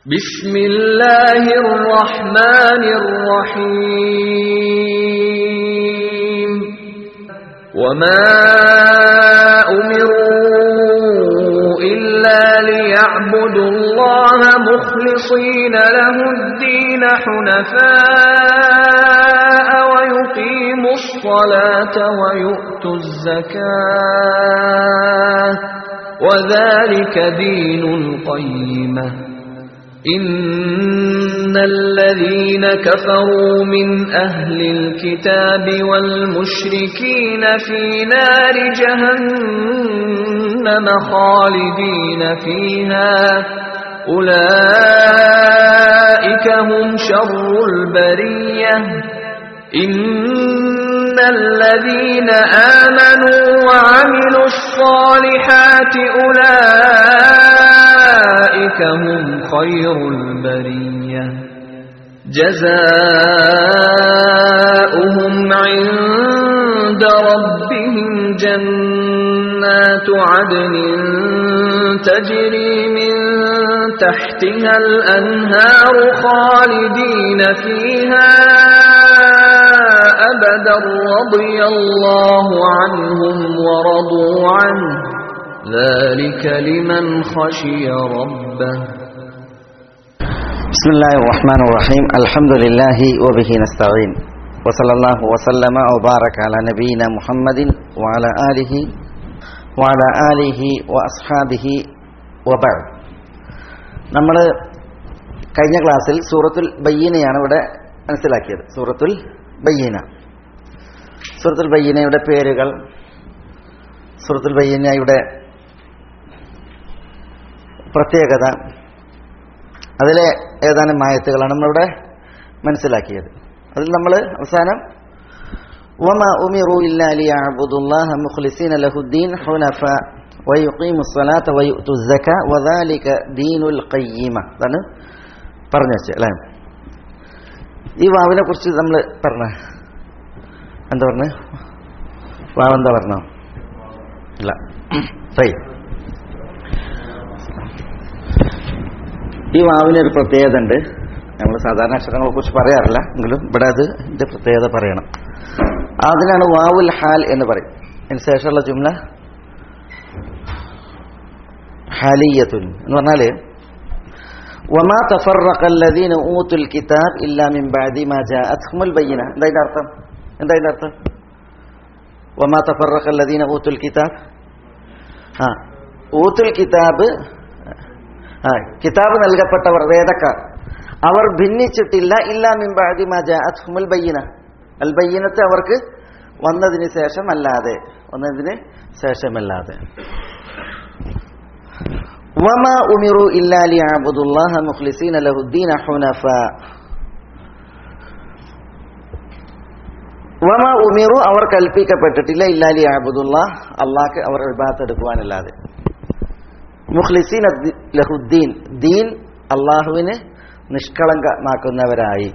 بسم الله الرحمن الرحيم وما أمروا إلا ليعبدوا الله مخلصين له الدين حنفاء ويقيموا الصلاة ويؤتوا الزكاة وذلك دين القيمة إن الذين كفروا من أهل الكتاب والمشركين في نار جهنم خالدين فيها أولئك هم شر البرية إن الذين آمنوا وعملوا الصالحات أولئك هم خير البرية جزاؤهم عند ربهم جنات عدن تجري من تحتها الأنهار خالدين فيها أبدا رضي الله عنهم ورضوا عنه ذلك لمن خشي ربه بسم الله الرحمن الرحيم الحمد لله وبه نستعين وصلى الله وسلم وبارك على نبينا محمد وعلى آله وعلى آله وأصحابه وبعد നമ്മൾ കഴിഞ്ഞ ക്ലാസ്സിൽ സൂറത്തുൽ ബയ്യനയാണ് ഇവിടെ മനസ്സിലാക്കിയത് സൂറത്തുൽ ബയ്യന സൂറത്തുൽ ബയ്യനയുടെ പേരുകൾ സൂറത്തുൽ ബയ്യനയുടെ പ്രത്യേകത അതിലെ ഏതാനും മായത്തുകളാണ് നമ്മളിവിടെ മനസ്സിലാക്കിയത് അതിൽ നമ്മൾ അവസാനം وما أمروا إلا ليعبدوا الله مخلصين له الدين حنفاء ويقيموا الصلاة ويؤتوا الزكاة وذلك دين القيمة അതാണ് പറഞ്ഞു വെച്ചത് അല്ലേ ഈ വാവിനെ കുറിച്ച് നമ്മൾ പറഞ്ഞ എന്താ പറഞ്ഞ വാവ് എന്താ പറഞ്ഞോ ഇല്ല സൈ ഈ വാവിന് ഒരു പ്രത്യേകത ഉണ്ട് നമ്മൾ സാധാരണ അക്ഷരങ്ങളെ കുറിച്ച് പറയാറില്ല എങ്കിലും ഇവിടെ അത് ഇതിന്റെ പ്രത്യേകത പറയണം അതിനാണ് വാവുൽ ഹാൽ എന്ന് പറയും അതിന് ശേഷമുള്ള ജുംല ഹാലിയത്തുൻ എന്ന് പറഞ്ഞാല് വമാ തഫറഖ അല്ലദീന ഊതുൽ കിതാബ് ഇല്ലാ മിൻ ബഅദി മാ ജാഅത്ഹുമുൽ ബയ്യിന എന്താ ഇതിന്റെ അർത്ഥം എന്താ ഇതിന്റെ അർത്ഥം വമാ തഫറഖ അല്ലദീന ഊതുൽ കിതാബ് ആ ഊത്തുൽ കിതാബ് ആ കിതാബ് നൽകപ്പെട്ടവർ വേദക്കാർ അവർ ഭിന്നിച്ചിട്ടില്ല ഇല്ലാ മിൻ ബഅദി മാ ജാഅത്ഹുമുൽ ബയ്യിന അൽ ബയ്യിനത്ത് അവർക്ക് വന്നതിന് ശേഷം അല്ലാതെ വന്നതിന് ശേഷമല്ലാതെ وما أمروا إلا ليعبدوا الله مخلصين له الدين حنفاء വമ ഉമിറു അവർ കൽപ്പിക്കപ്പെട്ടിട്ടില്ല ഇല്ലാലി ആബുദുള്ള അള്ളാഹ്ക്ക് അവർ ഇബാത്ത് എടുക്കുവാനല്ലാതെ മുഖ്ലിസീൻ ലഹുദ്ദീൻ ദീൻ അള്ളാഹുവിന് നിഷ്കളങ്കമാക്കുന്നവരായി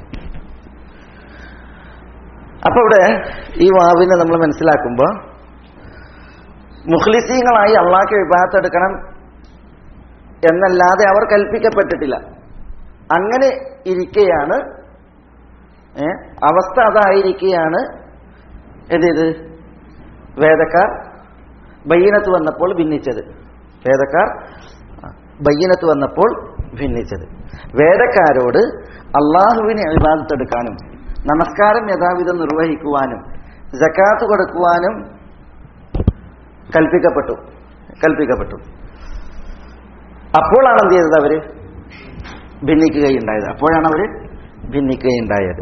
അപ്പൊ ഇവിടെ ഈ വാവിനെ നമ്മൾ മനസ്സിലാക്കുമ്പോൾ മുഖ്ലിസീങ്ങളായി അള്ളാഹ്ക്ക് വിഭാഗത്ത് എടുക്കണം എന്നല്ലാതെ അവർ കൽപ്പിക്കപ്പെട്ടിട്ടില്ല അങ്ങനെ ഇരിക്കെയാണ് അവസ്ഥ അതായിരിക്കെയാണ് എന്ത് വേദക്കാർ ബയ്യനത്ത് വന്നപ്പോൾ ഭിന്നിച്ചത് വേദക്കാർ ബയ്യനത്ത് വന്നപ്പോൾ ഭിന്നിച്ചത് വേദക്കാരോട് അള്ളാഹുവിനെ അഭിബാധത്തെടുക്കാനും നമസ്കാരം യഥാവിധം നിർവഹിക്കുവാനും ജക്കാത്ത് കൊടുക്കുവാനും കൽപ്പിക്കപ്പെട്ടു കൽപ്പിക്കപ്പെട്ടു അപ്പോഴാണ് എന്ത് ചെയ്തത് അവര് ഭിന്നിക്കുകയുണ്ടായത് അപ്പോഴാണ് അവര് ഭിന്നിക്കുകയുണ്ടായത്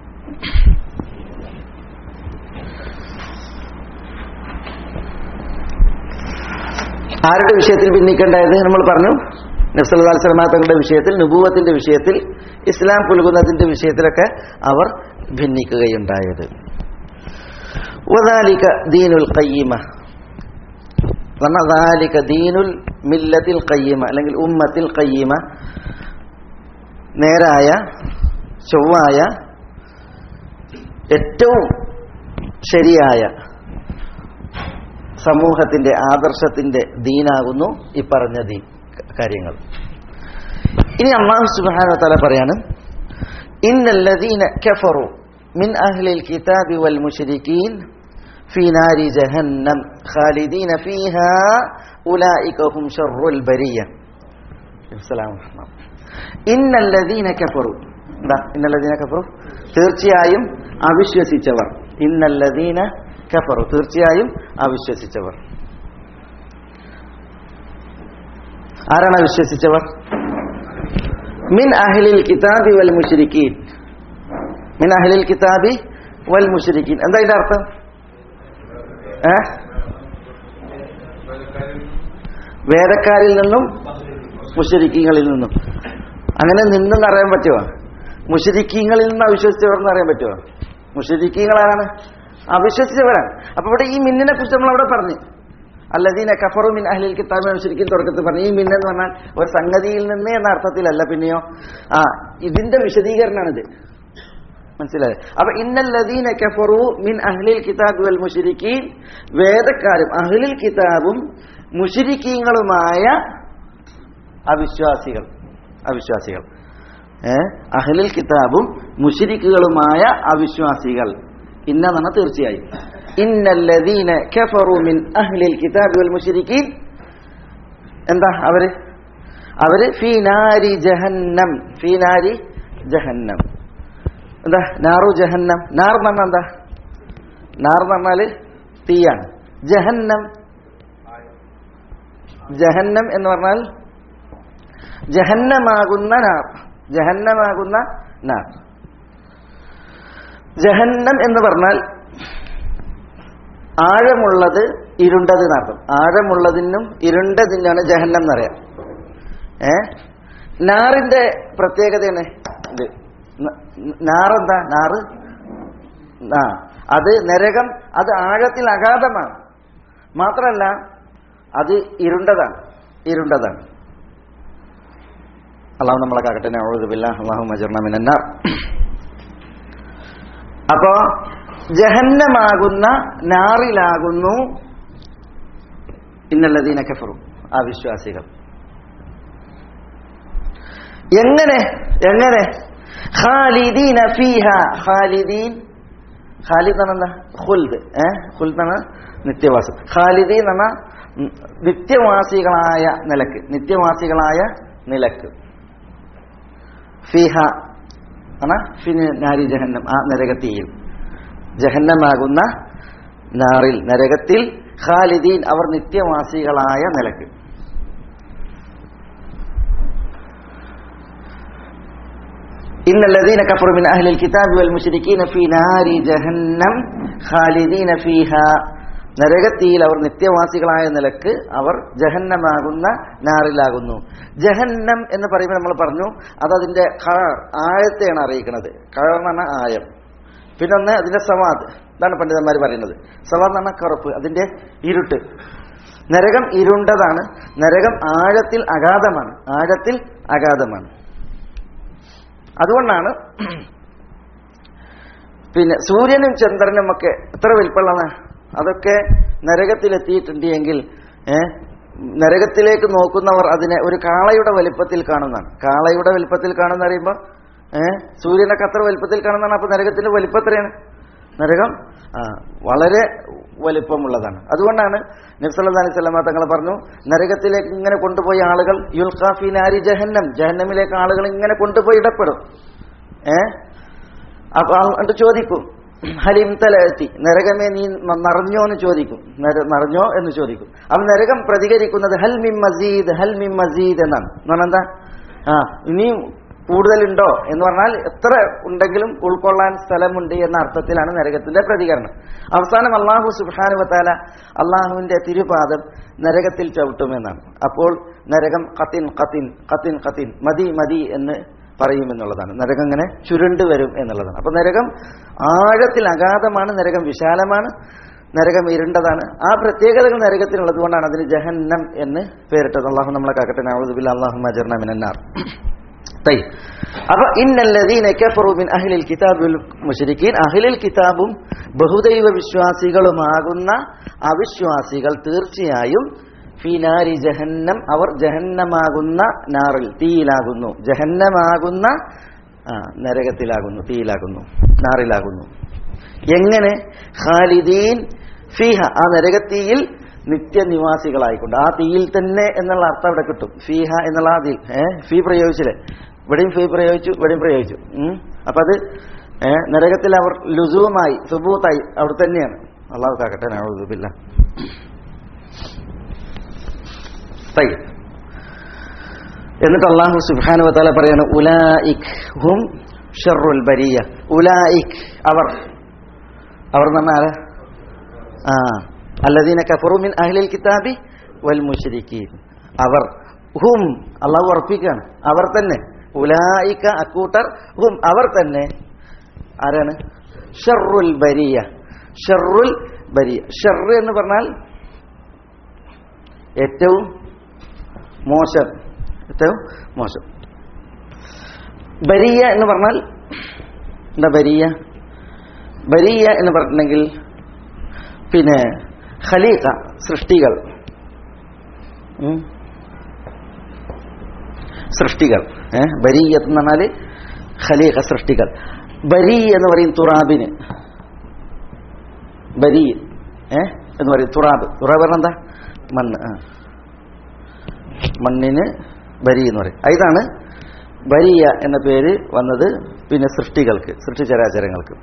ആരുടെ വിഷയത്തിൽ ഭിന്നിക്കേണ്ടായത് നമ്മൾ പറഞ്ഞു നബ്സല്ലാ സ്വലമാ തങ്ങളുടെ വിഷയത്തിൽ നുപൂവത്തിന്റെ വിഷയത്തിൽ ഇസ്ലാം പുലുകുന്നതിന്റെ വിഷയത്തിലൊക്കെ അവർ ഭിന്നിക്കുകയുണ്ടായത് വദാലിക ദീനുൽ ഖയ്യിമ ദാലിക ദീനുൽ മില്ലത്തിൽ ഖയ്യിമ അല്ലെങ്കിൽ ഉമ്മത്തിൽ ഖയ്യിമ നേരായ ചൊവ്വായ ഏറ്റവും ശരിയായ സമൂഹത്തിന്റെ ആദർശത്തിന്റെ ദീനാകുന്നു ഈ പറഞ്ഞ ദീൻ കാര്യങ്ങൾ ഇനി അള്ളാഹു സുബ്ഹാനഹു വതആല പറയാണ് ഇന്നല്ലദീന കഫറു മിൻ അഹ്ലിൽ കിതാബി വൽ മുശ്രികീൻ في نار جهنم خالدين فيها أولئك هم شر البرية السلام عليكم إن الذين كفروا എന്താ ഇന്നല്ലദീന കഫറു തീർച്ചയായും അവിശ്വസിച്ചവർ ഇന്നല്ലദീന കഫറു തീർച്ചയായും അവിശ്വസിച്ചവർ ആരാണ് അവിശ്വസിച്ചവർ മിൻ അഹ്ലിൽ കിതാബി വൽ മുശ്രിക്കീൻ മിൻ അഹ്ലിൽ കിതാബി വൽ മുശ്രിക്കീൻ എന്താ ഇതിന്റെ അർത്ഥം ഏ വേദക്കാരിൽ നിന്നും മുഷരിക്കീങ്ങളിൽ നിന്നും അങ്ങനെ നിന്നെന്ന് അറിയാൻ പറ്റുമോ മുഷരിക്കീങ്ങളിൽ നിന്ന് അവിശ്വസിച്ചവർ അറിയാൻ പറ്റുമോ മുഷരിക്കീങ്ങളാണ് അവിശ്വസിച്ചവരാണ് അപ്പൊ ഇവിടെ ഈ മിന്നിനെ കുറിച്ച് നമ്മൾ അവിടെ പറഞ്ഞു അല്ലദീന കഫറു മിൻ അഹ്ലിൽ കിതാബ് മുഷരിക്കും തുടക്കത്തിൽ പറഞ്ഞു ഈ മിന്നെന്ന് പറഞ്ഞാൽ ഒരു സംഗതിയിൽ നിന്ന് എന്ന അർത്ഥത്തിലല്ല പിന്നെയോ ആ ഇതിന്റെ വിശദീകരണമാണിത് മനസ്സിലായി അപ്പൊ ഇന്നല്ലദീന കഫറു മിൻ അഹ്ലിൽ കിതാബ് വൽ മുശ്രിക്കീൻ വേദക്കാരും അഹ്ലിൽ കിതാബും മുശ്രിക്കീങ്ങളുമായ അവിശ്വാസികൾ അവിശ്വാസികൾ ഏ അഹ്ലിൽ കിതാബും മുശ്രിക്കുകളുമായ അവിശ്വാസികൾ ഇന്നതാണ് തീർച്ചയായും ഇന്നല്ലദീന കഫറു മിൻ അഹ്ലിൽ കിതാബ് വൽ മുശ്രിക്കീൻ എന്താ അവര് അവര് ഫീ നാരി ജഹന്നം ഫീ നാരി ജഹന്നം എന്താ നാറു ജഹന്നം നാർ എന്ന് പറഞ്ഞാൽ എന്താ നാർ എന്ന് പറഞ്ഞാല് തീയാണ് ജഹന്നം ജഹന്നം എന്ന് പറഞ്ഞാൽ ജഹന്നമാകുന്ന നാർ ജഹന്നമാകുന്ന നാർ ജഹന്നം എന്ന് പറഞ്ഞാൽ ആഴമുള്ളത് ഇരുണ്ടത് എന്നർത്ഥം ആഴമുള്ളതിനും ഇരുണ്ടതിനാണ് ജഹന്നം എന്നറിയാം ഏ നാറിന്റെ പ്രത്യേകതയാണ് ഇത് ന- നാറെന്താ നാറ് ആ അത് നരകം അത് ആഴത്തിൽ അഗാധമാണ് മാത്രമല്ല അത് ഇരുണ്ടതാണ് ഇരുണ്ടതാണ് അള്ളാഹു നമ്മളെ കാക്കട്ടെ നൗദുബില്ല അള്ളാഹു മജർണമിനാർ അപ്പോ ജഹന്നമാകുന്ന നാറിലാകുന്നു ഇന്നല്ലദീന കഫറു ആ വിശ്വാസികൾ എങ്ങനെ എങ്ങനെ ഖാലിദീന ഫീഹ ഖാലിദീൻ ഖാലിദ് എന്ന് പറഞ്ഞാൽ ഖുൽദ് ഏ ഖുൽദ് എന്ന് പറഞ്ഞാൽ നിത്യവാസം ഖാലിദീൻ എന്ന് പറഞ്ഞാൽ ഉം, നിത്യവാസികളായ നിലക്ക് നിത്യവാസികളായ നിലക്ക് ഫിഹ ആണ് ഫിന് നാരി ജഹന്നം ആ നരകത്തിയിൽ ജഹന്നമാകുന്ന നാറിൽ നരകത്തിൽ ഖാലിദീൻ അവർ നിത്യവാസികളായ നിലക്ക് إن الذين كفروا من أهل الكتاب والمشركين في نار جهنم خالدين فيها നരകത്തിയിൽ അവർ നിത്യവാസികളായ നിലക്ക് അവർ ജഹന്നമാകുന്ന നാറിലാകുന്നു ജഹന്നം എന്ന് പറയുമ്പോൾ നമ്മൾ പറഞ്ഞു അത് അതിന്റെ ഖ ആയത്തെയാണ് അറിയിക്കുന്നത് ഖ എന്ന് പറഞ്ഞാൽ ആയം പിന്നെ ഒന്ന് അതിന്റെ സവാദ് ഇതാണ് പണ്ഡിതന്മാർ പറയുന്നത് സവാദ് എന്ന് പറഞ്ഞാൽ കറുപ്പ് അതിന്റെ ഇരുട്ട് നരകം ഇരുണ്ടതാണ് നരകം ആഴത്തിൽ അഗാധമാണ് ആഴത്തിൽ അഗാധമാണ് അതുകൊണ്ടാണ് പിന്നെ സൂര്യനും ചന്ദ്രനും ഒക്കെ എത്ര വലിപ്പമുള്ളതാണ് അതൊക്കെ നരകത്തിലെത്തിയിട്ടുണ്ട് എങ്കിൽ ഏ നരകത്തിലേക്ക് നോക്കുന്നവർ അതിനെ ഒരു കാളയുടെ വലിപ്പത്തിൽ കാണുന്നതാണ് കാളയുടെ വലിപ്പത്തിൽ കാണുന്ന അറിയുമ്പോൾ ഏ സൂര്യനൊക്കെ അത്ര വലിപ്പത്തിൽ കാണുന്നതാണ് അപ്പൊ നരകത്തിന്റെ വലിപ്പം എത്രയാണ് നരകം ആ വളരെ വലിപ്പമുള്ളതാണ് അതുകൊണ്ടാണ് നബ്സല്ലാ അലൈഹി സ്വലമ തങ്ങൾ പറഞ്ഞു നരകത്തിലേക്ക് ഇങ്ങനെ കൊണ്ടുപോയി ആളുകൾ യുൽഖാഫി നാരി ജഹന്നം ജഹന്നമിലേക്ക് ആളുകൾ ഇങ്ങനെ കൊണ്ടുപോയി ഇടപെടും ഏ അപ്പൊ എന്നിട്ട് ചോദിക്കും ഹലിം തലത്തി നരകമേ നീ ന- നിറഞ്ഞോ എന്ന് ചോദിക്കും നര- നിറഞ്ഞോ എന്ന് ചോദിക്കും അപ്പൊ നരകം പ്രതികരിക്കുന്നത് ഹൽ മിം മസീദ് ഹൽ മിം മസീദ് എന്നാണ് എന്ന് പറഞ്ഞാൽ എന്താ ആ ഇനിയും കൂടുതലുണ്ടോ എന്ന് പറഞ്ഞാൽ എത്ര ഉണ്ടെങ്കിലും ഉൾക്കൊള്ളാൻ സ്ഥലമുണ്ട് എന്ന അർത്ഥത്തിലാണ് നരകത്തിന്റെ പ്രതികരണം അവസാനം അള്ളാഹു സുബാനുവത്താല അള്ളാഹുവിന്റെ തിരുപാദം നരകത്തിൽ ചവിട്ടുമെന്നാണ് അപ്പോൾ നരകം കത്തിൻ കത്തിൻ കത്തിൻ കത്തിൻ മതി മതി എന്ന് പറയുമെന്നുള്ളതാണ് നരകം ഇങ്ങനെ ചുരുണ്ട് വരും എന്നുള്ളതാണ് അപ്പൊ നരകം ആഴത്തിൽ അഗാധമാണ് നരകം വിശാലമാണ് നരകം ഇരുണ്ടതാണ് ആ പ്രത്യേകതകൾ നരകത്തിനുള്ളത് കൊണ്ടാണ് അതിന് ജഹന്നം എന്ന് പേരിട്ടത് അള്ളാഹു നമ്മളെ കാക്കട്ടെ നഅൂദുബില്ലാ അല്ലാഹുമ്മ അജർനാ മിനന്നാർ طيب അപ്പൊ ഇന്നല്ലദീന കഫറു മിൻ അഹ്ലിൽ കിതാബിൽ മുശ്രിക്കീൻ അഹ്ലിൽ കിതാബും ബഹുദൈവ വിശ്വാസികളുമാകുന്ന അവിശ്വാസികൾ തീർച്ചയായും ഫി നാരി ജഹന്നം അവർ ജഹന്നമാകുന്ന നാറിൽ തീയിലാകുന്നു ജഹന്നമാകുന്ന ആ, നരകത്തിലാകുന്നു തീയിലാകുന്നു നാറിലാകുന്നു എങ്ങനെ ഖാലിദീൻ ഫീഹ ആ നരകത്തീയിൽ നിത്യനിവാസികളായിക്കൊണ്ട് ആ തീയിൽ തന്നെ എന്നുള്ള അർത്ഥം അവിടെ കിട്ടും ഫീഹ എന്നുള്ള ആ തീ ഏ ഫീ പ്രയോഗിച്ചില്ലേ ഇവിടെയും ഫീ പ്രയോഗിച്ചു ഇവിടെയും പ്രയോഗിച്ചു ഉം. അപ്പൊ അത് ഏ നരകത്തിൽ അവർ ലുസൂമായി സുബൂത്തായി അവിടെ തന്നെയാണ് അള്ളാഹു കാക്കട്ടെ നഴുതുബില്ല എന്നിട്ട് അള്ളാഹു സുബാനു വത്താല പറയാണ് ഉലായിക് ഹും ഷറുൽ ബരിയ ഉലായിക് അവർ അവർ എന്ന് പറഞ്ഞാൽ ആരാ ആ അല്ലദീന കഫറു മിൻ അഹ്ലിൽ കിതാബി വൽ മുശ്രിക്കീൻ അവർ ഹും അള്ളാഹു ഉറപ്പിക്കുകയാണ് അവർ തന്നെ ഉലായിക്ക അക്കൂട്ടർ ഹും അവർ തന്നെ ആരാണ് ഷറുൽ ബരിയ ഷറുൽ ബരിയ ഷർ എന്ന് പറഞ്ഞാൽ ഏറ്റവും മോശം ഏറ്റവും മോശം ബരിയ എന്ന് പറഞ്ഞാൽ എന്താ ബരിയ ബരിയ എന്ന് പറഞ്ഞിട്ടുണ്ടെങ്കിൽ പിന്നെ ഖലീഖ സൃഷ്ടികൾ ഉം. സൃഷ്ടികൾ ഏ ബരീയത്ത് എന്ന് പറഞ്ഞാൽ ഖലീഖ സൃഷ്ടികൾ ബരി എന്ന് പറയും തുറാബിന് ബരി ഏ എന്ന് പറയും തുറാബ് തുറാബ് പറഞ്ഞാൽ എന്താ മണ്ണ് ആ മണ്ണിന് ബരി എന്ന് പറയും ഇതാണ് ബരിയ എന്ന പേര് വന്നത് പിന്നെ സൃഷ്ടികൾക്ക് സൃഷ്ടിചരാചരങ്ങൾക്ക്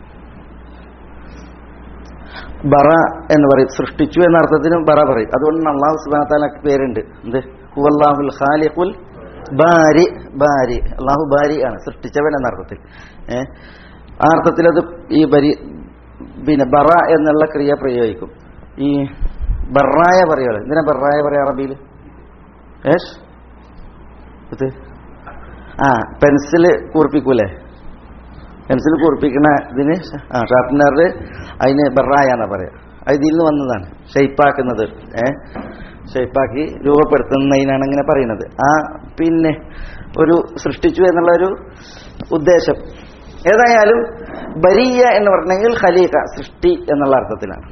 ബറ എന്ന് പറയും സൃഷ്ടിച്ചു എന്ന അർത്ഥത്തിനും ബറ പറയും അതുകൊണ്ട് അള്ളാഹു സുബാന പേരുണ്ട് എന്ത് ഹുവല്ലാഹുൽ ഖാലിഖുൽ ബാരി ബാരി അള്ളാഹു ബാരി ആണ് സൃഷ്ടിച്ചവൻ എന്ന അർത്ഥത്തിൽ ഏ ആ അർത്ഥത്തിൽ അത് ഈ ബരി പിന്നെ ബറ എന്നുള്ള ക്രിയ പ്രയോഗിക്കും ഈ ബറായ പറയുക എന്തിനാ ബറായ പറയാ അറബിയിൽ ഏഷ് ഇത് ആ പെൻസിൽ കൂർപ്പിക്കൂലേ പെൻസിൽ കൂർപ്പിക്കണ ഇതിന് ആ ഷാർപ്പനറിൽ അതിന് ബറായ എന്നാ പറയാ അത് ഇതിൽ നിന്ന് വന്നതാണ് ഷെയ്പ്പാക്കുന്നത് ഏ ഷെയ്പ്പാക്കി രൂപപ്പെടുത്തുന്നതിനാണ് ഇങ്ങനെ പറയുന്നത് ആ പിന്നെ ഒരു സൃഷ്ടിച്ചു എന്നുള്ള ഒരു ഉദ്ദേശം ഏതായാലും ബരിയ എന്ന് പറഞ്ഞെങ്കിൽ ഖലീഖ സൃഷ്ടി എന്നുള്ള അർത്ഥത്തിലാണ്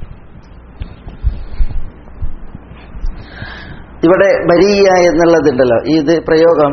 ഇവിടെ ബരിയ എന്നുള്ളതുണ്ടല്ലോ ഇത് പ്രയോഗം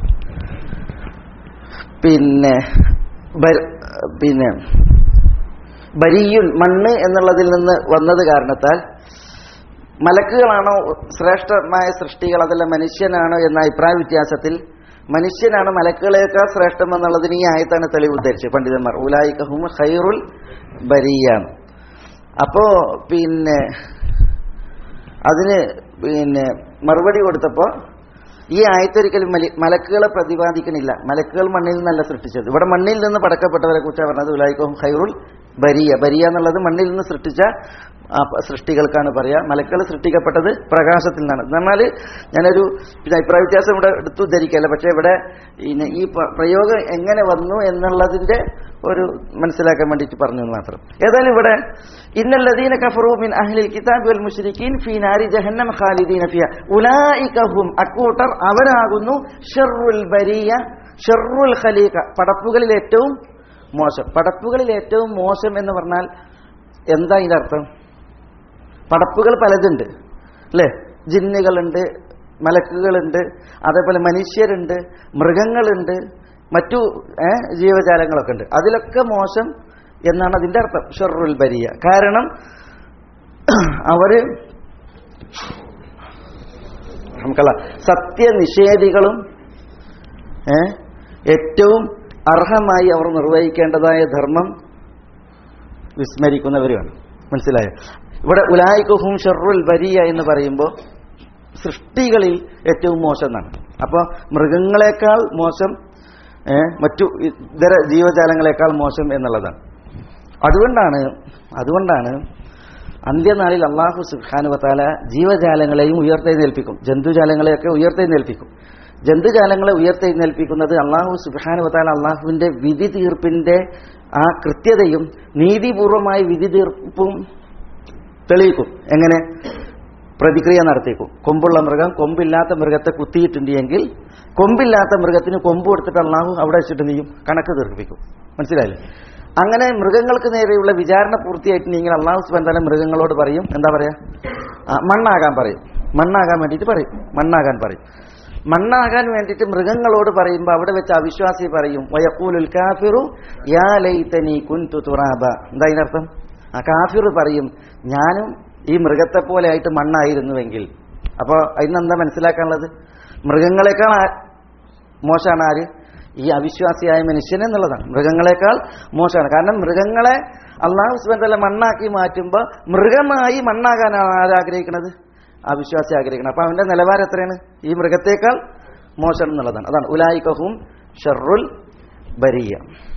പിന്നെ ബ- പിന്നെ ബരിയുൻ മണ്ണ് എന്നുള്ളതിൽ നിന്ന് വന്നത് കാരണത്താൽ മലക്കുകളാണോ ശ്രേഷ്ഠമായ സൃഷ്ടികൾ അതല്ല മനുഷ്യനാണോ എന്ന അഭിപ്രായ വ്യത്യാസത്തിൽ മനുഷ്യനാണ് മലക്കുകളേക്കാൾ ശ്രേഷ്ഠം എന്നുള്ളതിന് ഈ ആയത്താണ് തെളിവ് ഉദ്ധരിച്ചത് പണ്ഡിതന്മാർ ഉലായിക്കഹും ഖൈറുൽ ബരിയാണ് അപ്പോ പിന്നെ അതിന് പിന്നെ മറുപടി കൊടുത്തപ്പോൾ ഈ ആയത്തൊരിക്കലും മലി മലക്കുകളെ പ്രതിപാദിക്കണില്ല മലക്കുകൾ മണ്ണിൽ നിന്നല്ല സൃഷ്ടിച്ചത് ഇവിടെ മണ്ണിൽ നിന്ന് പടക്കപ്പെട്ടവരെ കുറിച്ചാണ് പറഞ്ഞത് ഉലായിക്കോം ഖൈറുൽ ബരിയ ബരിയ എന്നുള്ളത് മണ്ണിൽ നിന്ന് സൃഷ്ടിച്ച ആ പ- സൃഷ്ടികൾക്കാണ് പറയുക മലക്കുകൾ സൃഷ്ടിക്കപ്പെട്ടത് പ്രകാശത്തിൽ നിന്നാണ് എന്നാൽ ഞാനൊരു പിന്നെ അഭിപ്രായ വ്യത്യാസം ഇവിടെ എടുത്തു ധരിക്കല്ല പക്ഷേ ഇവിടെ പിന്നെ ഈ പ- പ്രയോഗം എങ്ങനെ വന്നു എന്നുള്ളതിന്റെ ഒരു മനസ്സിലാക്കാൻ വേണ്ടിയിട്ട് പറഞ്ഞു എന്ന് മാത്രം ഏതായാലും ഇവിടെ ഇന്നല്ലദീന കഫറു മിൻ അഹ്ലിൽ കിതാബ് വൽ മുശ്രിക്കീൻ ഫീ നാരി ജഹന്നം ഖാലിദീന ഫിയ ഉലൈക ഹും അക്കൂട്ടർ അവരാകുന്നു ഷർറുൽ ബരിയ ഷർറുൽ ഖലീഖ പടപ്പുകളിൽ ഏറ്റവും മോശം പടപ്പുകളിൽ ഏറ്റവും മോശം എന്ന് പറഞ്ഞാൽ എന്താ ഇതിന്റെ അർത്ഥം പടപ്പുകൾ പലതുണ്ട് അല്ലേ ജിന്നുകളുണ്ട് മലക്കുകളുണ്ട് അതേപോലെ മനുഷ്യരുണ്ട് മൃഗങ്ങളുണ്ട് മറ്റു ഏ, ജീവജാലങ്ങളൊക്കെ ഉണ്ട് അതിലൊക്കെ മോശം എന്നാണ് അതിന്റെ അർത്ഥം ഷെറുൽ ബരിയ കാരണം അവര് നമുക്കല്ല സത്യനിഷേധികളും ഏ, ഏറ്റവും അർഹമായി അവർ നിർവഹിക്കേണ്ടതായ ധർമ്മം വിസ്മരിക്കുന്നവരുമാണ് മനസ്സിലായോ ഇവിടെ ഉലായിക്കുഹും ഷെറുൽ ബരിയ എന്ന് പറയുമ്പോൾ സൃഷ്ടികളിൽ ഏറ്റവും മോശം എന്നാണ് അപ്പോൾ മൃഗങ്ങളെക്കാൾ മോശം ഏ, മറ്റു ഇതര ജീവജാലങ്ങളെക്കാൾ മോശം എന്നുള്ളതാണ് അതുകൊണ്ടാണ് അതുകൊണ്ടാണ് അന്ത്യനാളിൽ അള്ളാഹു സുഖാനുവത്താല ജീവജാലങ്ങളെയും ഉയർത്തെഴുന്നേൽപ്പിക്കും ജന്തുജാലങ്ങളെയൊക്കെ ഉയർത്തെഴുന്നേൽപ്പിക്കും ജന്തുജാലങ്ങളെ ഉയർത്തെഴുന്നേൽപ്പിക്കുന്നത് അള്ളാഹു സുഖാനുവത്താല അള്ളാഹുവിന്റെ വിധി തീർപ്പിന്റെ ആ കൃത്യതയും നീതിപൂർവമായ വിധി തീർപ്പും തെളിയിക്കും എങ്ങനെ പ്രതിക്രിയ നടത്തിയേക്കും കൊമ്പുള്ള മൃഗം കൊമ്പില്ലാത്ത മൃഗത്തെ കുത്തിയിട്ടുണ്ട് എങ്കിൽ കൊമ്പില്ലാത്ത മൃഗത്തിന് കൊമ്പ് കൊടുത്തിട്ട് അള്ളാഹു അവിടെ വെച്ചിട്ട് നീയും കണക്ക് തീർപ്പിക്കും മനസ്സിലായില്ലേ അങ്ങനെ മൃഗങ്ങൾക്ക് നേരെയുള്ള വിചാരണ പൂർത്തിയായിട്ടുണ്ടെങ്കിൽ അള്ളാഹു സുബന്ധാന മൃഗങ്ങളോട് പറയും എന്താ പറയാ ആ, മണ്ണാകാൻ പറയും മണ്ണാകാൻ വേണ്ടിയിട്ട് പറയും മണ്ണാകാൻ പറയും മണ്ണാകാൻ വേണ്ടിയിട്ട് മൃഗങ്ങളോട് പറയുമ്പോൾ അവിടെ വെച്ച് അവിശ്വാസി പറയും വയക്കൂലുൽ കാഫിറു യാ ലൈതനി കുൻതു തുറാബ എന്താ അതിനർത്ഥം ആ കാഫിർ പറയും ഞാനും ഈ മൃഗത്തെ പോലെ ആയിട്ട് മണ്ണായിരുന്നുവെങ്കിൽ അപ്പോൾ അതിനെന്താ മനസ്സിലാക്കാനുള്ളത് മൃഗങ്ങളെക്കാൾ ആ- മോശമാണ് ആര് ഈ അവിശ്വാസിയായ മനുഷ്യൻ എന്നുള്ളതാണ് മൃഗങ്ങളെക്കാൾ മോശമാണ് കാരണം മൃഗങ്ങളെ അള്ളാഹു സുബന്ധല മണ്ണാക്കി മാറ്റുമ്പോൾ മൃഗമായി മണ്ണാകാനാണ് ആരാഗ്രഹിക്കുന്നത് അവിശ്വാസി ആഗ്രഹിക്കണം അപ്പൊ അവന്റെ നിലവാരം എത്രയാണ് ഈ മൃഗത്തേക്കാൾ മോശം എന്നുള്ളതാണ് അതാണ് ഉലായിക്കഹും ഷറുൽ ബരിയ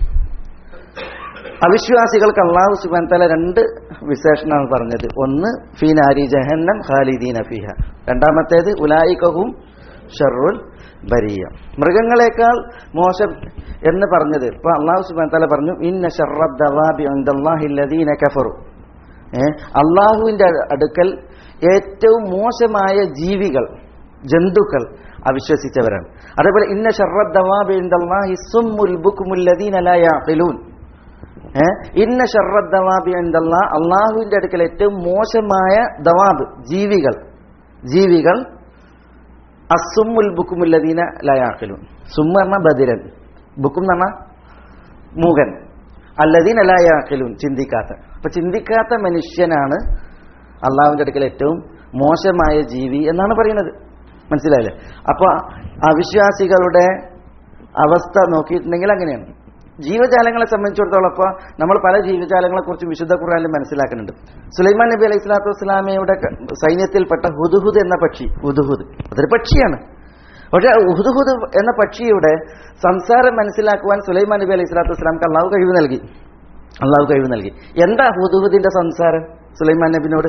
അവിശ്വാസികൾക്ക് അള്ളാഹു സുബാൻ തല രണ്ട് വിശേഷണമാണ് പറഞ്ഞത് ഒന്ന് ഫീനാരി ജഹന്നം ഖാലിദീന ഫിഹ രണ്ടാമത്തേത് ഉലായിക്കഹും ഷറുൽ ബരിയ മൃഗങ്ങളെക്കാൾ മോശം എന്ന് പറഞ്ഞത് ഇപ്പൊ അള്ളാഹു സുബാൻ തല പറഞ്ഞു ഇന്ന ഷറദ്ദവാബിഅല്ലാഹില്ലദീന കഫറു ഏ അള്ളാഹുവിന്റെ അടുക്കൽ ഏറ്റവും മോശമായ ജീവികൾ ജന്തുക്കൾ അവിശ്വസിച്ചവരാണ് അതേപോലെ ഇന്ന ഷറദ്ദവാബിഅല്ലാഹി സുമ്മുൽ ബുക്മുല്ലദീന ലാ യഅഖിലൂൻ ഏ ഇന്ന ഷറദ്ദവാബി എന്തല്ല അള്ളാഹുവിന്റെ അടുക്കൽ ഏറ്റവും മോശമായ ദവാബ് ജീവികൾ ജീവികൾ അസുമ്മുൽ ബുക്കുമുല്ലദീന ലയാഖിലൂൻ സുമ്മ പറഞ്ഞ ബദിരൻ ബുക്കും എന്ന് പറഞ്ഞാൽ മൂകൻ അല്ലദീൻ ലയാഖിലൂൻ ചിന്തിക്കാത്ത അപ്പൊ ചിന്തിക്കാത്ത മനുഷ്യനാണ് അള്ളാഹുവിന്റെ അടുക്കൽ ഏറ്റവും മോശമായ ജീവി എന്നാണ് പറയുന്നത് മനസ്സിലായില്ലേ അപ്പൊ അവിശ്വാസികളുടെ അവസ്ഥ നോക്കിയിട്ടുണ്ടെങ്കിൽ അങ്ങനെയാണ് ജീവജാലങ്ങളെ സംബന്ധിച്ചിടത്തോളം ഇപ്പോൾ നമ്മൾ പല ജീവജാലങ്ങളെ കുറിച്ച് വിശുദ്ധ ഖുർആനിൽ മനസ്സിലാക്കുന്നുണ്ട് സുലൈമാൻ നബി അലൈഹി സ്വലാത്തു വസ്സലാമയുടെ ക- സൈന്യത്തിൽപ്പെട്ട ഹുദുഹുദ് എന്ന പക്ഷി ഹുദുഹുദ് അതൊരു പക്ഷിയാണ് പക്ഷെ ഹുദുഹുദ് എന്ന പക്ഷിയുടെ സംസാരം മനസ്സിലാക്കുവാൻ സുലൈമാൻ നബി അലൈഹി സ്വലാത്തു വസ്സലാമക്ക് അള്ളാഹു കഴിവ് നൽകി അള്ളാഹു കഴിവ് നൽകി എന്താ ഹുദുഹുദിന്റെ സംസാരം സുലൈമാൻ നബിനോട്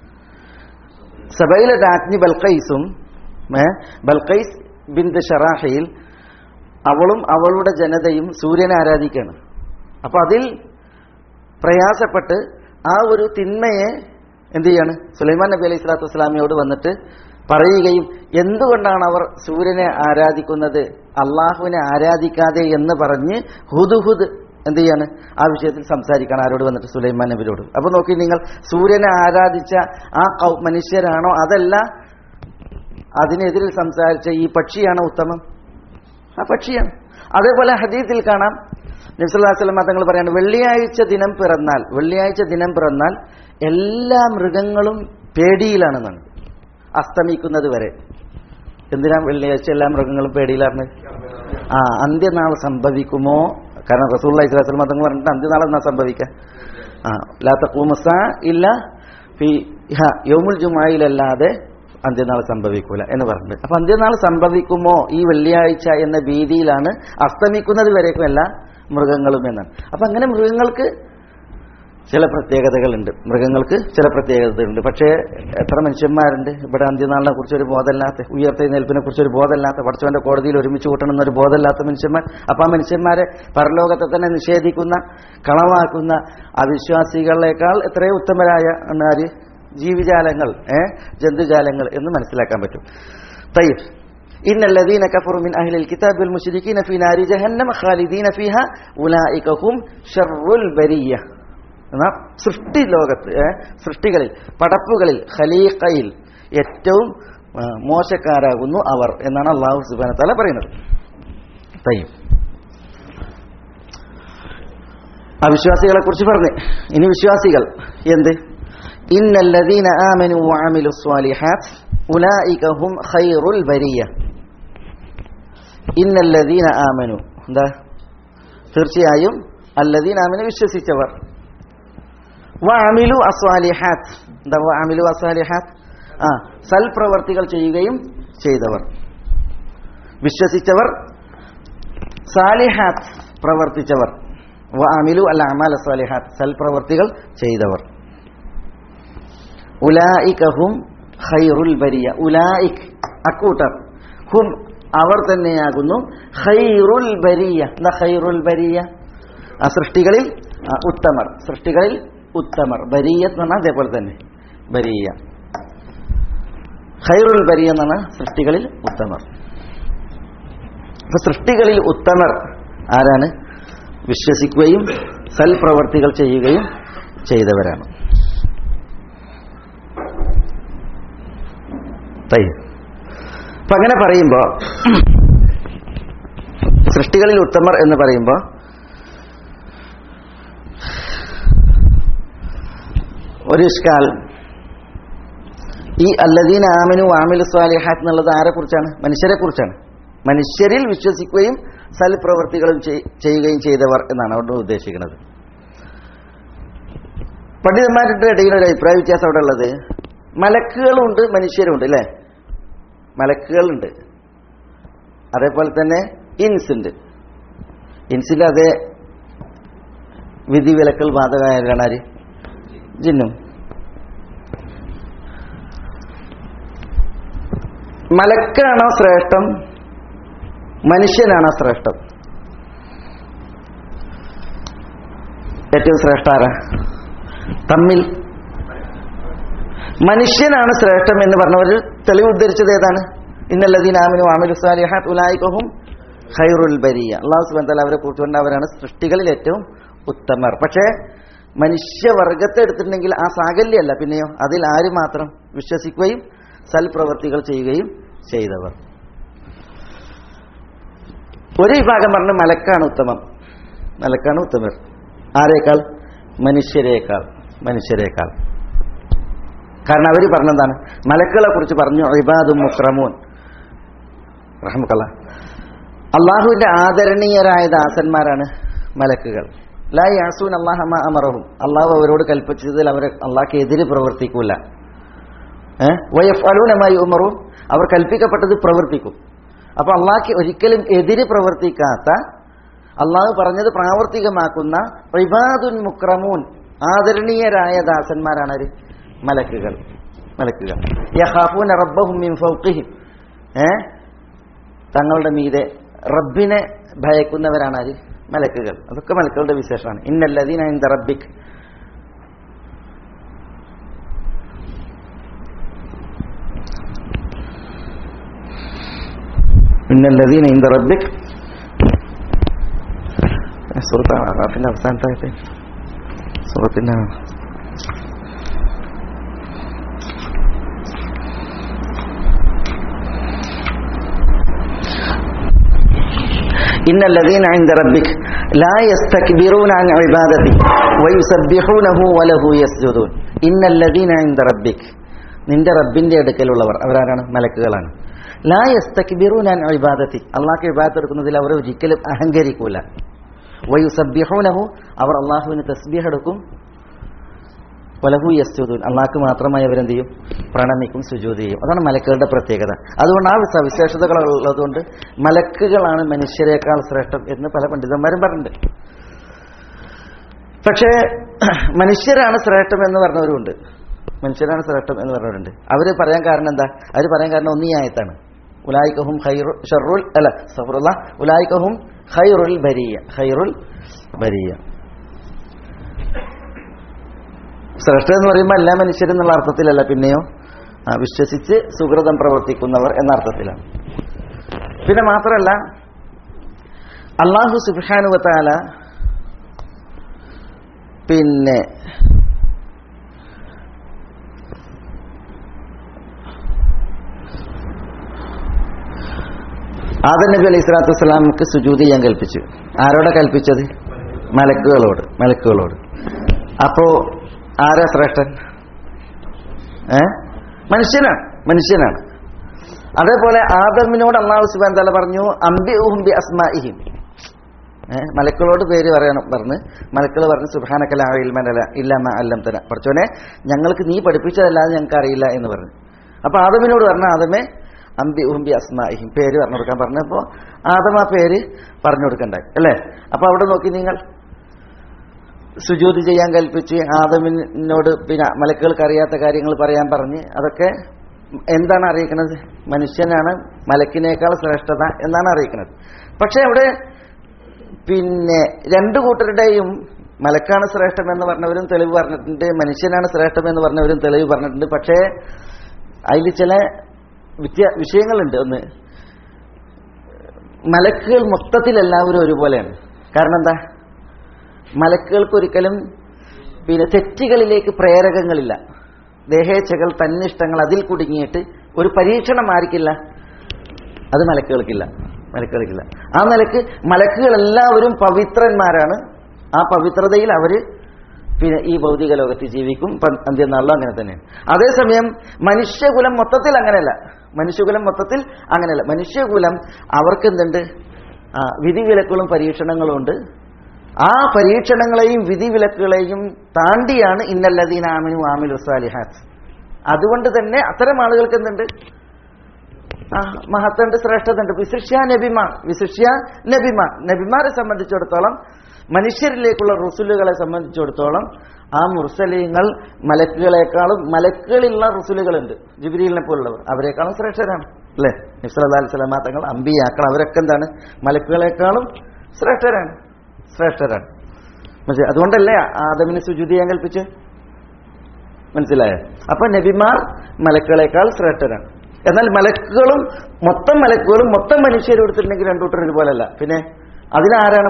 സബയിലെ രാജ്ഞി ബൽക്കൈസും ഏ, ബൽക്കൈസ് ബിന്ദ് ഷറാഹയിൽ അവളും അവളുടെ ജനതയും സൂര്യനെ ആരാധിക്കുകയാണ് അപ്പൊ അതിൽ പ്രയാസപ്പെട്ട് ആ ഒരു തിന്മയെ എന്ത് ചെയ്യാണ് സുലൈമാൻ നബി അലൈഹി സ്വലാത്തു വസ്സലാമിയോട് വന്നിട്ട് പറയുകയും എന്തുകൊണ്ടാണ് അവർ സൂര്യനെ ആരാധിക്കുന്നത് അള്ളാഹുവിനെ ആരാധിക്കാതെ എന്ന് പറഞ്ഞ് ഹുദുഹുദ് എന്ത് ചെയ്യാണ് ആ വിഷയത്തിൽ സംസാരിക്കണം ആരോട് വന്നിട്ട് സുലൈമാൻ നബിയോട് അപ്പൊ നോക്കി നിങ്ങൾ സൂര്യനെ ആരാധിച്ച ആ കൗ- മനുഷ്യരാണോ അതല്ല അതിനെതിരിൽ സംസാരിച്ച ഈ പക്ഷിയാണോ ഉത്തമം ആ പക്ഷിയാണ് അതേപോലെ ഹദീത്തിൽ കാണാം നബ്സല്ലാസ്ലം തങ്ങൾ പറയാണ് വെള്ളിയാഴ്ച ദിനം പിറന്നാൽ വെള്ളിയാഴ്ച ദിനം പിറന്നാൽ എല്ലാ മൃഗങ്ങളും പേടിയിലാണെന്നാണ് അസ്തമിക്കുന്നത് വരെ എന്തിനാ വെള്ളിയാഴ്ച എല്ലാ മൃഗങ്ങളും പേടിയിലാണ് ആ അന്ത്യനാൾ സംഭവിക്കുമോ കാരണം റസൂള്ള ഇസ്ലാസ്ലം തങ്ങൾ പറഞ്ഞിട്ട് അന്ത്യനാൾ എന്നാ സംഭവിക്കുക ആ ലാത്ത കൂമസ ഇല്ല ഫി ഹ, യൗമുൽ ജുമായിലല്ലാതെ അന്ത്യനാൾ സംഭവിക്കൂല എന്ന് പറഞ്ഞിട്ട് അപ്പൊ അന്ത്യനാൾ സംഭവിക്കുമോ ഈ വെള്ളിയാഴ്ച എന്ന ഭീതിയിലാണ് അസ്തമിക്കുന്നത് വരേക്കും എല്ലാ മൃഗങ്ങളും എന്നാണ് അപ്പൊ അങ്ങനെ മൃഗങ്ങൾക്ക് ചില പ്രത്യേകതകളുണ്ട് മൃഗങ്ങൾക്ക് ചില പ്രത്യേകതകളുണ്ട് പക്ഷേ എത്ര മനുഷ്യന്മാരുണ്ട് ഇവിടെ അന്ത്യനാളിനെ കുറിച്ച് ഒരു ബോധമില്ലാത്ത ഉയർത്തെഴുന്നേൽപ്പിനെ കുറിച്ച് ഒരു ബോധമില്ലാത്ത പഠിച്ചവന്റെ കോടതിയിൽ ഒരുമിച്ച് കൂട്ടണമെന്ന് ഒരു ബോധമില്ലാത്ത മനുഷ്യന്മാർ അപ്പൊ ആ മനുഷ്യന്മാരെ പരലോകത്തെ തന്നെ നിഷേധിക്കുന്ന കളവാക്കുന്ന അവിശ്വാസികളെക്കാൾ എത്രയോ ഉത്തമരായ ആര് ജീവിജാലങ്ങൾ ഏ ജന്തുജാലങ്ങൾ എന്ന് മനസ്സിലാക്കാൻ പറ്റും തയ്യബ് إن الذين كفروا من أهل الكتاب والمشركين في نار جهنم خالدين فيها أولئك هم شر البرية എന്നാൽ സൃഷ്ടി ലോകത്ത് ഏ, സൃഷ്ടികളിൽ പടപ്പുകളിൽ ഖലീഖയിൽ ഏറ്റവും ആ, മോശക്കാരാകുന്നു അവർ എന്നാണ് അള്ളാഹു സുബാന തല പറയുന്നത് തയ്യും അവിശ്വാസികളെ കുറിച്ച് പറഞ്ഞു ഇനി വിശ്വാസികൾ എന്ത് ഇന്നല്ലദീന ആമനു വഅമിലു സ്വാലിഹാത്ത് ഉലൈക ഹും ഖൈറുൽ ബരിയ ഇന്നല്ലദീന ആമനു എന്താ തീർച്ചയായും അല്ലദീന ആമനു വിശ്വസിച്ചവർ വഅമിലു അസ്വാലിഹാത്ത് എന്താ വഅമിലു അസ്വാലിഹാത്ത് ആ സൽപ്രവർത്തികൾ ചെയ്യുകയും ചെയ്തവർ വിശ്വസിച്ചവർ സാലിഹാത്ത് പ്രവർത്തിച്ചവർ വഅമിലു അൽ അമാൽ സാലിഹാത്ത് സൽപ്രവർത്തികൾ ചെയ്തവർ ഉലായികഹും ഖൈറുൽ ബരിയ ഉലായിക് അക്കൂട്ടർ ഹും അവർ തന്നെയാകുന്നു ഖൈറുൽ ബരിയ എന്താ ഖൈറുൽ ബരിയ ആ സൃഷ്ടികളിൽ ആ, ഉത്തമർ സൃഷ്ടികളിൽ ഉത്തമർ ബരിയത്ത് എന്ന് പറഞ്ഞാൽ അതേപോലെ തന്നെ ബരിയ ഖൈറുൽ ബരിയ എന്ന് പറഞ്ഞാൽ സൃഷ്ടികളിൽ ഉത്തമർ അപ്പൊ സൃഷ്ടികളിൽ ഉത്തമർ ആരാണ് വിശ്വസിക്കുകയും സൽപ്രവർത്തികൾ ചെയ്യുകയും ചെയ്തവരാണ് തൈ അപ്പൊ അങ്ങനെ പറയുമ്പോ സൃഷ്ടികളിൽ ഉത്തമർ എന്ന് പറയുമ്പോൾ ഒരു ഇഷ്കാൽ ഈ അല്ലദീൻ ആമിനു ആമിലു സ്വാലിഹാത്ത് എന്നുള്ളത് ആരെ കുറിച്ചാണ് മനുഷ്യരെ കുറിച്ചാണ് മനുഷ്യരിൽ വിശ്വസിക്കുകയും സൽപ്രവർത്തികളും ചെയ്- ചെയ്യുകയും ചെയ്തവർ എന്നാണ് അവിടെ ഉദ്ദേശിക്കുന്നത് പണ്ഡിതന്മാരുടെ ഇടയിൽ ഒരു അഭിപ്രായ വ്യത്യാസം അവിടെ ഉള്ളത് മലക്കുകളുണ്ട് മനുഷ്യരുണ്ട് അല്ലേ മലക്കുകളുണ്ട് അതേപോലെ തന്നെ ഇൻസ് ഉണ്ട് ഇൻസിന്റെ അതേ വിധിവിലക്കൽ ബാധകമായാണ് ആര് ജിന്നും മലക്കാണോ ശ്രേഷ്ഠം മനുഷ്യനാണോ ശ്രേഷ്ഠം ഏറ്റവും ശ്രേഷ്ഠ ആരാ തമ്മിൽ മനുഷ്യനാണ് ശ്രേഷ്ഠം എന്ന് പറഞ്ഞവർ തെളിവ് ഉദ്ധരിച്ചത് ഏതാണ് ഇന്നല്ലദീനാമിനു അമിലു സാലിഹാത്ത് ഉലായിക്കഹും ഖൈറുൽ ബരിയ അള്ളാഹു സുബ്ഹാനഹു വതആല അവരെ കുറിച്ചുകൊണ്ട് അവരാണ് സൃഷ്ടികളിൽ ഏറ്റവും ഉത്തമർ പക്ഷേ മനുഷ്യവർഗത്തെ എടുത്തിട്ടുണ്ടെങ്കിൽ ആ സാകല്യമല്ല പിന്നെയോ അതിൽ ആര് മാത്രം വിശ്വസിക്കുകയും സൽപ്രവർത്തികൾ ചെയ്യുകയും ചെയ്തവർ ഒരു വിഭാഗം പറഞ്ഞ് മലക്കാണ് ഉത്തമം മലക്കാണ് ഉത്തമർ ആരേക്കാൾ മനുഷ്യരേക്കാൾ മനുഷ്യരേക്കാൾ കാരണം അവർ പറഞ്ഞെന്താണ് മലക്കുകളെ കുറിച്ച് പറഞ്ഞു ഇബാദും മുക്രമൂൻ റഹ്മക്കല്ല അള്ളാഹുവിന്റെ ആദരണീയരായ ദാസന്മാരാണ് മലക്കുകൾ ലാ യാസൂൻ അള്ളാഹമ അമറഹും അള്ളാഹു അവരോട് കൽപ്പിച്ചതിൽ അവർ അള്ളാഹ്ക്ക് എതിര് പ്രവർത്തിക്കൂല വയഫ് അലൂനമായി ഉമറും അവർ കൽപ്പിക്കപ്പെട്ടത് പ്രവർത്തിക്കും അപ്പൊ അള്ളാഹ്ക്ക് ഒരിക്കലും എതിര് പ്രവർത്തിക്കാത്ത അള്ളാഹു പറഞ്ഞത് പ്രാവർത്തികമാക്കുന്ന റിബാദുൻ മുക്രമൂൻ ആദരണീയരായ ദാസന്മാരാണ് ആര് മലക്കുകൾ മലക്കുകൾ യഹാഫൂൻ റബ്ബഹും മിൻ ഫൗഖിഹിം ഏ തങ്ങളുടെ മീതെ റബ്ബിനെ ഭയക്കുന്നവരാണ് ആര് മലക്കുകൾ അതൊക്കെ മലക്കുകളുടെ വിശേഷമാണ് ഇന്നല്ലദീന ഇൻദ റബ്ബിക് ഇന്നല്ലദീന ഇൻദ റബ്ബിക് സുഹൃത്ത് ആറാഫിന്റെ അവസാനത്തായിട്ട് സുഹൃത്തിന്റെ إن الذين عند ربك لا يستكبرون عن عبادته ويسبحونه وله يسجدون إن الذين عند ربك നിന്റെ റബ്ബിന്റെ അടുക്കലുള്ളവർ അവരാരാണ് മലക്കുകളാണ് ലാ യസ്തക്ബിറൂൻ അൻ ഇബാദത്തി അള്ളാഹ്ക്ക് ഇബാദത്ത് എടുക്കുന്നതിൽ അവർ ഒരിക്കലും അഹങ്കരിക്കൂല വയുസബ്യഹൂനഹു അവർ അള്ളാഹുവിന് തസ്ബീഹ് എടുക്കും വലഹു യസ്ജുദൂൻ അള്ളാഹ്ക്ക് മാത്രമായി അവരെന്ത് ചെയ്യും പ്രണമിക്കും സുജൂത് ചെയ്യും അതാണ് മലക്കുകളുടെ പ്രത്യേകത അതുകൊണ്ട് ആ സവിശേഷതകൾ ഉള്ളതുകൊണ്ട് മലക്കുകളാണ് മനുഷ്യരെക്കാൾ ശ്രേഷ്ഠം എന്ന് പല പണ്ഡിതന്മാരും പറഞ്ഞിട്ടുണ്ട് പക്ഷേ മനുഷ്യരാണ് ശ്രേഷ്ഠം എന്ന് പറഞ്ഞവരുണ്ട് മനുഷ്യരാണ് ശ്രേഷ്ഠം എന്ന് പറഞ്ഞവരുണ്ട് അവര് പറയാൻ കാരണം എന്താ അവര് പറയാൻ കാരണം ഒന്നീ ആയത്താണ് ഉലായിക്കഹും ഖൈറു ഷറുൽ അല്ല സഫറുല്ല ഉലായിക്കഹും ഖൈറുൽ ബരിയ ഖൈറുൽ ബരിയ ശ്രേഷ്ഠ എന്ന് പറയുമ്പോൾ എല്ലാ മനുഷ്യരെന്നുള്ള അർത്ഥത്തിലല്ല പിന്നെയോ ആ, വിശ്വസിച്ച് സുഹൃതം പ്രവർത്തിക്കുന്നവർ എന്ന അർത്ഥത്തിലാണ് പിന്നെ മാത്രമല്ല അള്ളാഹു സുബാനുവത്താല പിന്നെ ആദം നബി അലൈഹി സ്വലാത്തു വസ്സലാമക്ക് സുജൂത് ചെയ്യാൻ കൽപ്പിച്ചു ആരോടെ കൽപ്പിച്ചത് മലക്കുകളോട് മലക്കുകളോട് അപ്പോ ആരാ ശ്രേഷ്ഠൻ ഏ മനുഷ്യനാണ് മനുഷ്യനാണ് അതേപോലെ ആദമിനോട് അള്ളാഹു സുബാൻ തല പറഞ്ഞു അംബി ഉഹുംബി അസ്മാഇഹിം ഏ മലക്കളോട് പേര് പറയണം പറഞ്ഞ് മലക്കൾ പറഞ്ഞു സുബാനക്കല ഇൽമനല ഇല്ലമ്മ അല്ലം തന പഠിച്ചോനെ ഞങ്ങൾക്ക് നീ പഠിപ്പിച്ചതല്ലാതെ ഞങ്ങൾക്ക് അറിയില്ല എന്ന് പറഞ്ഞു അപ്പൊ ആദമിനോട് പറഞ്ഞ ആദമേ അംബി ഉഹുംബി അസ്മാഇഹിം പേര് പറഞ്ഞു കൊടുക്കാൻ പറഞ്ഞപ്പോ ആദം ആ പേര് പറഞ്ഞു കൊടുക്കണ്ടായി അല്ലേ അപ്പൊ അവിടെ നോക്കി നിങ്ങൾ സുജൂത് ചെയ്യാൻ കൽപ്പിച്ച് ആദമിനോട് പിന്നെ മലക്കുകൾക്ക് അറിയാത്ത കാര്യങ്ങൾ പറയാൻ പറഞ്ഞ് അതൊക്കെ എന്താണ് അറിയിക്കുന്നത് മനുഷ്യനാണ് മലക്കിനേക്കാൾ ശ്രേഷ്ഠത എന്നാണ് അറിയിക്കുന്നത് പക്ഷെ അവിടെ പിന്നെ രണ്ടു കൂട്ടരുടെയും മലക്കാണ് ശ്രേഷ്ഠം എന്ന് പറഞ്ഞവരും തെളിവ് പറഞ്ഞിട്ടുണ്ട് മനുഷ്യനാണ് ശ്രേഷ്ഠം എന്ന് പറഞ്ഞവരും തെളിവ് പറഞ്ഞിട്ടുണ്ട് പക്ഷേ അതിൽ ചില വ്യത്യ വിഷയങ്ങളുണ്ട് ഒന്ന് മലക്കുകൾ മൊത്തത്തിൽ എല്ലാവരും ഒരുപോലെയാണ് കാരണം എന്താ മലക്കുകൾക്ക് ഒരിക്കലും പിന്നെ തെറ്റുകളിലേക്ക് പ്രേരകങ്ങളില്ല ദേഹേച്ഛകൾ തന്നിഷ്ടങ്ങൾ അതിൽ കുടുങ്ങിയിട്ട് ഒരു പരീക്ഷണം ആർക്കില്ല അത് മലക്കുകൾക്കില്ല മലക്കുകൾക്കില്ല ആ നിലക്ക് മലക്കുകൾ എല്ലാവരും പവിത്രന്മാരാണ് ആ പവിത്രതയിൽ അവര് പിന്നെ ഈ ഭൗതിക ലോകത്ത് ജീവിക്കും പ- അന്ത്യനാളിലും അങ്ങനെ തന്നെയാണ് അതേസമയം മനുഷ്യകുലം മൊത്തത്തിൽ അങ്ങനെയല്ല മനുഷ്യകുലം മൊത്തത്തിൽ അങ്ങനെയല്ല മനുഷ്യകുലം അവർക്ക് എന്തുണ്ട് ആ വിധിവിലക്കുകളും പരീക്ഷണങ്ങളും ഉണ്ട് ആ പരീക്ഷണങ്ങളെയും വിധിവിലക്കുകളെയും താണ്ടിയാണ് ഇന്നല്ലദീന ആമിനു ആമിലു സാലിഹാത്ത് അതുകൊണ്ട് തന്നെ അത്തരം ആളുകൾക്ക് എന്തുണ്ട് ആ മഹത്തുണ്ട് ശ്രേഷ്ഠതയുണ്ട് വിശിഷ്യ നബിമാർ വിശിഷ്യ നബിമാർ നബിമാരെ സംബന്ധിച്ചിടത്തോളം മനുഷ്യരിലേക്കുള്ള റുസുലുകളെ സംബന്ധിച്ചിടത്തോളം ആ മുർസലീങ്ങൾ മലക്കുകളെക്കാളും മലക്കുകളിലുള്ള റുസുലുകളുണ്ട് ജിബിരിലിനെ പോലുള്ളവർ അവരെക്കാളും ശ്രേഷ്ഠരാണ് അല്ലേ നിസ്ലാ സ്വലാമാ തങ്ങൾ അമ്പിയാക്കൾ അവരൊക്കെ എന്താണ് മലക്കുകളെക്കാളും ശ്രേഷ്ഠരാണ് ശ്രേഷ്ഠരാണ് മനസ്സിലായി അതുകൊണ്ടല്ലേ ആദമിന് സുജുതി ഞാൻ കൽപ്പിച്ച് മനസ്സിലായോ അപ്പൊ നബിമാർ മലക്കുകളെക്കാൾ ശ്രേഷ്ഠരാണ് എന്നാൽ മലക്കുകളും മൊത്തം മലക്കുകളും മൊത്തം മനുഷ്യരും എടുത്തിട്ടുണ്ടെങ്കിൽ രണ്ടു കൂട്ടർ ഇതുപോലല്ല പിന്നെ അതിനാരാണ്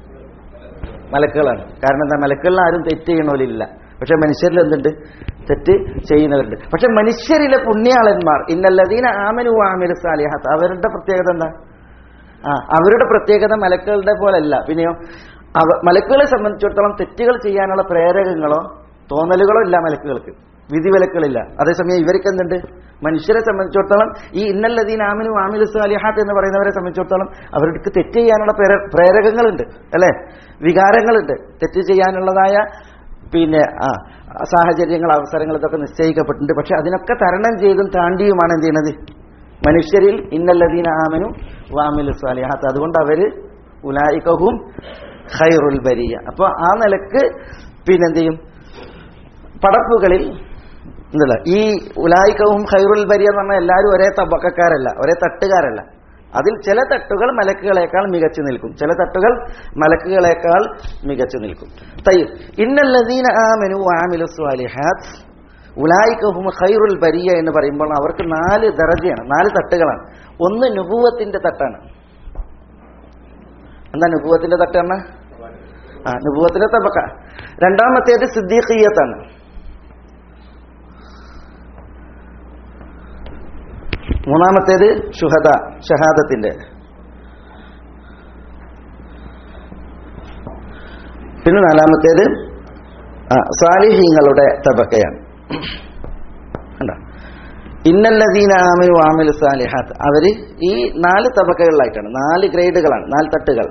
മലക്കുകളാണ് കാരണം എന്താ മലക്കുകളിൽ ആരും തെറ്റ് ചെയ്യണോലില്ല പക്ഷെ മനുഷ്യരിൽ എന്തുണ്ട് തെറ്റ് ചെയ്യുന്നവരുണ്ട് പക്ഷെ മനുഷ്യരിലെ പുണ്യാളന്മാർ ഇന്നല്ലതീന ആമനു ആമിരു സാലിഹാത്ത് അവരുടെ പ്രത്യേകത എന്താ ആ അവരുടെ പ്രത്യേകത മലക്കുകളുടെ പോലല്ല പിന്നെയോ അവ മലക്കുകളെ സംബന്ധിച്ചിടത്തോളം തെറ്റുകൾ ചെയ്യാനുള്ള പ്രേരകങ്ങളോ തോന്നലുകളോ ഇല്ല മലക്കുകൾക്ക് വിധിവിലക്കുകളില്ല അതേസമയം ഇവർക്ക് എന്തുണ്ട് മനുഷ്യരെ സംബന്ധിച്ചിടത്തോളം ഈ ഇന്നല്ലദീൻ ആമിനു ആമിലു സാലിഹാത്ത് എന്ന് പറയുന്നവരെ സംബന്ധിച്ചിടത്തോളം അവർക്ക് തെറ്റ് ചെയ്യാനുള്ള പ്രേര- പ്രേരകങ്ങളുണ്ട് അല്ലെ വികാരങ്ങളുണ്ട് തെറ്റ് ചെയ്യാനുള്ളതായ പിന്നെ ആ സാഹചര്യങ്ങൾ അവസരങ്ങൾ ഇതൊക്കെ നിശ്ചയിക്കപ്പെട്ടിട്ടുണ്ട് പക്ഷെ അതിനൊക്കെ തരണം ചെയ്തും താണ്ടിയുമാണ് എന്ത് ചെയ്യുന്നത് മനുഷ്യരിൽ ഇന്നല്ലദീന ആമനു വാമിലു സാലിഹാത്ത് അതുകൊണ്ട് അവര് ഉലായിക്കഹും ഖൈറുൽ ബരിയ അപ്പൊ ആ നിലക്ക് പിന്നെന്ത് ചെയ്യും പടപ്പുകളിൽ എന്തല്ല ഈ ഉലായിക്കവും ഖൈറുൽ ബരിയ എന്ന് പറഞ്ഞാൽ എല്ലാവരും ഒരേ തബക്കക്കാരല്ല ഒരേ തട്ടുകാരല്ല അതിൽ ചില തട്ടുകൾ മലക്കുകളെക്കാൾ മികച്ചു നിൽക്കും ചില തട്ടുകൾ മലക്കുകളെക്കാൾ മികച്ചു നിൽക്കും തയ്യ ഇന്നല്ലദീന ആമനു ആമിലു സ്വാലിഹാത്ത് ഉലായിക്കഹും ഖൈറുൽ ബരിയ എന്ന് പറയുമ്പോൾ അവർക്ക് നാല് ദറജയാണ് നാല് തട്ടുകളാണ് ഒന്ന് നുപൂവത്തിന്റെ തട്ടാണ് എന്താ നുപൂവത്തിന്റെ തട്ടാണ് ആ നുപൂവത്തിന്റെ തബക്ക രണ്ടാമത്തേത് സിദ്ദീഖിയത്താണ് മൂന്നാമത്തേത് ഷുഹദ ഷഹാദത്തിന്റെ പിന്നെ നാലാമത്തേത് ആ, സാലിഹീങ്ങളുടെ തബക്കയാണ് കണ്ടോ ഇന്നല്ലദീന ആമിനു ആമിലു സാലിഹാത്ത് അവര് ഈ നാല് തബക്കകളിലായിട്ടാണ് നാല് ഗ്രേഡുകളാണ് നാല് തട്ടുകൾ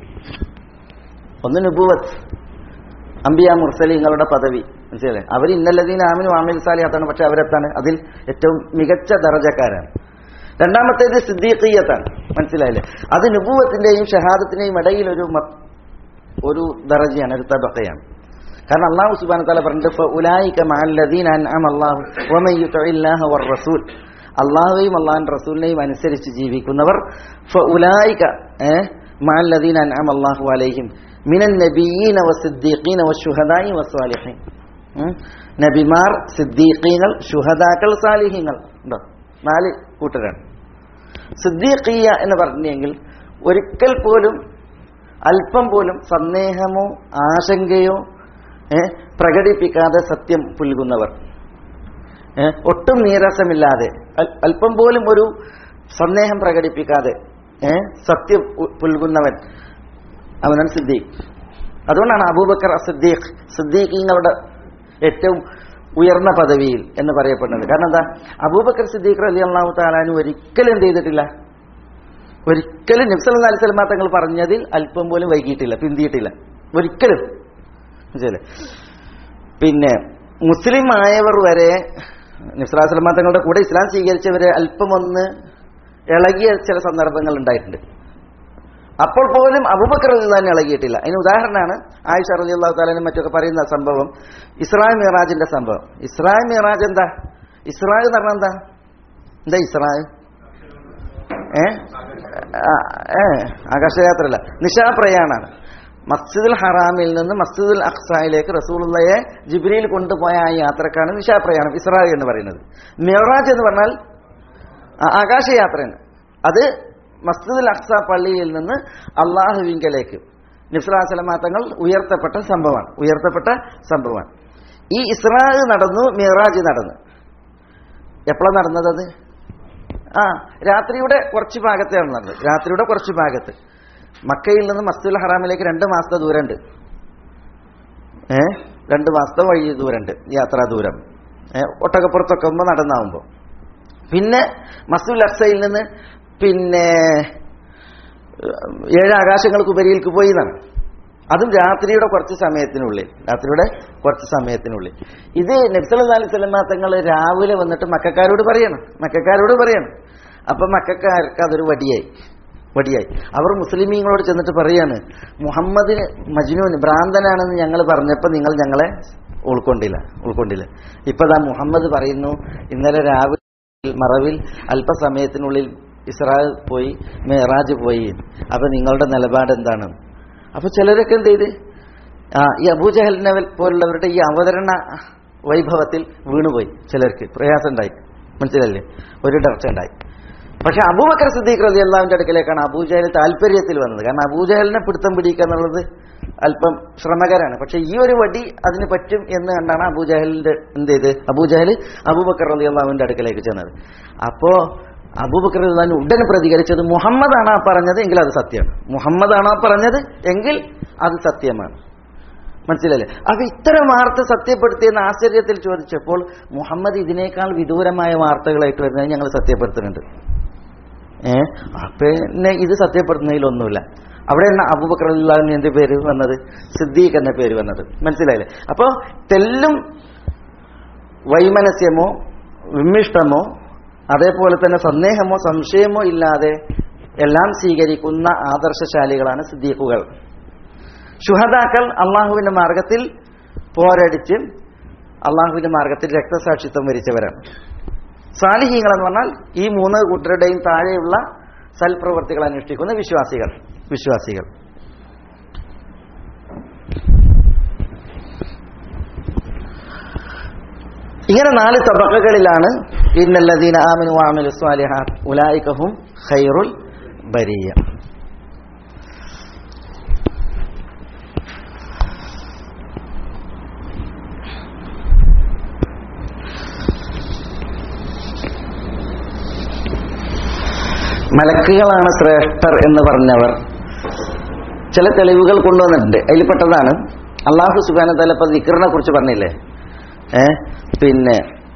ഒന്ന് നുബുവത്ത് അംബിയ മുർസലിങ്ങളുടെ പദവി മനസ്സിലല്ലേ അവർ ഇന്നല്ലദീന ആമിനു ആമിൽ സാലിഹാത്താണ് പക്ഷെ അവരെത്താണ് അതിൽ ഏറ്റവും മികച്ച ദറജക്കാരാണ് രണ്ടാമത്തേത് സിദ്ദീഖിയത്താണ് മനസ്സിലായില്ലേ അത് നുബൂവത്തിന്റെയും ഷഹാദത്തിന്റെയും ഇടയിൽ ഒരു മ- ഒരു ദറജയാണ് ഒരു തബക്കയാണ് കാരണം അള്ളാഹു സുബാന തല പറഞ്ഞിട്ട് ഉലായിക്ക മഅല്ലദീന അൻഅമ അല്ലാഹു വമൻ യുതഇല്ലാഹ വർ റസൂൽ അള്ളാഹുവെയും അള്ളാഹിന്റെ റസൂലിനെയും അനുസരിച്ച് ജീവിക്കുന്നവർ ഫഉലായിക ഏ മഅല്ലദീന അൻഅമ അല്ലാഹു അലൈഹിം മിനൻ നബിയീന വസിദ്ദീഖീന വശുഹദായി വസ്വാലിഹീൻ ഉം. നബിമാർ സിദ്ദീഖീങ്ങൾ ശുഹദാക്കൾ സാലിഹീങ്ങൾ ഉണ്ടോ നാല് കൂട്ടരാണ് സിദ്ദീഖീയ എന്ന് പറഞ്ഞെങ്കിൽ ഒരിക്കൽ പോലും അല്പം പോലും സന്ദേഹമോ ആശങ്കയോ ഏ, പ്രകടിപ്പിക്കാതെ സത്യം പുൽകുന്നവർ ഏ, ഒട്ടും നീരസമില്ലാതെ അൽ- അല്പം പോലും ഒരു സന്ദേഹം പ്രകടിപ്പിക്കാതെ ഏ, സത്യം ഉ- പുൽകുന്നവൻ അവനാണ് സിദ്ദീഖ് അതുകൊണ്ടാണ് അബൂബക്കർ സിദ്ദീഖ് സിദ്ദീഖീങ്ങളുടെ ഏറ്റവും ഉയർന്ന പദവിയിൽ എന്ന് പറയപ്പെടുന്നത് കാരണം എന്താ അബൂബക്കർ സിദ്ദീഖ് അലി അള്ളാഹു താലാനു ഒരിക്കലും എന്ത് ചെയ്തിട്ടില്ല ഒരിക്കലും നബ്സൽ അലി സ്വലമാ തങ്ങൾ പറഞ്ഞതിൽ അല്പം പോലും വൈകിയിട്ടില്ല പിന്തിയിട്ടില്ല ഒരിക്കലും മനസ്സിലായില്ലേ? പിന്നെ മുസ്ലിം ആയവർ വരെ നബ്സലാ സ്വലമാ തങ്ങളുടെ കൂടെ ഇസ്ലാം സ്വീകരിച്ചവരെ അല്പം ഒന്ന് ഇളകിയ ചില സന്ദർഭങ്ങൾ ഉണ്ടായിട്ടുണ്ട് അപ്പോൾ പോലും അബൂബക്കർ തന്നെ ഇളകിയിട്ടില്ല അതിന് ഉദാഹരണമാണ് ആയിഷ റലി അള്ളാഹു താലും മറ്റൊക്കെ പറയുന്ന സംഭവം ഇസ്രായ് മിറാജിന്റെ സംഭവം ഇസ്രായ് മിറാജ് എന്താ ഇസ്രായ് എന്ന് പറഞ്ഞാൽ എന്താ എന്താ ഇസ്രായ് ഏ ആ, ഏ ആകാശയാത്രയല്ല നിശാപ്രയാണാണ് മസ്ജിദുൽ ഹറാമിൽ നിന്ന് മസ്ജിദുൽ അഖ്സായിലേക്ക് റസൂലുള്ളയെ ജിബ്രിയിൽ കൊണ്ടുപോയ ആ യാത്രക്കാണ് നിശാപ്രയാണം ഇസ്രായ് എന്ന് പറയുന്നത് മിറാജ് എന്ന് പറഞ്ഞാൽ ആ- ആകാശയാത്രയാണ് അത് മസ്ജിദുൽ അഖ്സ പള്ളിയിൽ നിന്ന് അള്ളാഹുവിങ്കലേക്ക് നിസ്ലാസലമാ തങ്ങൾ ഉയർത്തപ്പെട്ട സംഭവമാണ് ഉയർത്തപ്പെട്ട സംഭവമാണ് ഈ ഇസ്രാ നടന്നു മിറാജ് നടന്നു എപ്പോഴാണ് നടന്നത് അത് ആ രാത്രിയുടെ കുറച്ച് ഭാഗത്തെയാണ് നടന്നത് രാത്രിയുടെ കുറച്ച് ഭാഗത്ത് മക്കയിൽ നിന്ന് മസ്തുൽ ഹറാമിലേക്ക് രണ്ട് മാസത്തെ ദൂരമുണ്ട് ഏ രണ്ട് മാസത്തെ വഴി ദൂരമുണ്ട് യാത്രാ ദൂരം ഏ ഒട്ടകപ്പുറത്തൊക്കെ ആകുമ്പോൾ നടന്നാവുമ്പോൾ പിന്നെ മസ്തുൽ അക്സയിൽ നിന്ന് പിന്നെ ഏഴ് ആകാശങ്ങൾക്ക് ഉപരിയിലേക്ക് പോയി എന്നാണ് അതും രാത്രിയുടെ കുറച്ച് സമയത്തിനുള്ളിൽ രാത്രിയുടെ കുറച്ച് സമയത്തിനുള്ളിൽ ഇത് നബ്സല്ലാ അലൈഹി സ്വലമ തങ്ങൾ രാവിലെ വന്നിട്ട് മക്കാരോട് പറയണം മക്കാരോട് പറയണം അപ്പൊ മക്കാർക്ക് അതൊരു വടിയായി വടിയായി അവർ മുസ്ലിമീങ്ങളോട് ചെന്നിട്ട് പറയാണ് മുഹമ്മദിന് മജ്നൂൻ ഭ്രാന്തനാണെന്ന് ഞങ്ങൾ പറഞ്ഞപ്പോൾ നിങ്ങൾ ഞങ്ങളെ ഉൾക്കൊണ്ടില്ല ഉൾക്കൊണ്ടില്ല ഇപ്പതാ മുഹമ്മദ് പറയുന്നു ഇന്നലെ രാവിലെ മറവിൽ അല്പസമയത്തിനുള്ളിൽ ഇസ്രായേൽ പോയി മെഹറാജ് പോയി അപ്പൊ നിങ്ങളുടെ നിലപാട് എന്താണ് അപ്പൊ ചിലരൊക്കെ എന്ത് ചെയ്ത് ആ ഈ അബൂജഹലിനെ പോലുള്ളവരുടെ ഈ അവതരണ വൈഭവത്തിൽ വീണുപോയി ചിലർക്ക് പ്രയാസം ഉണ്ടായി മനസ്സിലല്ലേ ഒരു ഡർച്ച ഉണ്ടായി പക്ഷെ അബൂബക്കർ സിദ്ദീഖ് റലി അള്ളാവിന്റെ അടുക്കലേക്കാണ് അബൂജഹൽ താല്പര്യത്തിൽ വന്നത് കാരണം അബൂജഹലിനെ പിടുത്തം പിടിക്കുക എന്നുള്ളത് അല്പം ശ്രമകരാണ് പക്ഷെ ഈ ഒരു വടി അതിന് പറ്റും എന്ന് കണ്ടാണ് അബൂജഹലിന്റെ എന്ത് ചെയ്ത് അബൂജഹൽ അബൂബക്കർ റലി അള്ളാവിന്റെ അടുക്കലേക്ക് ചെന്നത് അപ്പോ അബൂബക്കർ റളിയല്ലാഹു അൻഹു ഉടനെ പ്രതികരിച്ചത് മുഹമ്മദാണോ പറഞ്ഞത് എങ്കിൽ അത് സത്യമാണ് മുഹമ്മദാണോ പറഞ്ഞത് എങ്കിൽ അത് സത്യമാണ് മനസ്സിലല്ലേ അപ്പൊ ഇത്തരം വാർത്ത സത്യപ്പെടുത്തിയെന്ന് ആശ്ചര്യത്തിൽ ചോദിച്ചപ്പോൾ മുഹമ്മദ് ഇതിനേക്കാൾ വിദൂരമായ വാർത്തകളായിട്ട് വരുന്നത് ഞങ്ങൾ സത്യപ്പെടുത്തുന്നുണ്ട് ഏ പിന്നെ ഇത് സത്യപ്പെടുത്തുന്നതിലൊന്നുമില്ല അവിടെ എന്ന അബൂബക്കർ അള്ളാഹുവിന് എന്ത് പേര് വന്നത് സിദ്ദീഖ് എന്ന പേര് വന്നത് മനസ്സിലായില്ലേ അപ്പോൾ തെല്ലും വൈമനസ്യമോ വിമ്മിഷ്ടമോ അതേപോലെ തന്നെ സന്ദേഹമോ സംശയമോ ഇല്ലാതെ എല്ലാം സ്വീകരിക്കുന്ന ആദർശശാലികളാണ് സിദ്ദീഖുകൾ ശുഹദാക്കൾ അള്ളാഹുവിന്റെ മാർഗത്തിൽ പോരടിച്ച് അള്ളാഹുവിന്റെ മാർഗത്തിൽ രക്തസാക്ഷിത്വം വരിച്ചവരാണ് സാലിഹീങ്ങൾ എന്ന് പറഞ്ഞാൽ ഈ മൂന്ന് കൂട്ടരുടെയും താഴെയുള്ള സൽപ്രവർത്തികൾ അനുഷ്ഠിക്കുന്ന വിശ്വാസികൾ വിശ്വാസികൾ ഇങ്ങനെ നാല് തബക്കകളിലാണ് ഇന്നല്ലദീന ആമിനു വാമിലു സ്വാലിഹാത്ത് ഉലായിക്കഹും ഖൈറുൽ ബരിയ മലക്കുകളാണ് ശ്രേഷ്ഠർ എന്ന് പറഞ്ഞവർ ചില തെളിവുകൾ കൊണ്ടുവന്നിട്ടുണ്ട് അതിൽപ്പെട്ടതാണ് അള്ളാഹു സുബാന തല ഇപ്പൊ ദിക്കറിനെ കുറിച്ച് പറഞ്ഞില്ലേ ഏ പിന്നെ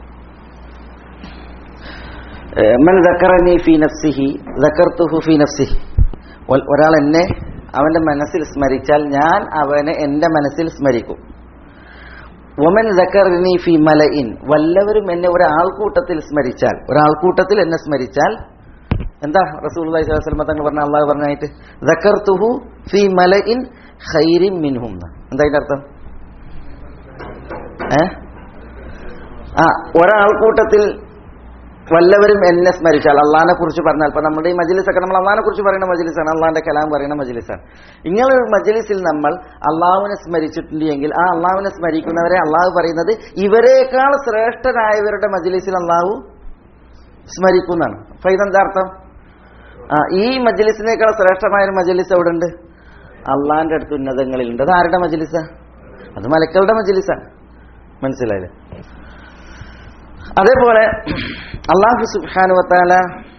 മൻ ദക്കറനി ഫി നഫ്സിഹി ദക്കർത്തുഹു ഫി നഫ്സിഹി ഒരാൾ എന്നെ അവന്റെ മനസ്സിൽ സ്മരിച്ചാൽ ഞാൻ അവനെ എന്റെ മനസ്സിൽ സ്മരിക്കും ഒമൻ ദക്കറിനി ഫി മലയിൻ വല്ലവരും എന്നെ ഒരാൾക്കൂട്ടത്തിൽ സ്മരിച്ചാൽ ഒരാൾക്കൂട്ടത്തിൽ എന്നെ സ്മരിച്ചാൽ എന്താ റസൂൽ സ്വലമ തങ്ങൾ പറഞ്ഞ അള്ളാഹ് പറഞ്ഞായിട്ട് ദക്കർത്തുഹു ഫി മലയിൻ ഖൈരിൻ മിൻഹും എന്താ അതിന്റെ അർത്ഥം ഏ ആ ഒരാൾക്കൂട്ടത്തിൽ വല്ലവരും എന്നെ സ്മരിച്ചാൽ അള്ളഹാനെ കുറിച്ച് പറഞ്ഞാൽ ഇപ്പൊ നമ്മുടെ ഈ മജ്ലിസൊക്കെ നമ്മൾ അള്ളഹാനെ കുറിച്ച് പറയുന്ന മജ്ലിസാണ് അള്ളാന്റെ കലാം പറയുന്ന മജ്ലിസാണ് ഇങ്ങനെ ഒരു മജ്ലിസിൽ നമ്മൾ അള്ളാഹുവിനെ സ്മരിച്ചിട്ടുണ്ട് എങ്കിൽ ആ അള്ളാഹുവിനെ സ്മരിക്കുന്നവരെ അള്ളാഹു പറയുന്നത് ഇവരെക്കാൾ ശ്രേഷ്ഠരായവരുടെ മജ്ലിസിൽ അള്ളാഹു സ്മരിക്കുന്നതാണ് അപ്പൊ ഇതെന്താ അർത്ഥം ആ ഈ മജ്ലിസിനേക്കാൾ ശ്രേഷ്ഠമായ ഒരു മജ്ലിസ് എവിടെ ഉണ്ട് അള്ളാന്റെ അടുത്ത് ഉന്നതങ്ങളിലുണ്ട് അത് ആരുടെ മജ്ലിസാ അത് മലക്കളുടെ മജ്ലിസാണ് മനസ്സിലായില്ലേ അതേപോലെ അള്ളാഹു സുബാനുവത്താല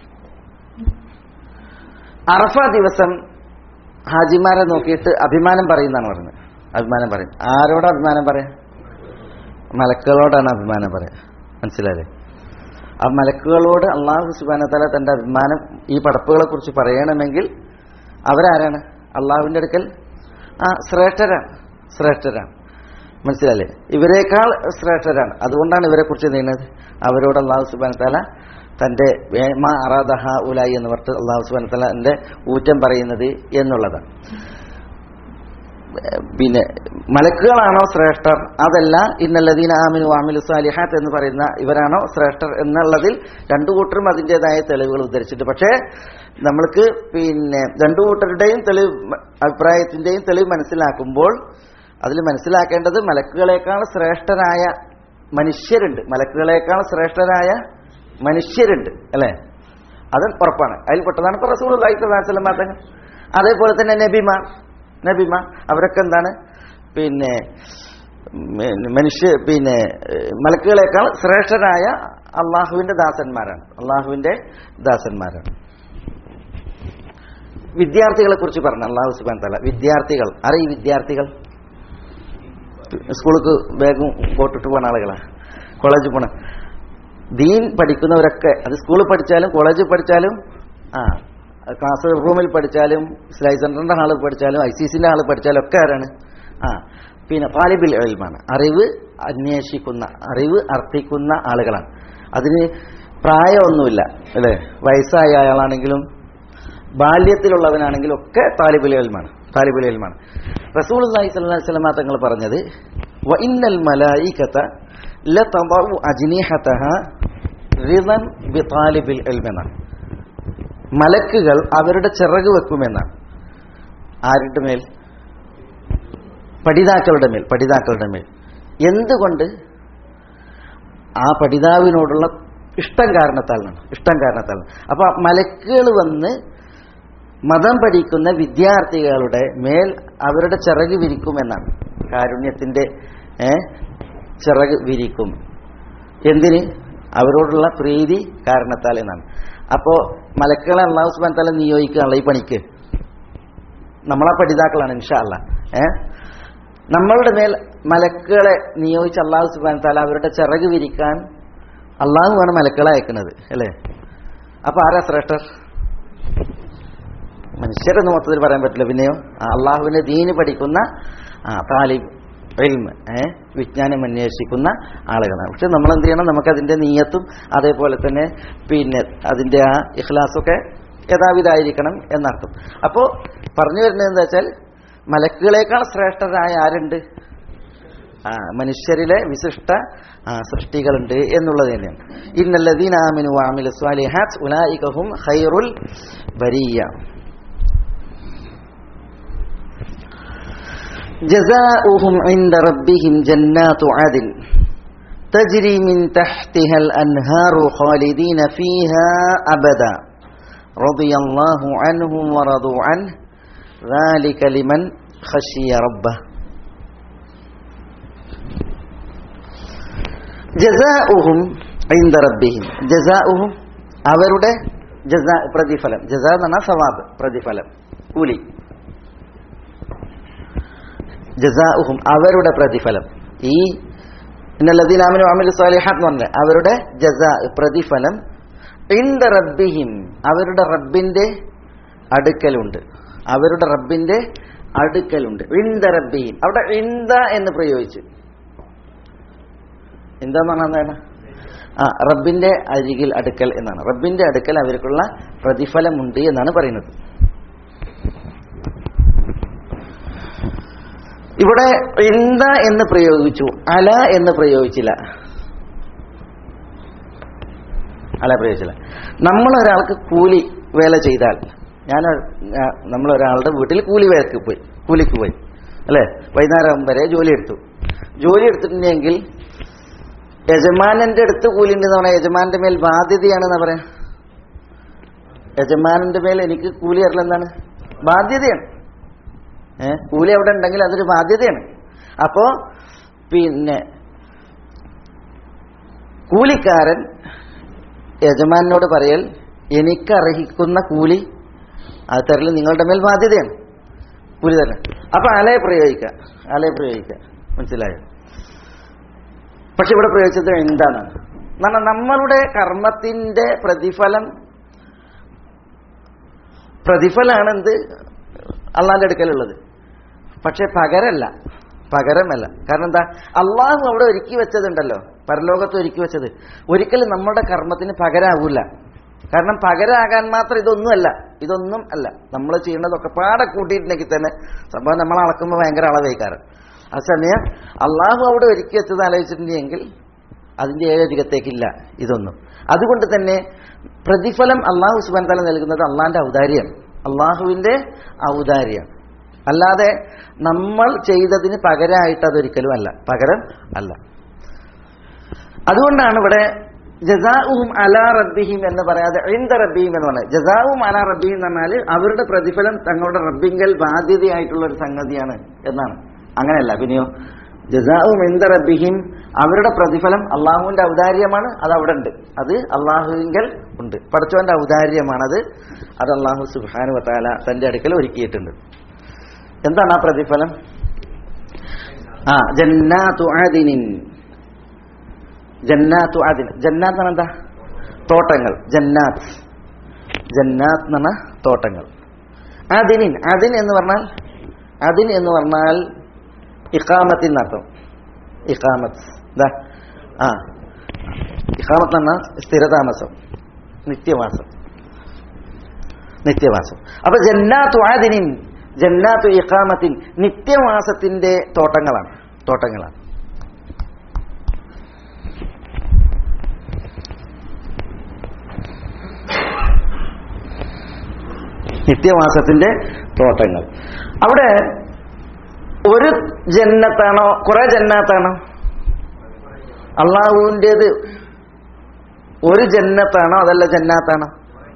അറഫ ദിവസം ഹാജിമാരെ നോക്കിയിട്ട് അഭിമാനം പറയുന്നതാണ് പറഞ്ഞത് അഭിമാനം പറയും ആരോട് അഭിമാനം പറയാം മലക്കുകളോടാണ് അഭിമാനം പറയാം മനസ്സിലായില്ലേ ആ മലക്കുകളോട് അള്ളാഹു സുബാനത്തല തന്റെ അഭിമാനം ഈ പടപ്പുകളെ കുറിച്ച് പറയണമെങ്കിൽ അവരാരാണ് അള്ളാഹുവിന്റെ അടുക്കൽ ആ ശ്രേഷ്ഠരാണ് ശ്രേഷ്ഠരാണ് മനസ്സിലല്ലേ ഇവരെക്കാൾ ശ്രേഷ്ഠരാണ് അതുകൊണ്ടാണ് ഇവരെ കുറിച്ച് ചെയ്യുന്നത് അവരോട് അള്ളാഹു സുബാൻ തല തന്റെ മാ അറാദഹ ഉലായി എന്ന് പറഞ്ഞിട്ട് അള്ളാഹു സുബാൻ തലന്റെ ഊറ്റം പറയുന്നത് എന്നുള്ളതാണ് പിന്നെ മലക്കുകളാണോ ശ്രേഷ്ഠർ അതല്ല ഇന്നല്ലദീന ആമിനു ആമിലു സാലിഹാത്ത് എന്ന് പറയുന്ന ഇവരാണോ ശ്രേഷ്ഠർ എന്നുള്ളതിൽ രണ്ടു കൂട്ടരും അതിൻ്റെതായ തെളിവുകൾ ഉദ്ധരിച്ചിട്ട് പക്ഷേ നമ്മൾക്ക് പിന്നെ രണ്ടു കൂട്ടരുടെയും തെളിവ് അഭിപ്രായത്തിന്റെയും തെളിവ് മനസ്സിലാക്കുമ്പോൾ അതിൽ മനസ്സിലാക്കേണ്ടത് മലക്കുകളെക്കാൾ ശ്രേഷ്ഠരായ മനുഷ്യരുണ്ട് മലക്കുകളെക്കാൾ ശ്രേഷ്ഠരായ മനുഷ്യരുണ്ട് അല്ലേ അത് ഉറപ്പാണ് അതിൽ പെട്ടതാണ് ഇപ്പൊ റസൂൽ അള്ളാഹിത്തല്ലാ തങ്ങൾ അതേപോലെ തന്നെ നബിമാർ നബിമാർ അവരൊക്കെ എന്താണ് പിന്നെ മനുഷ്യ പിന്നെ മലക്കുകളെക്കാൾ ശ്രേഷ്ഠരായ അള്ളാഹുവിന്റെ ദാസന്മാരാണ് അള്ളാഹുവിന്റെ ദാസന്മാരാണ് വിദ്യാർത്ഥികളെ കുറിച്ച് പറഞ്ഞു അള്ളാഹു സുബാൻ തല വിദ്യാർത്ഥികൾ അറിയ വിദ്യാർത്ഥികൾ സ്കൂൾക്ക് ബാഗും കോട്ടിട്ട് പോണ ആളുകളാ കോളേജിൽ പോണ ദീൻ പഠിക്കുന്നവരൊക്കെ അത് സ്കൂളിൽ പഠിച്ചാലും കോളേജിൽ പഠിച്ചാലും ആ ക്ലാസ് റൂമിൽ പഠിച്ചാലും സ്ലൈ സെന്ററിന്റെ ഹാളിൽ പഠിച്ചാലും ഐ സി സിന്റെ ഹാളിൽ പഠിച്ചാലും ഒക്കെ ആരാണ് ആ പിന്നെ താലിബിൽ എൽമാണ് അറിവ് അന്വേഷിക്കുന്ന അറിവ് അർത്ഥിക്കുന്ന ആളുകളാണ് അതിന് പ്രായമൊന്നുമില്ല അല്ലേ വയസ്സായ ആളാണെങ്കിലും ബാല്യത്തിലുള്ളവനാണെങ്കിലും ഒക്കെ താലിബുൽ എൽമാണ് താലിബുൽ എൽമാണ് റസൂൽ അള്ളാഹി സ്വല്ലല്ലാഹി അലൈഹി വസല്ലം തങ്ങൾ പറഞ്ഞത് വ ഇന്നൽ മലായികത ലതദഉ അജ്നിഹതഹ റിദൻ ബിതാലിബിൽ ഇൽം എന്നാണ് മലക്കുകൾ അവരുടെ ചിറക് വെക്കുമെന്നാണ് ആരുടെ മേൽ പഠിതാക്കളുടെ മേൽ പഠിതാക്കളുടെ മേൽ എന്തുകൊണ്ട് ആ പഠിതാവിനോടുള്ള ഇഷ്ടം കാരണത്താലാണ് ഇഷ്ടം കാരണത്താലാണ് അപ്പൊ മലക്കുകൾ വന്ന് മതം പഠിക്കുന്ന വിദ്യാർത്ഥികളുടെ മേൽ അവരുടെ ചിറക് വിരിക്കുമെന്നാണ് കാരുണ്യത്തിന്റെ ഏ, ചിറക് വിരിക്കും എന്തിന് അവരോടുള്ള പ്രീതി കാരണത്താൽ എന്നാണ് അപ്പോ മലക്കുകളെ അള്ളാഹു സുബാൻ തല നിയോഗിക്കുകയാണല്ലോ ഈ പണിക്ക് നമ്മളെ പഠിതാക്കളാണ് ഇൻഷാല്ല ഏ നമ്മളുടെ മേൽ മലക്കുകളെ നിയോഗിച്ച് അള്ളാഹു സുബാൻ താല അവരുടെ ചിറക് വിരിക്കാൻ അള്ളാഹുവാണ് മലക്കുകളെ അയക്കുന്നത് അല്ലേ അപ്പൊ ആരാ ശ്രേഷ്ഠർ മനുഷ്യരെന്ന് മൊത്തത്തിൽ പറയാൻ പറ്റില്ല പിന്നെയോ ആ അള്ളാഹുവിന്റെ ദീന് പഠിക്കുന്ന ആ താലിബ് ഇൽമ് ഏ വിജ്ഞാനം അന്വേഷിക്കുന്ന ആളുകളാണ് പക്ഷെ നമ്മൾ എന്ത് ചെയ്യണം നമുക്ക് അതിന്റെ നീയത്തും അതേപോലെ തന്നെ പിന്നെ അതിന്റെ ആ ഇഖ്ലാസൊക്കെ യഥാവിധായിരിക്കണം എന്നർത്ഥം അപ്പോ പറഞ്ഞു വരുന്നത് എന്താ വെച്ചാൽ മലക്കുകളേക്കാൾ ശ്രേഷ്ഠരായ ആരുണ്ട് ആ മനുഷ്യരിലെ വിശിഷ്ട ആ, സൃഷ്ടികളുണ്ട് എന്നുള്ളത് തന്നെയാണ് ഇന്നല്ലദീന ആമിനു വഅമിലു സ്വാലിഹാത്ത് ഉലൈകഹും ഖൈറുൽ ബരിയ جزاؤهم عند ربهم جنات عدن تجري من تحتها الأنهار خالدين فيها أبدا رضي الله عنهم ورضوا عنه ذلك لمن خشي ربه ജസാഉഹും ഐന്ദ റബ്ബിഹിം ജസാഉഹും അവരുടെ ജസാ പ്രതിഫലം ജസാ എന്ന് പറഞ്ഞാൽ സവാബ് പ്രതിഫലം കൂലി ജസാഉഹും അവരുടെ പ്രതിഫലം ഈ ഇന്നല്ലദീനാമിനു അമിലു സ്വാലിഹാത്ത് എന്ന് പറഞ്ഞ അവരുടെ ജസാ പ്രതിഫലം ഇന്ദ റബ്ബിഹിം അവരുടെ റബ്ബിന്റെ അടുക്കലുണ്ട് അവരുടെ റബ്ബിന്റെ അടുക്കലുണ്ട് ഇന്ദ റബ്ബിഹിം അവിടെ ഇന്ദ എന്ന് പ്രയോഗിച്ചു എന്താന്ന് പറഞ്ഞാൽ എന്താണ് ആ റബ്ബിന്റെ അരികിൽ അടുക്കൽ എന്നാണ് റബ്ബിന്റെ അടുക്കൽ അവർക്കുള്ള പ്രതിഫലമുണ്ട് എന്നാണ് പറയുന്നത് ഇവിടെ ഇന്ത എന്ന് പ്രയോഗിച്ചു അല എന്ന് പ്രയോഗിച്ചില്ല അല പ്രയോഗിച്ചില്ല നമ്മൾ ഒരാൾക്ക് കൂലി വേല ചെയ്താൽ ഞാൻ നമ്മൾ ഒരാളുടെ വീട്ടിൽ കൂലി വേലക്ക് പോയി കൂലിക്ക് പോയി അല്ലേ വൈകുന്നേരം വരെ ജോലി എടുത്തു ജോലി എടുത്തിട്ടുണ്ടെങ്കിൽ യജമാനന്റെ അടുത്ത് കൂലി ഉണ്ടെന്ന് പറയാം യജമാന്റെ മേൽ ബാധ്യതയാണെന്ന് പറയാം യജമാനന്റെ മേൽ എനിക്ക് കൂലി തരൽ എന്താണ് ബാധ്യതയാണ് ഏ കൂലി അവിടെ ഉണ്ടെങ്കിൽ അതൊരു ബാധ്യതയാണ് അപ്പോ പിന്നെ കൂലിക്കാരൻ യജമാനോട് പറയൽ എനിക്ക് അർഹിക്കുന്ന കൂലി അത് തരൽ നിങ്ങളുടെ മേൽ ബാധ്യതയാണ് കൂലി തരണം അപ്പൊ അലയെ പ്രയോഗിക്കുക അലയെ പ്രയോഗിക്കുക മനസ്സിലായോ പക്ഷെ ഇവിടെ പ്രയോഗിച്ചത് എന്താണ് എന്നാൽ നമ്മളുടെ കർമ്മത്തിന്റെ പ്രതിഫലം പ്രതിഫലമാണ് എന്ത് അള്ളാന്റെ അടുക്കലുള്ളത് പക്ഷെ പകരല്ല പകരമല്ല കാരണം എന്താ അള്ളാഹു അവിടെ ഒരുക്കി വെച്ചതുണ്ടല്ലോ പരലോകത്ത് ഒരുക്കി വെച്ചത് ഒരിക്കലും നമ്മുടെ കർമ്മത്തിന് പകരാവൂല കാരണം പകരാകാൻ മാത്രം ഇതൊന്നുമല്ല ഇതൊന്നും അല്ല നമ്മൾ ചെയ്യുന്നതൊക്കെ പാടെ കൂട്ടിയിട്ടുണ്ടെങ്കിൽ തന്നെ സംഭവം നമ്മൾ അളക്കുമ്പോൾ ഭയങ്കര അളവേക്കാരം അതേസമയം അള്ളാഹു അവിടെ ഒരുക്കി വെച്ചത് ആലോചിച്ചിട്ടുണ്ടെങ്കിൽ അതിന്റെ ഏഴധികത്തേക്കില്ല ഇതൊന്നും അതുകൊണ്ട് തന്നെ പ്രതിഫലം അള്ളാഹു സുബാൻ തല നൽകുന്നത് അള്ളാന്റെ ഔദാര്യമാണ് അള്ളാഹുവിന്റെ ഔദാര്യമാണ് അല്ലാതെ നമ്മൾ ചെയ്തതിന് പകരമായിട്ട് അതൊരിക്കലും അല്ല പകരം അല്ല അതുകൊണ്ടാണ് ഇവിടെ ജസാഉം അലാ റബ്ബിഹിം എന്ന് പറയാതെ ഇന്ദ റബ്ബിഹിം എന്ന് പറഞ്ഞത് ജസാവും അലാ റബ്ബിഹിം എന്ന് പറഞ്ഞാൽ അവരുടെ പ്രതിഫലം തങ്ങളുടെ റബ്ബിങ്കൽ ബാധ്യതയായിട്ടുള്ള ഒരു സംഗതിയാണ് എന്നാണ് അങ്ങനെയല്ല പിന്നെയോ ജസാവും ഇന്ദ റബ്ബിഹിം അവരുടെ പ്രതിഫലം അള്ളാഹുവിന്റെ ഔദാര്യമാണ് അത് അവിടെ ഉണ്ട് അത് അള്ളാഹുവിങ്കൽ ഉണ്ട് പഠിച്ചവന്റെ ഔദാര്യമാണത് അത് അള്ളാഹു സുബാനു വത്താല തന്റെ അടുക്കൽ ഒരുക്കിയിട്ടുണ്ട് എന്താണ് ആ പ്രതിഫലം ആ ജന്നാത്തു ആദിനിൻ ജന്നാത്തു ആദിൻ ജന്നാത്ത് എന്ന് എന്താ തോട്ടങ്ങൾ ജന്നാത്ത് ജന്നാത്ത് എന്ന് പറഞ്ഞ തോട്ടങ്ങൾ അതിനിൻ അതിൻ എന്ന് പറഞ്ഞാൽ അതിൻ എന്ന് പറഞ്ഞാൽ ഇഖാമത്തിൻ എന്നർത്ഥം ഇഖാമത്ത് ഇതാ ആ ഇഖാമത്ത് എന്ന് പറഞ്ഞാൽ സ്ഥിരതാമസം നിത്യവാസം നിത്യവാസം അപ്പൊ ജന്നാത്തു ആദിനിൻ ജന്നാത്തു ഇഖാമത്തിൻ നിത്യവാസത്തിന്റെ തോട്ടങ്ങളാണ് തോട്ടങ്ങളാണ് നിത്യവാസത്തിന്റെ തോട്ടങ്ങൾ അവിടെ ഒരു ജന്നത്താണോ കുറെ ജന്നാത്താണോ അള്ളാഹുവിൻ്റെത് ഒരു ജന്നത്താണോ അതല്ല ജന്നാത്താണോ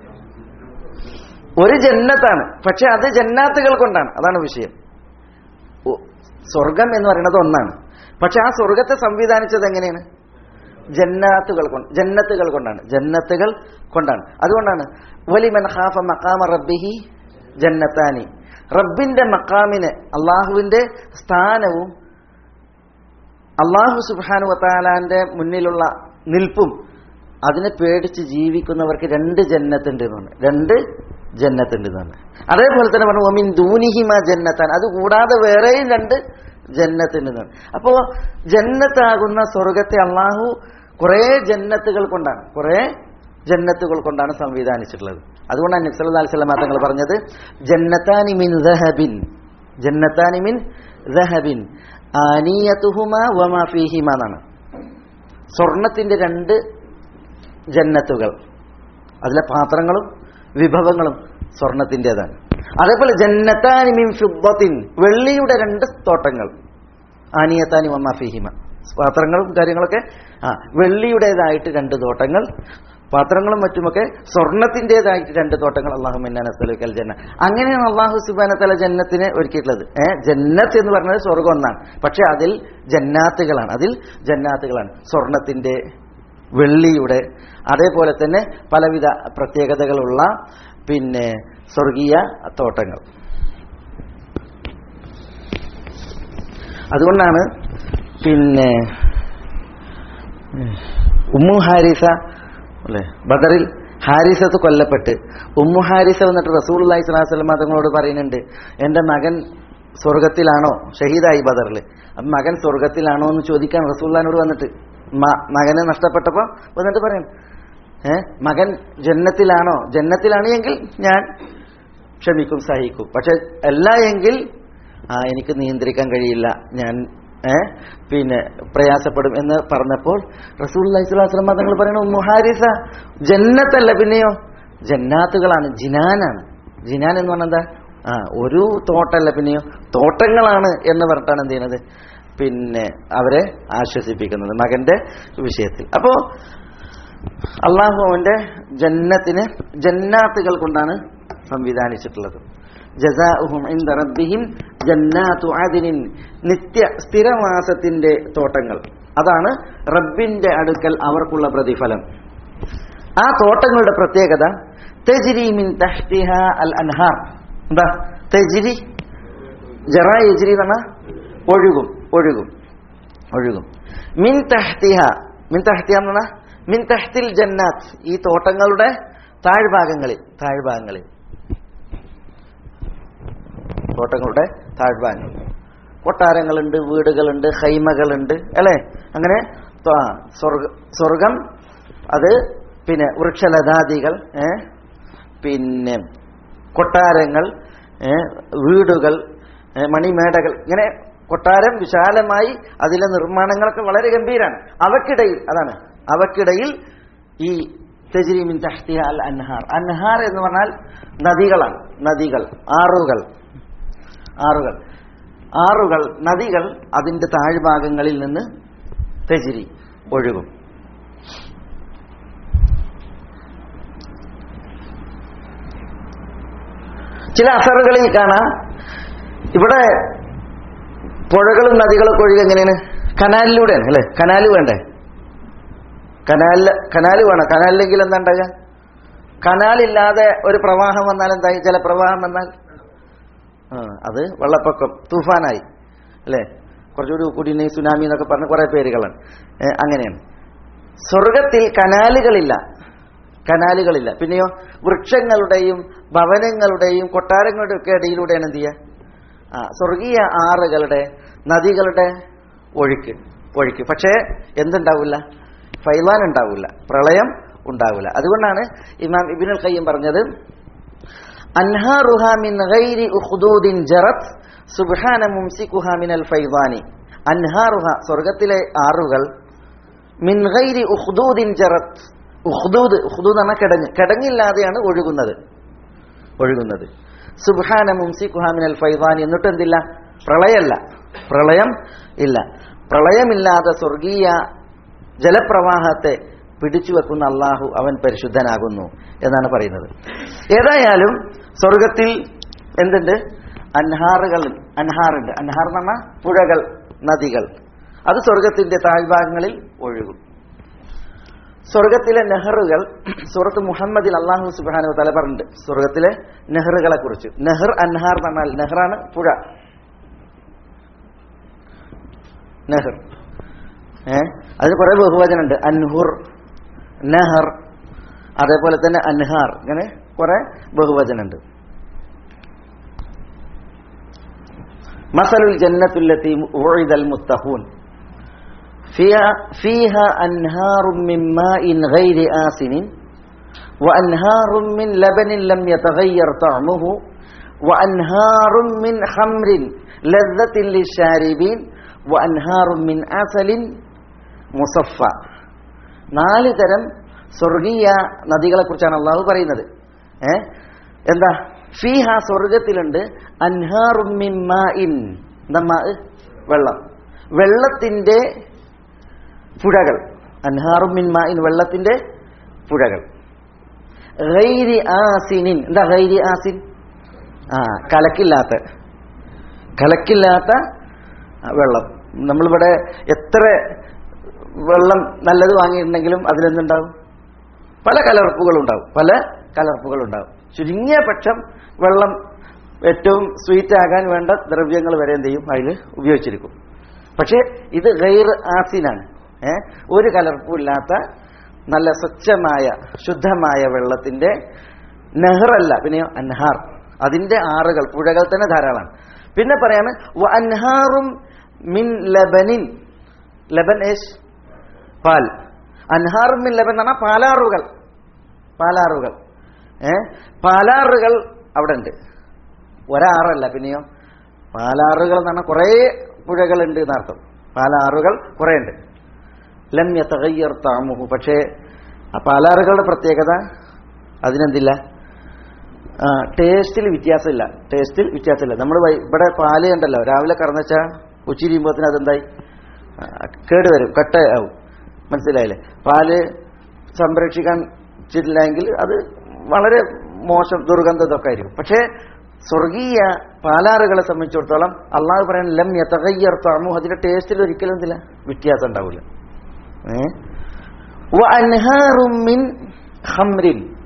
ഒരു ജന്നത്താണ് പക്ഷെ അത് ജന്നാത്തുകൾ കൊണ്ടാണ് അതാണ് വിഷയം ഓ, സ്വർഗം എന്ന് പറയുന്നത് ഒന്നാണ് പക്ഷെ ആ സ്വർഗത്തെ സംവിധാനിച്ചത് എങ്ങനെയാണ് ജന്നാത്തുകൾ കൊണ്ട് ജന്നത്തുകൾ കൊണ്ടാണ് ജന്നത്തുകൾ കൊണ്ടാണ് അതുകൊണ്ടാണ് വലിമൻ ഖാഫ മഖാമ റബ്ബിഹി ജന്നത്താനി റബ്ബിന്റെ മക്കാമിന് അള്ളാഹുവിന്റെ സ്ഥാനവും അള്ളാഹു സുബാനു വത്താലാന്റെ മുന്നിലുള്ള നിൽപ്പും അതിനെ പേടിച്ച് ജീവിക്കുന്നവർക്ക് രണ്ട് ജന്നത്തുണ്ട് എന്നാണ് രണ്ട് ജന്നത്തുണ്ട് എന്നാണ് അതേപോലെ തന്നെ പറഞ്ഞു ഒമിൻ ദൂനിഹിമ ജന്നത്താൻ അത് കൂടാതെ വേറെയും രണ്ട് ജന്നത്തുണ്ട് എന്നാണ് അപ്പോ ജന്നത്താകുന്ന സ്വർഗത്തെ അള്ളാഹു കുറേ ജന്നത്തുകൾ കൊണ്ടാണ് കുറേ ജന്നത്തുകൾ കൊണ്ടാണ് സംവിധാനിച്ചിട്ടുള്ളത് അതുകൊണ്ടാണ് നബ്സല്ലാ അലിസ്ലാം തങ്ങൾ പറഞ്ഞത് ജന്നത്താനി മിൻ ദഹബിൻ ജന്നത്താനി മിൻ ദഹബിൻ ആനിയതുഹുമ വമാ ഫീഹിമ എന്നാണ് സ്വർണത്തിന്റെ രണ്ട് ജന്നത്തുകൾ അതിലെ പാത്രങ്ങളും വിഭവങ്ങളും സ്വർണത്തിൻ്റെതാണ് അതേപോലെ ജന്നത്താനി മിൻ ഫിദ്ദത്തിൻ വെള്ളിയുടെ രണ്ട് തോട്ടങ്ങൾ ആനിയത്താനി വമാ ഫീഹിമ പാത്രങ്ങളും കാര്യങ്ങളൊക്കെ ആ വെള്ളിയുടേതായിട്ട് രണ്ട് തോട്ടങ്ങൾ പാത്രങ്ങളും മറ്റുമൊക്കെ സ്വർണത്തിൻ്റെതായിട്ട് രണ്ട് തോട്ടങ്ങൾ അള്ളാഹു മിന്നാനസ്തലുക്കൽ ജന്ന അങ്ങനെയാണ് അള്ളാഹു സുബാന തല ജന്നത്തിനെ ഒരുക്കിയിട്ടുള്ളത് ഏഹ് ജന്നത്ത് എന്ന് പറഞ്ഞത് സ്വർഗം ഒന്നാണ് പക്ഷെ അതിൽ ജന്നാത്തുകളാണ് അതിൽ ജന്നാത്തുകളാണ് സ്വർണത്തിന്റെ വെള്ളിയുടെ അതേപോലെ തന്നെ പലവിധ പ്രത്യേകതകളുള്ള പിന്നെ സ്വർഗീയ തോട്ടങ്ങൾ അതുകൊണ്ടാണ് പിന്നെ ഉമ്മു ഹാരിസ അല്ലേ ബദറിൽ ഹാരിസത്ത് കൊല്ലപ്പെട്ട് ഉമ്മു ഹാരിസ വന്നിട്ട് റസൂൽ അള്ളഹി സ്വലാസ്ലം തങ്ങളോട് പറയുന്നുണ്ട് എൻ്റെ മകൻ സ്വർഗത്തിലാണോ ഷഹീദായി ബദറിൽ അപ്പം മകൻ സ്വർഗത്തിലാണോ എന്ന് ചോദിക്കാൻ റസൂല്ലാനോട് വന്നിട്ട് മ- മകനെ നഷ്ടപ്പെട്ടപ്പോൾ വന്നിട്ട് പറയും ഏ മകൻ ജന്നത്തിലാണോ ജന്നത്തിലാണ് എങ്കിൽ ഞാൻ ക്ഷമിക്കും സഹിക്കും പക്ഷെ അല്ല എങ്കിൽ ആ എനിക്ക് നിയന്ത്രിക്കാൻ കഴിയില്ല ഞാൻ ഏ പിന്നെ പ്രയാസപ്പെടും എന്ന് പറഞ്ഞപ്പോൾ റസൂൽ അലൈഹിസ്ലാം തങ്ങൾ പറയണു മുഹാരിസ ജന്നത്തല്ല പിന്നെയോ ജന്നാത്തുകളാണ് ജിനാനാണ് ജിനാൻ എന്ന് പറഞ്ഞാൽ എന്താ ആ ഒരു തോട്ടല്ല പിന്നെയോ തോട്ടങ്ങളാണ് എന്ന് പറഞ്ഞിട്ടാണ് എന്ത് ചെയ്യുന്നത് പിന്നെ അവരെ ആശ്വസിപ്പിക്കുന്നത് മകന്റെ വിഷയത്തിൽ അപ്പോ അള്ളാഹു അവന്റെ ജന്നത്തിന് ജന്നാത്തുകൾ കൊണ്ടാണ് സംവിധാനിച്ചിട്ടുള്ളത് ജസാഉഹും ഇൻദ റബ്ബിഹിം ജന്നാത്തു അദിനിൻ നിത്യ സ്ഥിരവാസത്തിന്റെ തോട്ടങ്ങൾ അതാണ് റബ്ബിന്റെ അടുക്കൽ അവർക്കുള്ള പ്രതിഫലം ആ തോട്ടങ്ങളുടെ പ്രത്യേകത തെജിരി മിൻ തഹ്തിഹ അൽ അൻഹാർ എന്താ തെജിരി ജറ എജിരി എന്ന് പറഞ്ഞാൽ ഒഴുകും ഒഴുകും ഒഴുകും മിൻ തഹ്തിഹ മിൻ തഹ്തിഹ എന്ന് പറഞ്ഞാൽ മിൻ തഹ്തിൽ ജന്നാത്ത് ഈ തോട്ടങ്ങളുടെ താഴ്ഭാഗങ്ങളിൽ താഴ്ഭാഗങ്ങളിൽ തോട്ടങ്ങളുടെ താഴ്ഭാഗങ്ങൾ കൊട്ടാരങ്ങളുണ്ട് വീടുകളുണ്ട് ഹൈമകളുണ്ട് അല്ലേ അങ്ങനെ ത- ആ, സ്വർഗ സ്വർഗം അത് പിന്നെ വൃക്ഷലതാദികൾ ഏ, പിന്നെ കൊട്ടാരങ്ങൾ ഏ, വീടുകൾ ഏ, മണിമേടകൾ ഇങ്ങനെ കൊട്ടാരം വിശാലമായി അതിലെ നിർമ്മാണങ്ങളൊക്കെ വളരെ ഗംഭീരാണ് അവക്കിടയിൽ അതാണ് അവക്കിടയിൽ ഈ തെജിരിമിൻ തഹ്തിഹ അൽ അൻഹാർ അൻഹാർ എന്ന് പറഞ്ഞാൽ നദികളാണ് നദികൾ ആറുകൾ ആറുകൾ ആറുകൾ നദികൾ അതിന്റെ താഴ്ഭാഗങ്ങളിൽ നിന്ന് തെജിരി ഒഴുകും ചില അസറുകളിൽ കാണാം ഇവിടെ പുഴകളും നദികളൊക്കെ ഒഴുകി എങ്ങനെയാണ് കനാലിലൂടെയാണ് അല്ലേ കനാല് വേണ്ടേ കനാലില് കനാല് വേണം കനാലിലെങ്കിൽ എന്താ ഉണ്ടാകുക കനാലില്ലാതെ ഒരു പ്രവാഹം വന്നാൽ എന്തായി ചില പ്രവാഹം വന്നാൽ ആ, അത് വെള്ളപ്പൊക്കം തൂഫാനായി അല്ലേ കുറച്ചുകൂടി കൂടി സുനാമി എന്നൊക്കെ പറഞ്ഞ കുറെ പേരുകളാണ് ഏ, അങ്ങനെയാണ് സ്വർഗത്തിൽ കനാലുകളില്ല കനാലുകളില്ല പിന്നെയോ വൃക്ഷങ്ങളുടെയും ഭവനങ്ങളുടെയും കൊട്ടാരങ്ങളുടെയും ഒക്കെ ഇടയിലൂടെയാണ് എന്ത് ചെയ്യുക ആ സ്വർഗീയ ആറുകളുടെ നദികളുടെ ഒഴുക്ക് ഒഴുക്ക് പക്ഷേ എന്തുണ്ടാവില്ല ഫൈലാൻ ഉണ്ടാവില്ല പ്രളയം ഉണ്ടാവില്ല അതുകൊണ്ടാണ് ഇമാം ഇബിനുൽ ഖയ്യം പറഞ്ഞത് അൻഹാറുഹ മിൻ ഗൈരി ഉഖ്ദൂദിൻ ജറത് സുബ്ഹാന മുംസികുഹ മിനൽ ഫൈദാനി അൻഹാറുഹ സ്വർഗത്തിലെ ആറുകൾ മിൻ ഗൈരി ഉഖ്ദൂദിൻ ജറത് ഉഖ്ദൂദ് ഉഖ്ദൂദ് എന്ന കിടങ്ങ് കിടങ്ങില്ലാതെയാണ് ഒഴുകുന്നത് ഒഴുകുന്നത് സുബ്ഹാന മുംസികുഹ മിനൽ ഫൈദാനി എന്നിട്ട് എന്തില്ല പ്രളയമല്ല പ്രളയം ഇല്ല പ്രളയമില്ലാതെ സ്വർഗീയ ജലപ്രവാഹത്തെ പിടിച്ചു വെക്കുന്ന അള്ളാഹു അവൻ പരിശുദ്ധനാകുന്നു എന്നാണ് പറയുന്നത് ഏതായാലും സ്വർഗത്തിൽ എന്തുണ്ട് അൻഹാറുകൾ അൻഹാറുണ്ട് അൻഹാർ എന്ന് പറഞ്ഞാൽ പുഴകൾ നദികൾ അത് സ്വർഗത്തിന്റെ താഴ്ഭാഗങ്ങളിൽ ഒഴുകും സ്വർഗത്തിലെ നെഹറുകൾ സൂറത്ത് മുഹമ്മദിൽ അള്ളാഹു സുബാനു തല പറഞ്ഞിട്ടുണ്ട് സ്വർഗത്തിലെ നെഹറുകളെ കുറിച്ച് നെഹർ അൻഹാർ എന്ന് പറഞ്ഞാൽ നെഹറാണ് പുഴ നെഹർ ഏ അതിന് കുറെ ബഹുവചനുണ്ട് അൻഹുർ നെഹർ അതേപോലെ തന്നെ അൻഹാർ ഇങ്ങനെ കുറെ ബഹുവചനുണ്ട് മസലുൽ ജന്നത്തുല്ലത്തി ഉഇദൽ മുത്തഖൂൻ فيها فيها أنهار من ماء غير آسن وأنهار من لبن لم يتغير طعمه وأنهار من خمر لذة للشاربين وأنهار من عسل مصفى നാല് തരം സ്വർഗീയ നദികളെ കുറിച്ചാണ് അള്ളാഹു പറയുന്നത് ഏ എന്താ ഫീഹ സ്വർഗത്തിലുണ്ട് അൻഹാറുമിൻ എന്താ മാ വെള്ളം വെള്ളത്തിന്റെ പുഴകൾ അൻഹാറുമിൻ മായിൻ വെള്ളത്തിന്റെ പുഴകൾ ഗൈരി ആസിനിൻ എന്താ ഗൈരി ആസിൻ ആ കലക്കില്ലാത്ത കലക്കില്ലാത്ത ആ, വെള്ളം നമ്മളിവിടെ എത്ര വെള്ളം നല്ലത് വാങ്ങിയിട്ടുണ്ടെങ്കിലും അതിലെന്തുണ്ടാവും പല കലർപ്പുകളുണ്ടാവും പല കലർപ്പുകളുണ്ടാവും ചുരുങ്ങിയ പക്ഷം വെള്ളം ഏറ്റവും സ്വീറ്റ് ആകാൻ വേണ്ട ദ്രവ്യങ്ങൾ വരെ എന്ത് ചെയ്യും അതിൽ ഉപയോഗിച്ചിരിക്കും പക്ഷേ ഇത് ഗൈർ ആസിനാണ് ഏ ഒരു കലർപ്പുമില്ലാത്ത നല്ല സ്വച്ഛമായ ശുദ്ധമായ വെള്ളത്തിന്റെ നെഹ്റല്ല പിന്നെയോ അൻഹാർ അതിന്റെ ആറുകൾ പുഴകൾ തന്നെ ധാരാളമാണ് പിന്നെ പറയാണ് വ അൻഹാറും മിൻ ലബനിൻ ലബൻ ഏഷ് പാൽ അൻഹാറും മിൻ ലബൻ എന്ന് പറഞ്ഞാൽ പാലാറുകൾ പാലാറുകൾ ഏ പാലാറുകൾ അവിടെ ഉണ്ട് ഒരാറല്ല പിന്നെയോ പാലാറുകൾ എന്ന് പറഞ്ഞാൽ കുറേ പുഴകളുണ്ട് എന്നർത്ഥം പാലാറുകൾ കുറേ ഉണ്ട് ലം യതഗയ്യർ താമുഹു പക്ഷേ ആ പാലാറുകളുടെ പ്രത്യേകത അതിനെന്തില്ല ആ, ടേസ്റ്റിൽ വ്യത്യാസമില്ല ടേസ്റ്റിൽ വ്യത്യാസമില്ല നമ്മൾ ഇവിടെ പാല് ഉണ്ടല്ലോ രാവിലെ കറന്നുവെച്ചാൽ ഉച്ചിരിയുമ്പോഴത്തേന് അതെന്തായി ആ, കേട് വരും കട്ട ആവും മനസ്സിലായില്ലേ പാല് സംരക്ഷിക്കാൻ ചില്ലെങ്കിൽ അത് വളരെ മോശം ദുർഗന്ധം ഇതൊക്കെ ആയിരിക്കും പക്ഷേ സ്വർഗീയ പാലാറുകളെ സംബന്ധിച്ചിടത്തോളം അള്ളാഹു പറയാൻ ലം യതഗയ്യർ താമു അതിന്റെ ടേസ്റ്റിൽ ഒരിക്കലും എന്തില്ല വ്യത്യാസം ഉണ്ടാവില്ല ഏ? وأنهار من خمر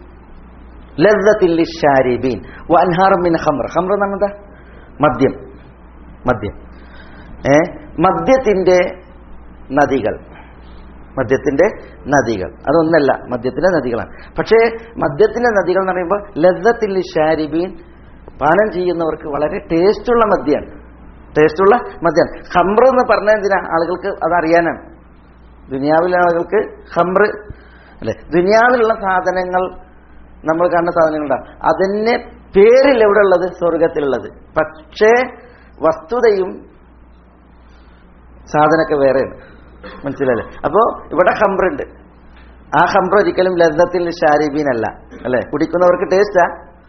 لذة للشاربين وأنهار من خمر خمر എന്ന് പറഞ്ഞാൽ എന്താ മദ്യം മദ്യം ഏ മദ്യത്തിന്റെ നദികൾ മദ്യത്തിന്റെ നദികൾ അതൊന്നല്ല മദ്യത്തിന്റെ നദികളാണ് പക്ഷേ മദ്യത്തിന്റെ നദികൾ എന്ന് പറയുമ്പോൾ ലദ്ദത്തിൽ ഷാരിബീൻ പാനം ചെയ്യുന്നവർക്ക് വളരെ ടേസ്റ്റുള്ള മദ്യമാണ് ടേസ്റ്റുള്ള മദ്യമാണ് ഖംറ് എന്ന് പറഞ്ഞാൽ എന്തിനാ ആളുകൾക്ക് അതറിയാനാണ് ദുനിയാവിലെ ആളുകൾക്ക് ഹംറ് അല്ലെ ദുനിയാവിലുള്ള സാധനങ്ങൾ നമ്മൾ കാണുന്ന സാധനങ്ങളുണ്ടാവും അതിന് പേരിൽ എവിടെ ഉള്ളത് സ്വർഗത്തിലുള്ളത് പക്ഷേ വസ്തുതയും സാധനമൊക്കെ വേറെയാണ് മനസ്സിലല്ലേ അപ്പോ ഇവിടെ ഹംറുണ്ട് ആ ഹംറ് ഒരിക്കലും ലദ്ദത്തിൽ ഷാരിബീനല്ല അല്ലെ കുടിക്കുന്നവർക്ക് ടേസ്റ്റാ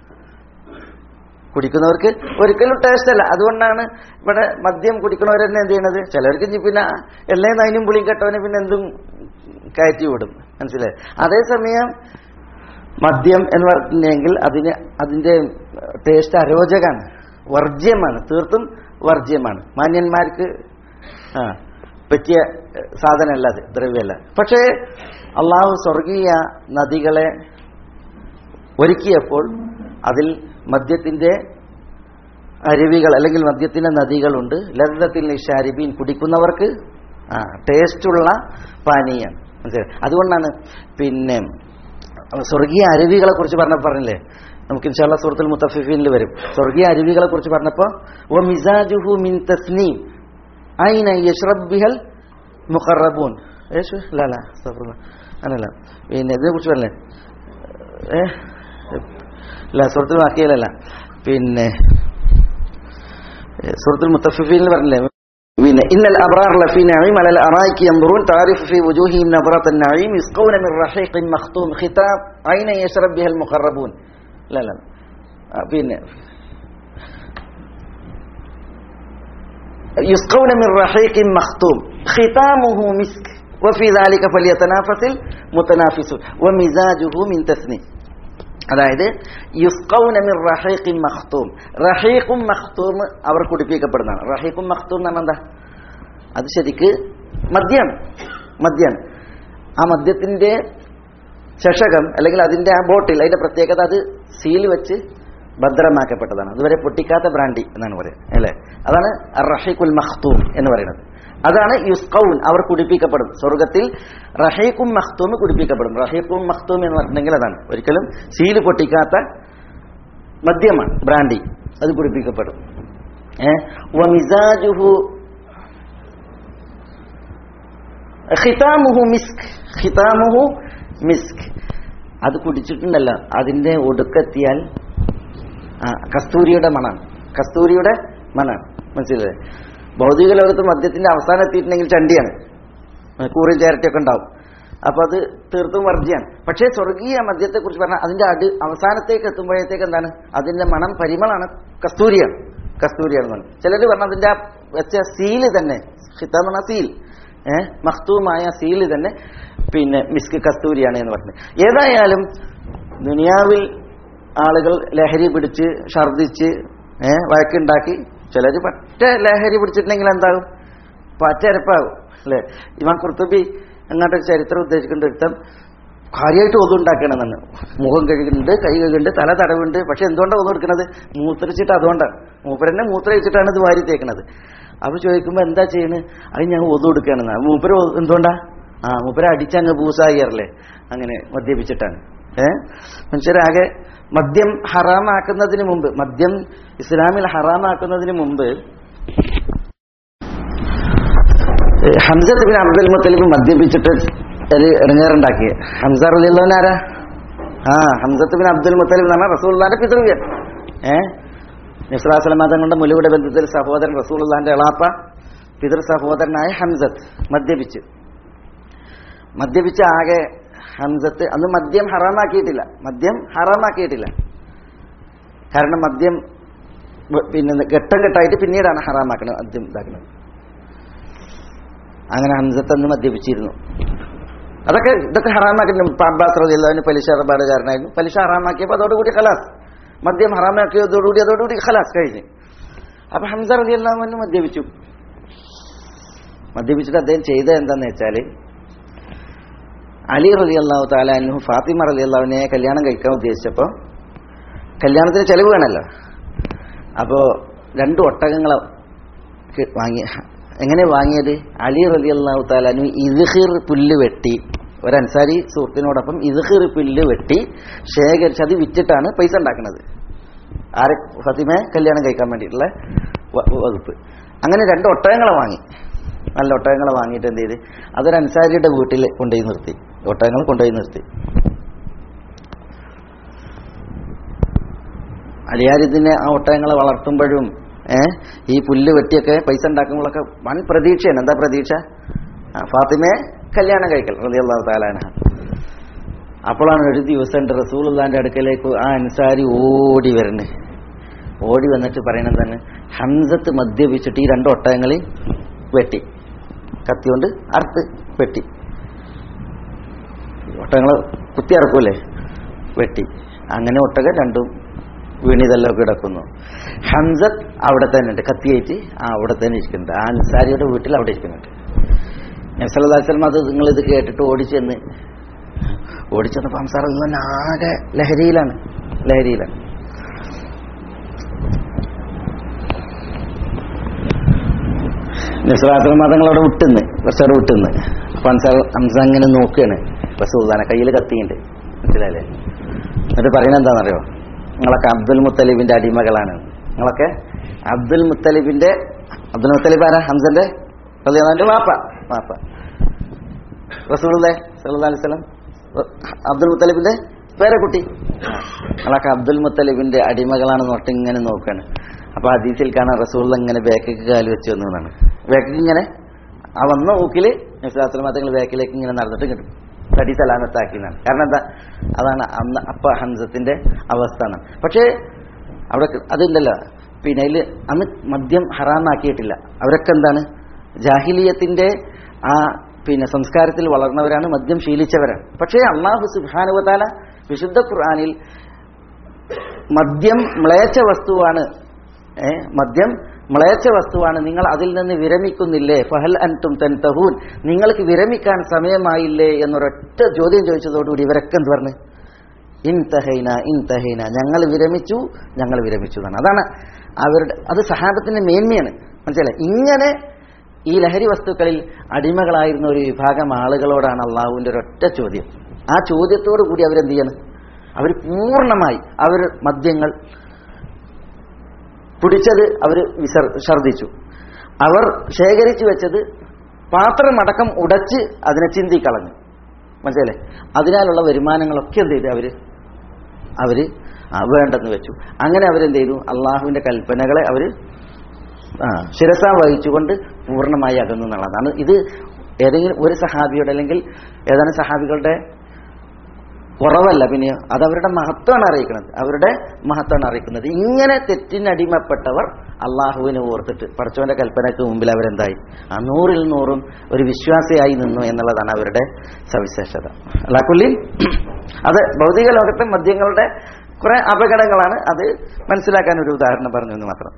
കുടിക്കുന്നവർക്ക് ഒരിക്കലും ടേസ്റ്റ് അല്ല അതുകൊണ്ടാണ് ഇവിടെ മദ്യം കുടിക്കുന്നവർ തന്നെ എന്ത് ചെയ്യണത് ചിലർക്ക് ഇനി പിന്നെ എല്ലാം അതിനും പുളിയും കെട്ടവനെ പിന്നെ എന്തും കയറ്റി വിടും മനസ്സിലായി അതേസമയം മദ്യം എന്ന് പറഞ്ഞെങ്കിൽ അതിന് അതിന്റെ ടേസ്റ്റ് അരോചകാണ് വർജ്യമാണ് തീർത്തും വർജ്യമാണ് മാന്യന്മാർക്ക് ആ പറ്റിയ ഏഹ്, സാധനമല്ല അത് ദ്രവ്യമല്ല പക്ഷേ അള്ളാഹു സ്വർഗീയ നദികളെ ഒരുക്കിയപ്പോൾ അതിൽ മദ്യത്തിന്റെ അരുവികൾ അല്ലെങ്കിൽ മദ്യത്തിന്റെ നദികളുണ്ട് ലദ്ദത്തിൽ ഷാരിബീൻ കുടിക്കുന്നവർക്ക് ആ ടേസ്റ്റുള്ള പാനീയം മനസ്സിലായോ? അതുകൊണ്ടാണ് പിന്നെ സ്വർഗീയ അരുവികളെ കുറിച്ച് പറഞ്ഞ പറഞ്ഞില്ലേ നമുക്ക് ഇൻഷാല്ല സൂറത്തുൽ മുത്തഫിഫീനിൽ വരും സ്വർഗീയ അരുവികളെ കുറിച്ച് പറഞ്ഞപ്പോൾ ഓ മിസാജുഹു മിൻ തസ്നീം ഐന യഷ്റബ് ബിഹൽ മുഖറബൂൻ യേശു അല്ല അല്ല അസ്തഗ്ഫിറുല്ലാ. അങ്ങനല്ല പിന്നെ ഇതിനെ കുറിച്ച് പറഞ്ഞേ ഏ അല്ല സൂറത്തുൽ വാക്കിയലല്ല പിന്നെ സൂറത്തുൽ മുത്തഫിഫീനിൽ പറഞ്ഞില്ലേ പിന്നെ ഇന്നൽ അബ്റാർ ലഫി നഈം അലൽ അറായികി യൻദുറൂൻ താരിഫു ഫീ വുജൂഹിഹിം നബ്റത നഈം യസ്ഖൂന മിൻ റഹീഖിൻ മഖ്തൂം ഖിതാബ് ഐന യശ്റബ് ബിഹൽ മുഖറബൂൻ അല്ല അല്ല ആ, പിന്നെ يسقون من رحيق مختوم ختامه مسك وفي ذلك فليتنافس المتنافسون ومزاجه من تثني അതായത് യുസ്കൗന മിർ റഹീഖിൻ മഖ്തൂം റഹീഖും മഖ്തൂം അവർ കുടിപ്പിക്കപ്പെടുന്നതാണ് റഹീഖും മഖ്തൂം എന്ന് പറഞ്ഞാൽ എന്താ അത് ശരിക്ക് മദ്യം മദ്യം ആ മദ്യത്തിന്റെ ചഷകം അല്ലെങ്കിൽ അതിന്റെ ആ ബോട്ടിൽ അതിന്റെ പ്രത്യേകത അത് സീൽ വെച്ച് ഭദ്രമാക്കപ്പെട്ടതാണ് അതുവരെ പൊട്ടിക്കാത്ത ബ്രാൻഡി എന്നാണ് പറയുന്നത് അല്ലേ അതാണ് റഹീഖുൽ മഖ്തൂം എന്ന് പറയുന്നത് അതാണ് യുസ്കൗൻ അവർ കുടിപ്പിക്കപ്പെടും സ്വർഗത്തിൽ റഹീഖും മഖ്തൂം കുടിപ്പിക്കപ്പെടും റഹീഖും മഖ്തൂം എന്ന് പറഞ്ഞിട്ടുണ്ടെങ്കിൽ അതാണ് ഒരിക്കലും സീല് പൊട്ടിക്കാത്ത മദ്യമാണ് ബ്രാൻഡി അത് കുടിപ്പിക്കപ്പെടും ഏഹ് വമിസാജുഹു ഖിതാമുഹു മിസ്ക് ഖിതാമുഹു മിസ്ക് അത് കുടിച്ചിട്ടുണ്ടല്ലോ അതിന്റെ ഒടുക്കെത്തിയാൽ ആ കസ്തൂരിയുടെ മണാണ് കസ്തൂരിയുടെ മണാണ് മനസ്സിലായേ ഭൗതിക ലോകത്ത് മദ്യത്തിന്റെ അവസാനം എത്തിയിട്ടുണ്ടെങ്കിൽ ചണ്ടിയാണ് കൂറിയും ചേരട്ടിയൊക്കെ ഉണ്ടാവും അപ്പൊ അത് തീർത്തും വർജ്യാണ് പക്ഷേ സ്വർഗീയ മദ്യത്തെ കുറിച്ച് പറഞ്ഞാൽ അതിന്റെ അടി അവസാനത്തേക്ക് എത്തുമ്പോഴത്തേക്ക് എന്താണ് അതിന്റെ മണം പരിമളാണ് കസ്തൂരിയാണ് കസ്തൂരിയാണ് ചിലർ പറഞ്ഞ അതിന്റെ ആ വെച്ച സീല് തന്നെ ഹിത്ത എന്ന് പറഞ്ഞ സീൽ ഏഹ് മഖ്തൂമായ സീല് തന്നെ പിന്നെ മിസ്ക് കസ്തൂരിയാണ് എന്ന് പറഞ്ഞത് ഏതായാലും ദുനിയാവിൽ ആളുകൾ ലഹരി പിടിച്ച് ഛർദിച്ച് ഏഹ് വഴക്കുണ്ടാക്കി ചിലർ പറ്റ ലഹരി പിടിച്ചിട്ടുണ്ടെങ്കിൽ എന്താകും പറ്റരപ്പാകും അല്ലേ ഇമാൻ കുർത്തുബി അങ്ങോട്ട് ചരിത്രം ഉദ്ദേശിക്കേണ്ട ഒരുത്തം കാര്യമായിട്ട് ഒന്നും ഉണ്ടാക്കണമെന്നാണ് മുഖം കഴുകുന്നുണ്ട് കൈ കഴുകുന്നുണ്ട് തല തടവുണ്ട് പക്ഷെ എന്തുകൊണ്ടാണ് ഒന്നും എടുക്കുന്നത് മൂത്രച്ചിട്ട് അതുകൊണ്ടാണ് മൂപ്പരന്നെ മൂത്രയിച്ചിട്ടാണ് ഇത് വാരി തേക്കുന്നത് അപ്പൊ ചോദിക്കുമ്പോ എന്താ ചെയ്യണത് അത് ഞാൻ ഒതു എടുക്കുകയാണെന്ന് മൂപ്പര് ഒ- എന്തുകൊണ്ടാ ആ മൂപ്പര് അടിച്ചങ്ങ് പൂസായിയറല്ലേ അങ്ങനെ മദ്യപിച്ചിട്ടാണ് ഏഹ് മനുഷ്യരാകെ മദ്യം ഹറാമാക്കുന്നതിന് മുമ്പ് മദ്യം ഇസ്ലാമിൽ ഹറാമാക്കുന്നതിന് മുമ്പ് ഏഹ് ഹംസത്ത് ബിൻ അബ്ദുൽ മുത്തലിബ് മദ്യപിച്ചിട്ട് ഒരു ഇറങ്ങാറുണ്ടാക്കി ഹംസ റലിയുള്ളവൻ ആരാ ആ ഹംസത്ത് ബിൻ അബ്ദുൽ മുത്തലിബ് എന്ന് പറഞ്ഞാൽ റസൂള്ളാന്റെ പിതൃവ്യൻ ഏഹ് നിസ്ലാസ്ലമ തങ്ങളുടെ മുലയുടെ ബന്ധത്തിൽ സഹോദരൻ റസൂള്ളാന്റെ എളാപ്പ പിതൃ സഹോദരനായ ഹംസത്ത് മദ്യപിച്ച് മദ്യപിച്ച ആകെ ഹംസത്ത് അന്ന് മദ്യം ഹറാമാക്കിയിട്ടില്ല മദ്യം ഹറാമാക്കിയിട്ടില്ല കാരണം മദ്യം വ- പിന്നെ ഘട്ടം ഘട്ടമായിട്ട് പിന്നീടാണ് ഹറാമാക്കുന്നത് മദ്യം ഇതാക്കുന്നത് അങ്ങനെ ഹംസത്ത് അന്ന് മദ്യപിച്ചിരുന്നു അതൊക്കെ ഇതൊക്കെ ഹറാമാക്കിയിരുന്നു ഇപ്പൊ അബ്ബാസ് റളിയല്ലാഹു പലിശ ഇടപാടുകാരനായിരുന്നു പലിശ ഹറാമാക്കിയപ്പോൾ അതോടുകൂടി ഖലാസ് മദ്യം ഹറാമാക്കിയതോടുകൂടി അതോടുകൂടി ഖലാസ് കഴിഞ്ഞ് അപ്പൊ ഹംസ റളിയല്ലാഹു മദ്യപിച്ചു മദ്യപിച്ചിട്ട് അദ്ദേഹം ചെയ്തത് എന്താന്ന് വെച്ചാല് അലി റലി അള്ളാഹു താലാനു ഫാത്തിമ റലി അള്ളാഹുവിനെ കല്യാണം കഴിക്കാൻ ഉദ്ദേശിച്ചപ്പോൾ കല്യാണത്തിന് ചെലവ് വേണമല്ലോ അപ്പോൾ രണ്ട് ഒട്ടകങ്ങളെ ക്ക് വാങ്ങി എങ്ങനെ വാങ്ങിയത് അലി റലി അള്ളാഹു താലാനു ഇദ്ഹിർ പുല്ല് വെട്ടി ഒരു അൻസാരി സുഹൃത്തിനോടൊപ്പം ഇദ്ഹിർ പുല്ല് വെട്ടി ശേഖരിച്ച് അത് വിറ്റിട്ടാണ് പൈസ ഉണ്ടാക്കുന്നത് ആരെ ഫാത്തിമയെ കല്യാണം കഴിക്കാൻ വേണ്ടിയിട്ടുള്ള വ- വകുപ്പ് അങ്ങനെ രണ്ട് ഒട്ടകങ്ങളെ വാങ്ങി നല്ല ഒട്ടകങ്ങളെ വാങ്ങിയിട്ട് എന്ത് ചെയ്ത് അതൊരു അൻസാരിയുടെ വീട്ടിൽ കൊണ്ടുപോയി നിർത്തി ഒട്ടകങ്ങൾ കൊണ്ടുപോയി നിർത്തി അലിയാരിതിനെ ആ ഒട്ടകങ്ങളെ വളർത്തുമ്പോഴും ഏഹ് ഈ പുല്ല് വെട്ടിയൊക്കെ പൈസ ഉണ്ടാക്കുമ്പോഴൊക്കെ വൻ പ്രതീക്ഷയാണ് എന്താ പ്രതീക്ഷ ആ, ഫാത്തിമയെ കല്യാണം കഴിക്കൽ റളിയല്ലാഹു താലാന അപ്പോഴാണ് ഒരു ദിവസം ഉണ്ട് റസൂലുള്ളാന്റെ അടുക്കലേക്ക് ആ അൻസാരി ഓടി വരുന്നത് ഓടി വന്നിട്ട് പറയണത് തന്നെ ഹംസത്ത് മദ്യപിച്ചിട്ട് ഈ രണ്ട് ഒട്ടകങ്ങളിൽ വെട്ടി കത്തി കൊണ്ട് അറുത്ത് വെട്ടി ഒട്ടകങ്ങളെ കുത്തി അറക്കൂലേ വെട്ടി അങ്ങനെ ഒട്ടകം രണ്ടും വീണിതെല്ലാം കിടക്കുന്നു ഹംസത്ത് അവിടെ തന്നെ ഉണ്ട് കത്തിയേറ്റ് ആ അവിടെ തന്നെ ഇരിക്കുന്നുണ്ട് ആ അൻസാരിയുടെ വീട്ടിൽ അവിടെ ഇരിക്കുന്നുണ്ട് നബ്സല്ലാസ്ലം അത് നിങ്ങൾ ഇത് കേട്ടിട്ട് ഓടിച്ചെന്ന് ഓടിച്ചെന്നപ്പോൾ ഹംസാർ ഇങ്ങനെ ആകെ ലഹരിയിലാണ് ലഹരിയിലാണ് നബ്സലാസ്ലം മതങ്ങളവിടെ വിട്ടുന്ന് കുറച്ചവിടെ വിട്ടുന്ന് അപ്പൊ ഹംസാർ ഹംസ അങ്ങനെ നോക്കുകയാണ് റസൂദാനെ കയ്യിൽ കത്തിയുണ്ട് മനസ്സിലായില്ലേ എന്നിട്ട് പറയുന്നത് എന്താണെന്നറിയോ നിങ്ങളൊക്കെ അബ്ദുൽ മുത്തലിബിന്റെ അടിമകളാണ് നിങ്ങളൊക്കെ അബ്ദുൽ മുത്തലിബിന്റെ അബ്ദുൽ മുത്തലിബ് ആരാ ഹംസന്റെ റളിയല്ലാഹുവിന്റെ വാപ്പ വാപ്പ റസൂലുള്ളാഹി സല്ലല്ലാഹു അലൈഹി വസല്ലം അബ്ദുൽ മുത്തലിബിന്റെ പേരക്കുട്ടി നിങ്ങളൊക്കെ അബ്ദുൽ മുത്തലിബിന്റെ അടിമകളാണെന്ന് പറഞ്ഞിട്ട് ഇങ്ങനെ നോക്കുകയാണ് അപ്പൊ ഹദീസിൽ കാണാൻ റസൂൽ ഇങ്ങനെ ബാക്കിക്ക് കാല് വെച്ച് വന്നു എന്നാണ് ബാക്കിക്ക് ഇങ്ങനെ ആ വന്ന ഊക്കില് നബ്സുലാസ്ലം തങ്ങൾ ബാക്കിലേക്ക് ഇങ്ങനെ നടന്നിട്ട് കിട്ടും തടി സലാമത്താക്കിയെന്നാണ് കാരണം എന്താ അതാണ് അന്ന് അപ്പ ഹംസത്തിന്റെ അവസ്ഥ ആണ് പക്ഷേ അവിടെ അതുണ്ടല്ലോ പിന്നെ അതിൽ അന്ന് മദ്യം ഹറാമാക്കിയിട്ടില്ല അവരൊക്കെ എന്താണ് ജാഹിലിയത്തിന്റെ ആ പിന്നെ സംസ്കാരത്തിൽ വളർന്നവരാണ് മദ്യം ശീലിച്ചവരാണ് പക്ഷേ അള്ളാഹു സുബാനുവതാല വിശുദ്ധ ഖുർആാനിൽ മദ്യം മ്ലേച്ഛ വസ്തുവാണ് ഏ മദ്യം മ്ലേച്ഛ വസ്തുവാണ് നിങ്ങൾ അതിൽ നിന്ന് വിരമിക്കുന്നില്ലേ ഫഹൽ അൻതും തൻതഹൂൻ നിങ്ങൾക്ക് വിരമിക്കാൻ സമയമായില്ലേ എന്നൊരൊറ്റ ചോദ്യം ചോദിച്ചതോടുകൂടി ഇവരൊക്കെ എന്ത് പറഞ്ഞു ഇൻതഹൈന ഇൻതഹൈന ഞങ്ങൾ വിരമിച്ചു ഞങ്ങൾ വിരമിച്ചു എന്നാണ് അതാണ് അവരുടെ അത് സഹാബത്തിന്റെ മേന്മയാണ് മനസ്സിലായി ഇങ്ങനെ ഈ ലഹരി വസ്തുക്കളിൽ അടിമകളായിരുന്ന ഒരു വിഭാഗം ആളുകളോടാണ് അള്ളാഹുവിന്റെ ഒരൊറ്റ ചോദ്യം ആ ചോദ്യത്തോടു കൂടി അവരെന്ത് ചെയ്യണം അവർ പൂർണ്ണമായി അവർ മദ്യങ്ങൾ പിടിച്ചത് അവർ വിസർ ഛർദിച്ചു അവർ ശേഖരിച്ചു വെച്ചത് പാത്രമടക്കം ഉടച്ച് അതിനെ ചിന്തിക്കളഞ്ഞു മനസ്സിലല്ലേ അതിനാലുള്ള വരുമാനങ്ങളൊക്കെ എന്ത് ചെയ്തു അവര് അവര് ആ, വേണ്ടെന്ന് വെച്ചു അങ്ങനെ അവരെന്ത് ചെയ്തു അള്ളാഹുവിന്റെ കൽപ്പനകളെ അവര് ആ ശിരസ വഹിച്ചുകൊണ്ട് പൂർണ്ണമായി അകന്നു എന്നുള്ളതാണ് ഇത് ഏതെങ്കിലും ഒരു സഹാബിയുടെ അല്ലെങ്കിൽ ഏതാനും സഹാബികളുടെ കുറവല്ല പിന്നെ അത് അവരുടെ മഹത്വമാണ് അറിയിക്കുന്നത് അവരുടെ മഹത്വമാണ് അറിയിക്കുന്നത് ഇങ്ങനെ തെറ്റിനടിമപ്പെട്ടവർ അള്ളാഹുവിനെ ഓർത്തിട്ട് പഠിച്ചവന്റെ കൽപ്പനയ്ക്ക് മുമ്പിൽ അവരെന്തായി ആ നൂറിൽ നൂറും ഒരു വിശ്വാസിയായി നിന്നു എന്നുള്ളതാണ് അവരുടെ സവിശേഷത അല്ലാക്കുള്ളി അത് ഭൗതിക ലോകത്തെ മദ്യങ്ങളുടെ കുറെ അപകടങ്ങളാണ് അത് മനസ്സിലാക്കാൻ ഒരു ഉദാഹരണം പറഞ്ഞു എന്ന് മാത്രം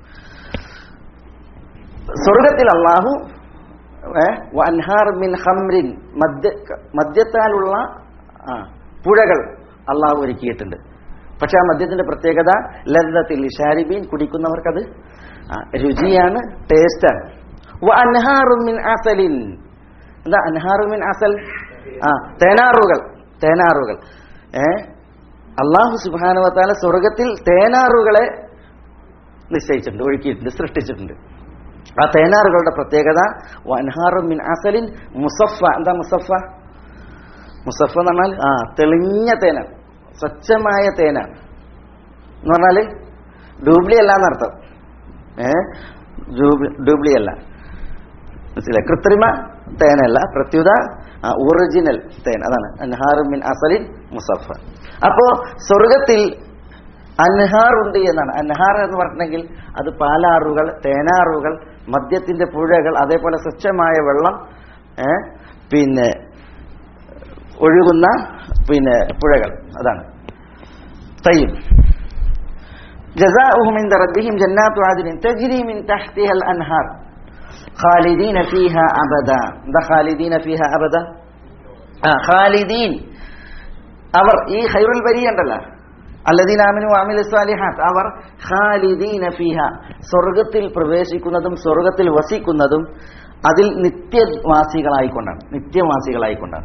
സ്വർഗത്തിൽ അള്ളാഹു ഏ, വൻഹാർ മിൻ ഹംറിൻ മദ്യ മദ്യത്താലുള്ള ആ, പുഴകൾ അള്ളാഹു ഒരുക്കിയിട്ടുണ്ട് പക്ഷെ ആ മദ്യത്തിന്റെ പ്രത്യേകത ലദ്ദത്തിൽ ഷാരിബീൻ കുടിക്കുന്നവർക്കത് ആ, രുചിയാണ് ടേസ്റ്റാണ് വ അൻഹാറും മിൻ അസലിൻ എന്താ അൻഹാറും മിൻ അസൽ ആ തേനാറുകൾ തേനാറുകൾ ഏ അള്ളാഹു സുബാനുവത്താല സ്വർഗത്തിൽ തേനാറുകളെ നിശ്ചയിച്ചിട്ടുണ്ട് ഒഴുക്കിയിട്ടുണ്ട് സൃഷ്ടിച്ചിട്ടുണ്ട് ആ തേനാറുകളുടെ പ്രത്യേകത വൻഹാറും മിൻ അസലിൻ മുസഫ എന്താ മുസഫ മുസഫ എന്ന് പറഞ്ഞാൽ ആ തെളിഞ്ഞ തേനാണ് സ്വച്ഛമായ തേനാണ് എന്ന് പറഞ്ഞാല് ഡൂബ്ലി അല്ല എന്നർത്ഥം ഏ ഡൂബ്ലി- ഡൂബ്ലി അല്ല മനസ്സിലായി കൃത്രിമ തേനല്ല പ്രത്യുത ഒറിജിനൽ തേൻ അതാണ് അൻഹാറും മിൻ അസലിൻ മുസഫ അപ്പോ സ്വർഗത്തിൽ അൻഹാർ ഉണ്ട് എന്നാണ് അൻഹാർ എന്ന് പറഞ്ഞിട്ടുണ്ടെങ്കിൽ അത് പാലാറുകൾ തേനാറുകൾ മദ്യത്തിന്റെ പുഴകൾ അതേപോലെ സ്വച്ഛമായ വെള്ളം ഏ, പിന്നെ ഒഴുകുന്ന പിന്നെ പുഴകൾ അതാണ് തയ്യും جزاؤهم عند ربهم جنات عدن تجري من تحتها الأنهار خالدين فيها أبدا ده خالدين فيها أبدا ആ ഖാലിദീൻ അവർ ഈ ഖൈറുൽ ബരി ഉണ്ടല്ലോ അല്ലദീന ആമിനു അമിലു സാലിഹാത്ത് അവർ ഖാലിദീന ഫീഹ സ്വർഗത്തിൽ പ്രവേശിക്കുന്നതും സ്വർഗത്തിൽ വസിക്കുന്നതും അതിൽ നിത്യവാസികളായിക്കൊണ്ടാണ് നിത്യവാസികളായിക്കൊണ്ടാണ്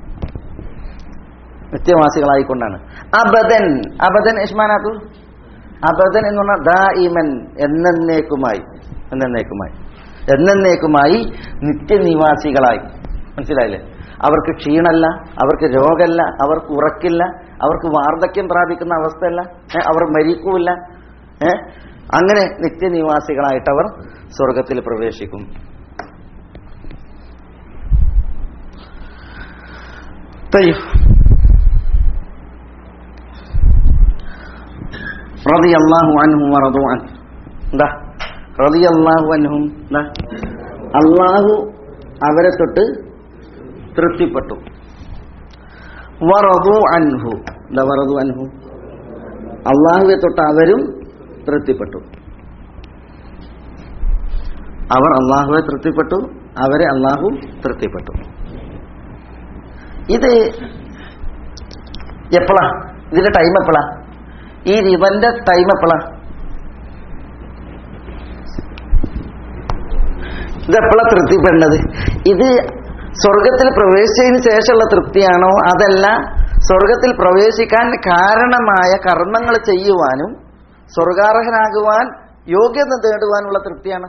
നിത്യവാസികളായിക്കൊണ്ടാണ് അബദൻ അബദൻ യഷ്മാനാത്തു അബദൻ എന്ന് പറഞ്ഞാൽ ദായിമൻ എന്നേക്കുമായി എന്നേക്കുമായി എന്നേക്കുമായി നിത്യനിവാസികളായി മനസ്സിലായില്ലേ അവർക്ക് ക്ഷീണല്ല അവർക്ക് രോഗമല്ല അവർക്ക് ഉറക്കില്ല അവർക്ക് വാർദ്ധക്യം പ്രാപിക്കുന്ന അവസ്ഥയല്ല ഏ, അവർ മരിക്കൂല ഏ അങ്ങനെ നിത്യനിവാസികളായിട്ട് അവർ സ്വർഗത്തിൽ പ്രവേശിക്കും طيب رضي الله عنهم ورضوا عنه എന്താ റളിയ അള്ളാഹു അൻഹും എന്താ അള്ളാഹു അവരെ തൊട്ട് തൃപ്തിപ്പെട്ടു വറതു അൻഹു എന്താ വറതു അൻഹു അള്ളാഹുവെ തൊട്ട് അവരും തൃപ്തിപ്പെട്ടു അവർ അള്ളാഹുവെ തൃപ്തിപ്പെട്ടു അവരെ അള്ളാഹു തൃപ്തിപ്പെട്ടു ഇത് എപ്പോഴാ ഇതിന്റെ ടൈം എപ്പോഴാ ഈ റിബന്റെ ടൈം എപ്പോഴാ ഇത് എപ്പോഴാ തൃപ്തിപ്പെടുന്നത് ഇത് സ്വർഗത്തിൽ പ്രവേശിച്ചതിന് ശേഷമുള്ള തൃപ്തിയാണോ അതല്ല സ്വർഗത്തിൽ പ്രവേശിക്കാൻ കാരണമായ കർമ്മങ്ങൾ ചെയ്യുവാനും സ്വർഗാർഹനാകുവാൻ യോഗ്യത നേടുവാനുള്ള തൃപ്തിയാണ്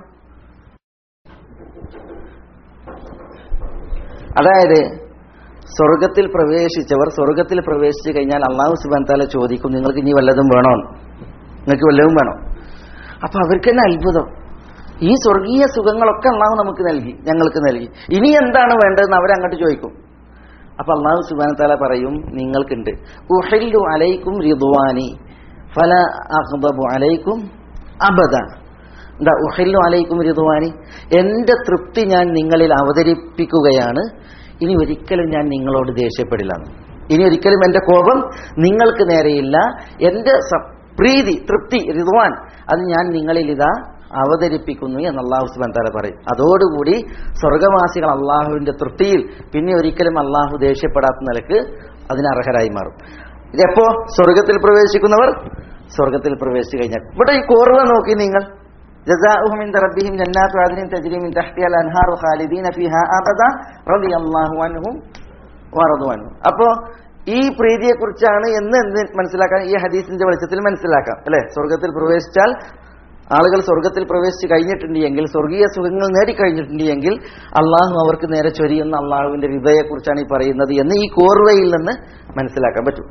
അതായത് സ്വർഗത്തിൽ പ്രവേശിച്ചവർ സ്വർഗത്തിൽ പ്രവേശിച്ചു കഴിഞ്ഞാൽ അള്ളാഹു സുബാൻ താല ചോദിക്കും നിങ്ങൾക്ക് ഇനി വല്ലതും വേണോ നിങ്ങൾക്ക് വല്ലതും വേണോ അപ്പൊ അവർക്ക് തന്നെ അത്ഭുതം ഈ സ്വർഗീയ സുഖങ്ങളൊക്കെ അള്ളാഹു നമുക്ക് നൽകി ഞങ്ങൾക്ക് നൽകി ഇനി എന്താണ് വേണ്ടതെന്ന് അവരങ്ങോട്ട് ചോദിക്കും അപ്പൊ അള്ളാഹു സുബാന താല പറയും നിങ്ങൾക്കുണ്ട് ഉഹല്ലു അലൈക്കും റിദ്വാനി ഫല അഹ്ബബു അലൈക്കും അബദ എന്താ ഉഹല്ലു അലൈക്കും റിദ്വാനി എന്റെ തൃപ്തി ഞാൻ നിങ്ങളിൽ അവതരിപ്പിക്കുകയാണ് ഇനി ഒരിക്കലും ഞാൻ നിങ്ങളോട് ദേഷ്യപ്പെടില്ല ഇനി ഒരിക്കലും എന്റെ കോപം നിങ്ങൾക്ക് നേരെയില്ല എന്റെ സ- പ്രീതി തൃപ്തി റിദ്വാൻ അത് ഞാൻ നിങ്ങളിൽ ഇതാ അവതരിപ്പിക്കുന്നു എന്ന് അള്ളാഹു സുബാൻ താല പറയും അതോടുകൂടി സ്വർഗവാസികൾ അള്ളാഹുവിന്റെ തൃപ്തിയിൽ പിന്നെ ഒരിക്കലും അള്ളാഹു ദേഷ്യപ്പെടാത്ത നിലക്ക് അതിനർഹരായി മാറും ഇതെപ്പോ സ്വർഗത്തിൽ പ്രവേശിക്കുന്നവർ സ്വർഗത്തിൽ പ്രവേശിച്ചു കഴിഞ്ഞാൽ ഇവിടെ ഈ കോർവ നോക്കി നിങ്ങൾ جزاؤهم عند ربهم جنات عدن تجري من تحتها الانهار خالدين فيها ابدا رضي الله عنهم ورضوا عنه അപ്പോ ഈ പ്രീതിയെ കുറിച്ചാണ് എന്ന് എന്ത് മനസ്സിലാക്കാൻ ഈ ഹദീസിന്റെ വെളിച്ചത്തിൽ മനസ്സിലാക്കാം അല്ലെ സ്വർഗത്തിൽ പ്രവേശിച്ചാൽ ആളുകൾ സ്വർഗത്തിൽ പ്രവേശിച്ച് കഴിഞ്ഞിട്ടുണ്ടെങ്കിൽ സ്വർഗീയ സുഖങ്ങൾ നേടിക്കഴിഞ്ഞിട്ടുണ്ടെങ്കിൽ അള്ളാഹു അവർക്ക് നേരെ ചൊരിയുന്ന അള്ളാഹുവിന്റെ വിധയെക്കുറിച്ചാണ് ഈ പറയുന്നത് എന്ന് ഈ കോർവയിൽ നിന്ന് മനസ്സിലാക്കാൻ പറ്റും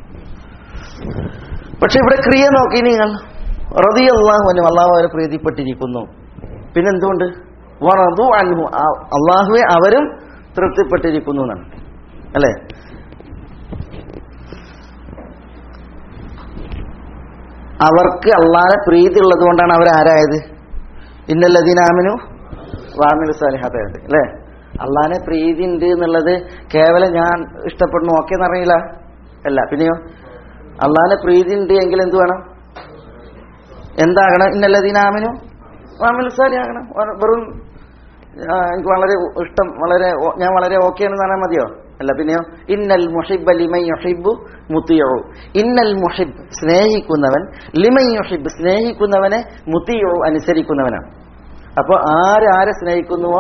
പക്ഷെ ഇവിടെ ക്രിയ നോക്കി നിങ്ങൾ റതി അള്ളാഹുവിനും അള്ളാഹു അവരെ പ്രീതിപ്പെട്ടിരിക്കുന്നു പിന്നെന്തുകൊണ്ട് വറതു അൻഹു ആ- അള്ളാഹുവെ അവരും തൃപ്തിപ്പെട്ടിരിക്കുന്നു എന്നാണ് അല്ലേ അവർക്ക് അള്ളാഹെ പ്രീതി ഉള്ളത് കൊണ്ടാണ് അവർ ആരായത് ഇന്നല്ലദീനാമിനു വാമിലു സാലിഹാത്തായത് അല്ലേ അള്ളാഹിനെ പ്രീതി ഉണ്ട് എന്നുള്ളത് കേവലം ഞാൻ ഇഷ്ടപ്പെടുന്നു ഓക്കെ എന്നറിയില്ല അല്ല പിന്നെയോ അള്ളാഹിനെ പ്രീതി ഉണ്ട് എങ്കിൽ എന്ത് വേണം എന്താകണം ഇന്നല്ലദീനാമിനു വാമിലു സാലിഹാകണം വെ- വെറും ആ, എനിക്ക് വളരെ ഇഷ്ടം വളരെ ഓ- ഞാൻ വളരെ ഓക്കെ ആണെന്ന് പറഞ്ഞാൽ മതിയോ അല്ല പിന്നെയോ ഇന്നൽ മുഹിബ് ലിമൻ യുഹിബു മുത്തിയോ ഇന്നൽ മുഹിബ് സ്നേഹിക്കുന്നവൻ ലിമൻ യുഹിബ് സ്നേഹിക്കുന്നവനെ മുത്തിയോ അനുസരിക്കുന്നവനാണ് അപ്പോൾ ആര് ആരെ സ്നേഹിക്കുന്നുവോ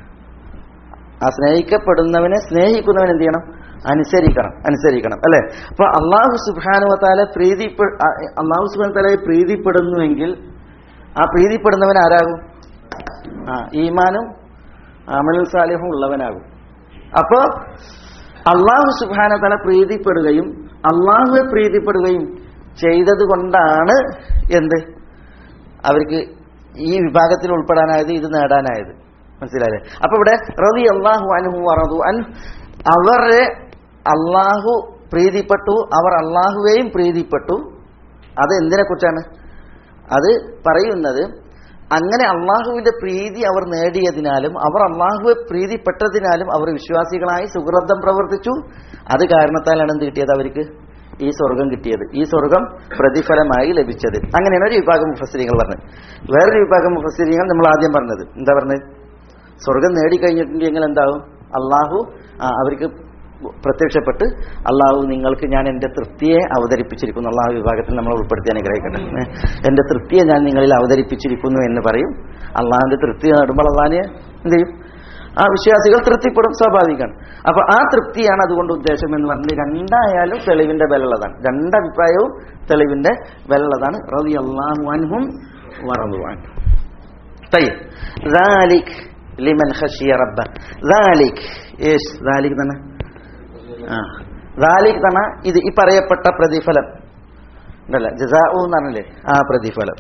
ആ സ്നേഹിക്കപ്പെടുന്നവനെ സ്നേഹിക്കുന്നവൻ എന്ത് ചെയ്യണം അനുസരിക്കണം അനുസരിക്കണം അല്ലെ അപ്പൊ അള്ളാഹു സുബാനുവത്താലെ പ്രീതി അള്ളാഹു സുബാൻ താലയെ പ്രീതിപ്പെടുന്നുവെങ്കിൽ ആ പ്രീതിപ്പെടുന്നവൻ ആരാകും ആ ഈമാനും അമലും സാലിഹും ഉള്ളവനാകും അപ്പോ അള്ളാഹു സുബാന തല പ്രീതിപ്പെടുകയും അള്ളാഹുവെ പ്രീതിപ്പെടുകയും ചെയ്തത് കൊണ്ടാണ് എന്ത് അവർക്ക് ഈ വിഭാഗത്തിൽ ഉൾപ്പെടാനായത് ഇത് നേടാനായത് മനസ്സിലായില്ലേ അപ്പൊ ഇവിടെ റതി അള്ളാഹു അനുഹു വറതു അൻ അവരെ അള്ളാഹു പ്രീതിപ്പെട്ടു അവർ അള്ളാഹുവേയും പ്രീതിപ്പെട്ടു അത് എന്തിനെ കുറിച്ചാണ് അത് പറയുന്നത് അങ്ങനെ അള്ളാഹുവിന്റെ പ്രീതി അവർ നേടിയതിനാലും അവർ അള്ളാഹുവെ പ്രീതിപ്പെട്ടതിനാലും അവർ വിശ്വാസികളായി സുഹൃതം പ്രവർത്തിച്ചു അത് കാരണത്താലാണ് എന്ത് കിട്ടിയത് അവർക്ക് ഈ സ്വർഗം കിട്ടിയത് ഈ സ്വർഗം പ്രതിഫലമായി ലഭിച്ചത് അങ്ങനെയാണ് ഒരു വിഭാഗം മുഫസ്സിരിങ്ങൾ പറഞ്ഞത് വേറൊരു വിഭാഗം മുഫസ്സിരിങ്ങൾ നമ്മൾ ആദ്യം പറഞ്ഞത് എന്താ പറഞ്ഞത് സ്വർഗം നേടിക്കഴിഞ്ഞിട്ടുണ്ടെങ്കിൽ എന്താവും അള്ളാഹു ആ, അവർക്ക് പ്രത്യക്ഷപ്പെട്ട് അള്ളാഹു നിങ്ങൾക്ക് ഞാൻ എൻ്റെ തൃപ്തിയെ അവതരിപ്പിച്ചിരിക്കുന്നു അള്ളാഹു വിഭാഗത്തിൽ നമ്മൾ ഉൾപ്പെടുത്തി അനുഗ്രഹിക്കട്ടെ ഏ, എൻ്റെ തൃപ്തിയെ ഞാൻ നിങ്ങളിൽ അവതരിപ്പിച്ചിരിക്കുന്നു എന്ന് പറയും അള്ളാഹിന്റെ തൃപ്തി നേടുമ്പോൾ അള്ളാഹിനെ എന്ത് ചെയ്യും ആ വിശ്വാസികൾ തൃപ്തിപ്പെടും സ്വാഭാവികമാണ് അപ്പൊ ആ തൃപ്തിയാണ് അതുകൊണ്ട് ഉദ്ദേശം എന്ന് പറഞ്ഞത് രണ്ടായാലും തെളിവിന്റെ ബലുള്ളതാണ് രണ്ടഭിപ്രായവും തെളിവിന്റെ ബലുള്ളതാണ് റതി അള്ളാഹു അൻഹും വറന്നുവാൻ طيب ذلك لمن خشي ربه ذلك ايش ذلك തന്നെ ആ ذلك തന്നെ ഇത് ഈ പറയപ്പെട്ട പ്രതിഫലം ഉണ്ടല്ല ജസാഉ എന്ന് പറഞ്ഞില്ലേ ആ പ്രതിഫലം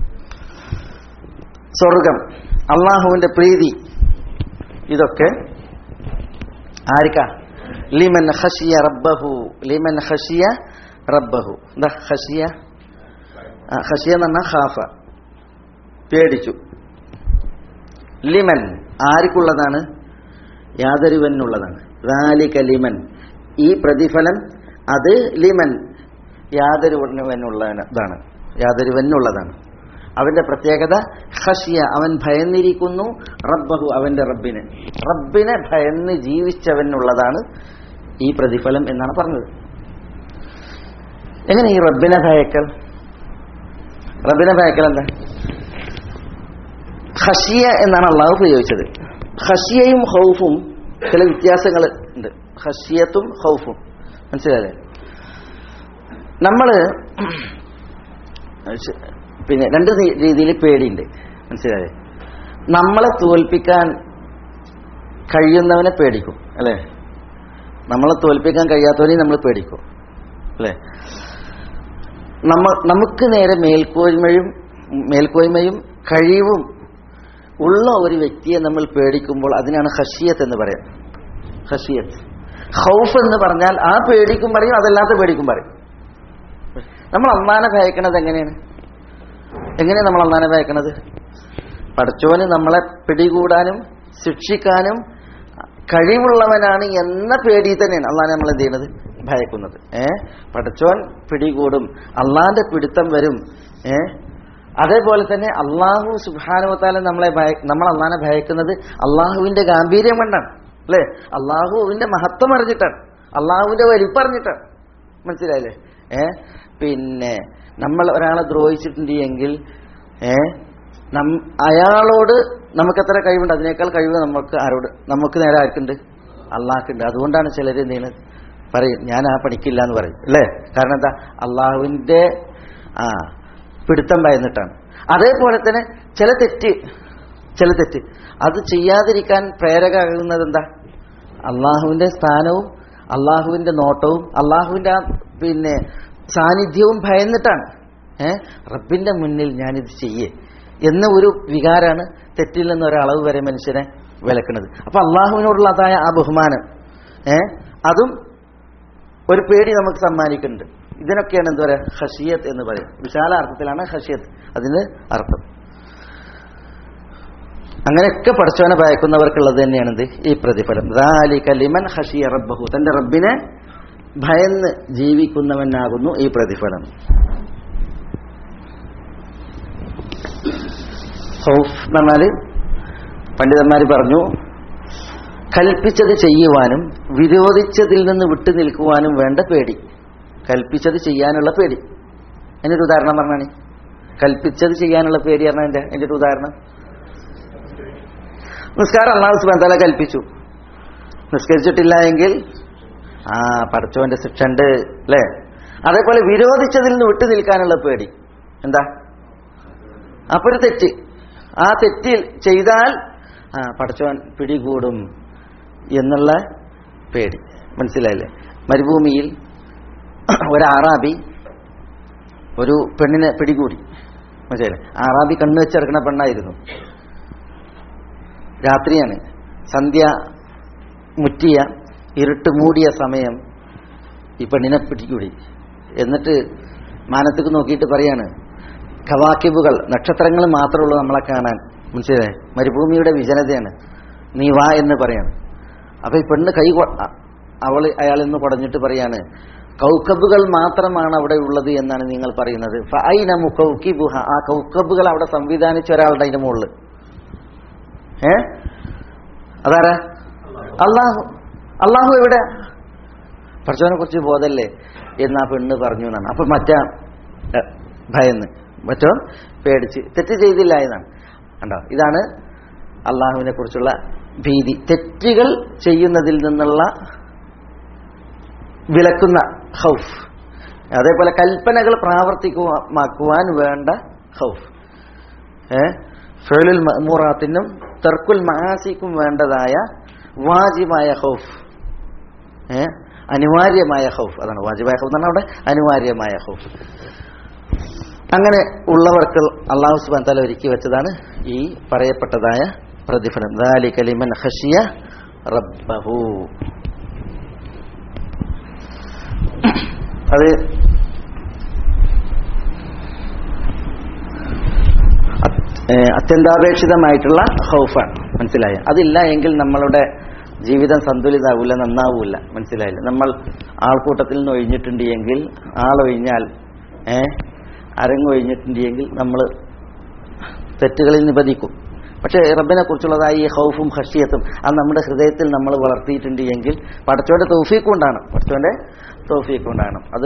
സ്വർഗം അള്ളാഹുവിന്റെ പ്രീതി ഇതൊക്കെ ആർക്കാ ലിമൻ ഖശിയ റബ്ബഹു ലിമൻ ഖശിയ റബ്ബഹു എന്താ ഖശിയ ആ, ഖശിയ എന്ന് പറഞ്ഞാൽ ഖാഫ പേടിച്ചു ലിമൻ ആർക്കുള്ളതാണ് യാതൊരുവനുള്ളതാണ് റാലിക ലിമൻ ഈ പ്രതിഫലം അത് ലിമൻ യാതൊരുവനുള്ളതാണ് യാതൊരുവനുള്ളതാണ് അവന്റെ പ്രത്യേകത ഹഷിയ അവൻ ഭയന്നിരിക്കുന്നു റബ്ബഹു അവന്റെ റബ്ബിനെ റബ്ബിനെ ഭയന്ന് ജീവിച്ചവനുള്ളതാണ് ഈ പ്രതിഫലം എന്നാണ് പറഞ്ഞത് എങ്ങനെ ഈ റബ്ബിനെ ഭയക്കൽ റബ്ബിനെ ഭയക്കൽ എന്താ ഹഷിയ എന്നാണ് അള്ളാഹു പ്രയോഗിച്ചത് ഹഷിയയും ഹൗഫും ചില വ്യത്യാസങ്ങൾ ഉണ്ട് ഹഷിയത്തും ഹൗഫും മനസ്സിലായല്ലേ നമ്മള് ശ- പിന്നെ രണ്ട് രീതിയിൽ പേടിയുണ്ട് മനസ്സിലായേ നമ്മളെ തോൽപ്പിക്കാൻ കഴിയുന്നവനെ പേടിക്കും അല്ലേ നമ്മളെ തോൽപ്പിക്കാൻ കഴിയാത്തവനെയും നമ്മൾ പേടിക്കും അല്ലേ നമ്മ നമുക്ക് നേരെ മേൽക്കോയ്മയും മേൽക്കോയ്മയും കഴിവും ഉള്ള ഒരു വ്യക്തിയെ നമ്മൾ പേടിക്കുമ്പോൾ അതിനാണ് ഹഷിയത്ത് എന്ന് പറയാം ഹഷിയത്ത് ഹൗഫ് എന്ന് പറഞ്ഞാൽ ആ പേടിക്കും പറയും അതല്ലാത്ത പേടിക്കും പറയും നമ്മൾ അള്ളാനെ ഭയക്കണത് എങ്ങനെയാണ് എങ്ങനെയാണ് നമ്മൾ അള്ളാനെ ഭയക്കണത് പഠിച്ചോന് നമ്മളെ പിടികൂടാനും ശിക്ഷിക്കാനും കഴിവുള്ളവനാണ് എന്ന പേടി തന്നെയാണ് അള്ളാനെ നമ്മൾ എന്ത് ചെയ്യണത് ഭയക്കുന്നത് ഏ പഠിച്ചോൻ പിടികൂടും അള്ളാന്റെ പിടുത്തം വരും ഏ അതേപോലെ തന്നെ അള്ളാഹു സുബാനുവത്താല നമ്മളെ ഭയ നമ്മൾ അള്ളാനെ ഭയക്കുന്നത് അള്ളാഹുവിന്റെ ഗാംഭീര്യം കൊണ്ടാണ് അല്ലേ അള്ളാഹുവിന്റെ മഹത്വം അറിഞ്ഞിട്ടാണ് അള്ളാഹുവിന്റെ വലിപ്പറിഞ്ഞിട്ടാണ് മനസ്സിലായില്ലേ ഏ പിന്നെ നമ്മൾ ഒരാളെ ദ്രോഹിച്ചിട്ടുണ്ട് എങ്കിൽ ഏ നം അയാളോട് നമുക്ക് എത്ര കഴിവുണ്ട് അതിനേക്കാൾ കഴിവ് നമുക്ക് ആരോട് നമുക്ക് നേരെ ആർക്കുണ്ട് അള്ളാഹ്ക്കുണ്ട് അതുകൊണ്ടാണ് ചിലർ എന്ത് ചെയ്യുന്നത് പറയും ഞാൻ ആ പണിക്കില്ല എന്ന് പറയും അല്ലേ കാരണം എന്താ അള്ളാഹുവിന്റെ ആ പിടുത്തം ഭയന്നിട്ടാണ് അതേപോലെ തന്നെ ചില തെറ്റ് ചില തെറ്റ് അത് ചെയ്യാതിരിക്കാൻ പ്രേരകമാകുന്നത് എന്താ അള്ളാഹുവിന്റെ സ്ഥാനവും അള്ളാഹുവിന്റെ നോട്ടവും അള്ളാഹുവിന്റെ ആ പിന്നെ സാന്നിധ്യവും ഭയന്നിട്ടാണ് ഏ റബ്ബിന്റെ മുന്നിൽ ഞാനിത് ചെയ്യേ എന്ന ഒരു വികാരാണ് തെറ്റിൽ നിന്ന് ഒരളവ് വരെ മനുഷ്യനെ വിലക്കുന്നത് അപ്പൊ അള്ളാഹുവിനോടുള്ള അതായ ആ ബഹുമാനം ഏ അതും ഒരു പേടി നമുക്ക് സമ്മാനിക്കുന്നുണ്ട് ഇതിനൊക്കെയാണ് എന്താ പറയുക ഹഷിയത്ത് എന്ന് പറയും വിശാല അർത്ഥത്തിലാണ് ഹഷിയത്ത് അതിന് അർത്ഥം അങ്ങനെയൊക്കെ പഠിച്ചവനെ ഭയക്കുന്നവർക്കുള്ളത് തന്നെയാണ് ഇത് ഈ പ്രതിഫലം ذَلِكَ لِمَنْ خَشِيَ رَبَّهُ തന്റെ റബ്ബിനെ ഭയന്ന് ജീവിക്കുന്നവനാകുന്നു ഈ പ്രതിഫലം ഹൗഫ് എന്ന് പറഞ്ഞാല് പണ്ഡിതന്മാർ പറഞ്ഞു കൽപ്പിച്ചത് ചെയ്യുവാനും വിരോധിച്ചതിൽ നിന്ന് വിട്ടു നിൽക്കുവാനും വേണ്ട പേടി കൽപ്പിച്ചത് ചെയ്യാനുള്ള പേടി അതിനൊരു ഉദാഹരണം പറഞ്ഞാണ് കൽപ്പിച്ചത് ചെയ്യാനുള്ള പേടി പറഞ്ഞാൽ എൻ്റെ എൻ്റെ ഒരു ഉദാഹരണം നിസ്കാരം അള്ളാഹു സുബാൻ കൽപ്പിച്ചു നിസ്കരിച്ചിട്ടില്ല എങ്കിൽ ആ പഠിച്ചവന്റെ ശിക്ഷ ഉണ്ട് അല്ലേ അതേപോലെ വിരോധിച്ചതിൽ നിന്ന് വിട്ടു നിൽക്കാനുള്ള പേടി എന്താ അപ്പൊ ഒരു തെറ്റ് ആ തെറ്റിൽ ചെയ്താൽ ആ പഠിച്ചവൻ പിടികൂടും എന്നുള്ള പേടി മനസ്സിലായില്ലേ മരുഭൂമിയിൽ ഒരു ആറാബി ഒരു പെണ്ണിനെ പിടികൂടി മനസ്സിലായില്ലേ ആറാബി കണ്ണു വെച്ചിറക്കണ പെണ്ണായിരുന്നു രാത്രിയാണ് സന്ധ്യ മുറ്റിയ ഇരുട്ട് മൂടിയ സമയം ഈ പെണ്ണിനെ പിടികൂടി എന്നിട്ട് മാനത്തേക്ക് നോക്കിയിട്ട് പറയാണ് കവാക്കിബുകൾ നക്ഷത്രങ്ങൾ മാത്രമേ ഉള്ളൂ നമ്മളെ കാണാൻ മനസ്സിലായി മരുഭൂമിയുടെ വിജനതയാണ് നീ വാ എന്ന് പറയാണ് അപ്പൊ ഈ പെണ്ണ് കൈ കൊ- അ- അവള് അയാളിൽ നിന്ന് കുടഞ്ഞിട്ട് പറയാണ് കൗക്കബുകൾ മാത്രമാണ് അവിടെ ഉള്ളത് എന്നാണ് നിങ്ങൾ പറയുന്നത് ഫൈനമു കൗക്കിബുഹ ആ കൗക്കബുകൾ അവിടെ സംവിധാനിച്ച ഒരാളുടെ അതിന്റെ മുകളിൽ ഏ അതാരാ അള്ളാഹു അള്ളാഹു എവിടെ പഠിച്ചവനെ കുറിച്ച് ബോധല്ലേ എന്ന് ആ പെണ്ണ് പറഞ്ഞു എന്നാണ് അപ്പൊ മറ്റാ എ, ഭയന്ന് മറ്റോ പേടിച്ച് തെറ്റ് ചെയ്തില്ല എന്നാണ് കണ്ടോ ഇതാണ് അള്ളാഹുവിനെ കുറിച്ചുള്ള ഭീതി തെറ്റുകൾ ചെയ്യുന്നതിൽ നിന്നുള്ള വിലക്കുന്ന ഹൗഫ് അതേപോലെ കൽപ്പനകൾ പ്രാവർത്തികമാക്കുവാൻ വേണ്ട ഹൗഫ് ഏ ഫെലുൽ മഅ്മൂറാത്തിനും തെർക്കുൽ മഹാസിക്കും വേണ്ടതായ വാജിബായ ഹൗഫ് ഏ അനിവാര്യമായ ഹൗഫ് അതാണ് വാജിബായ ഹൗഫ് എന്നാണ് അവിടെ അനിവാര്യമായ ഹൗഫ് അങ്ങനെ ഉള്ളവർക്ക് അള്ളാഹു സുബാൻ തല ഒരുക്കി വെച്ചതാണ് ഈ പറയപ്പെട്ടതായ പ്രതിഫലം ذَلِكَ لِمَنْ خَشِيَ رَبَّهُ അത് അത്- ഏ, അത്യന്താപേക്ഷിതമായിട്ടുള്ള ഹൗഫാണ് മനസ്സിലായ അതില്ല എങ്കിൽ നമ്മളുടെ ജീവിതം സന്തുലിതാവൂല നന്നാവൂല മനസ്സിലായില്ല നമ്മൾ ആൾക്കൂട്ടത്തിൽ നിന്ന് ഒഴിഞ്ഞിട്ടുണ്ട് എങ്കിൽ ആളൊഴിഞ്ഞാൽ ഏ അരങ്ങൊഴിഞ്ഞിട്ടുണ്ട് എങ്കിൽ നമ്മൾ തെറ്റുകളിൽ നിപതിക്കും പക്ഷേ റബ്ബിനെ കുറിച്ചുള്ളതായി ഈ ഹൗഫും ഹഷിയത്തും അത് നമ്മുടെ ഹൃദയത്തിൽ നമ്മൾ വളർത്തിയിട്ടുണ്ട് എങ്കിൽ പടച്ചോന്റെ തൗഫീഖ് കൊണ്ടാണ് പടച്ചോന്റെ തൗഫീഖ് കൊണ്ടാണ് അത്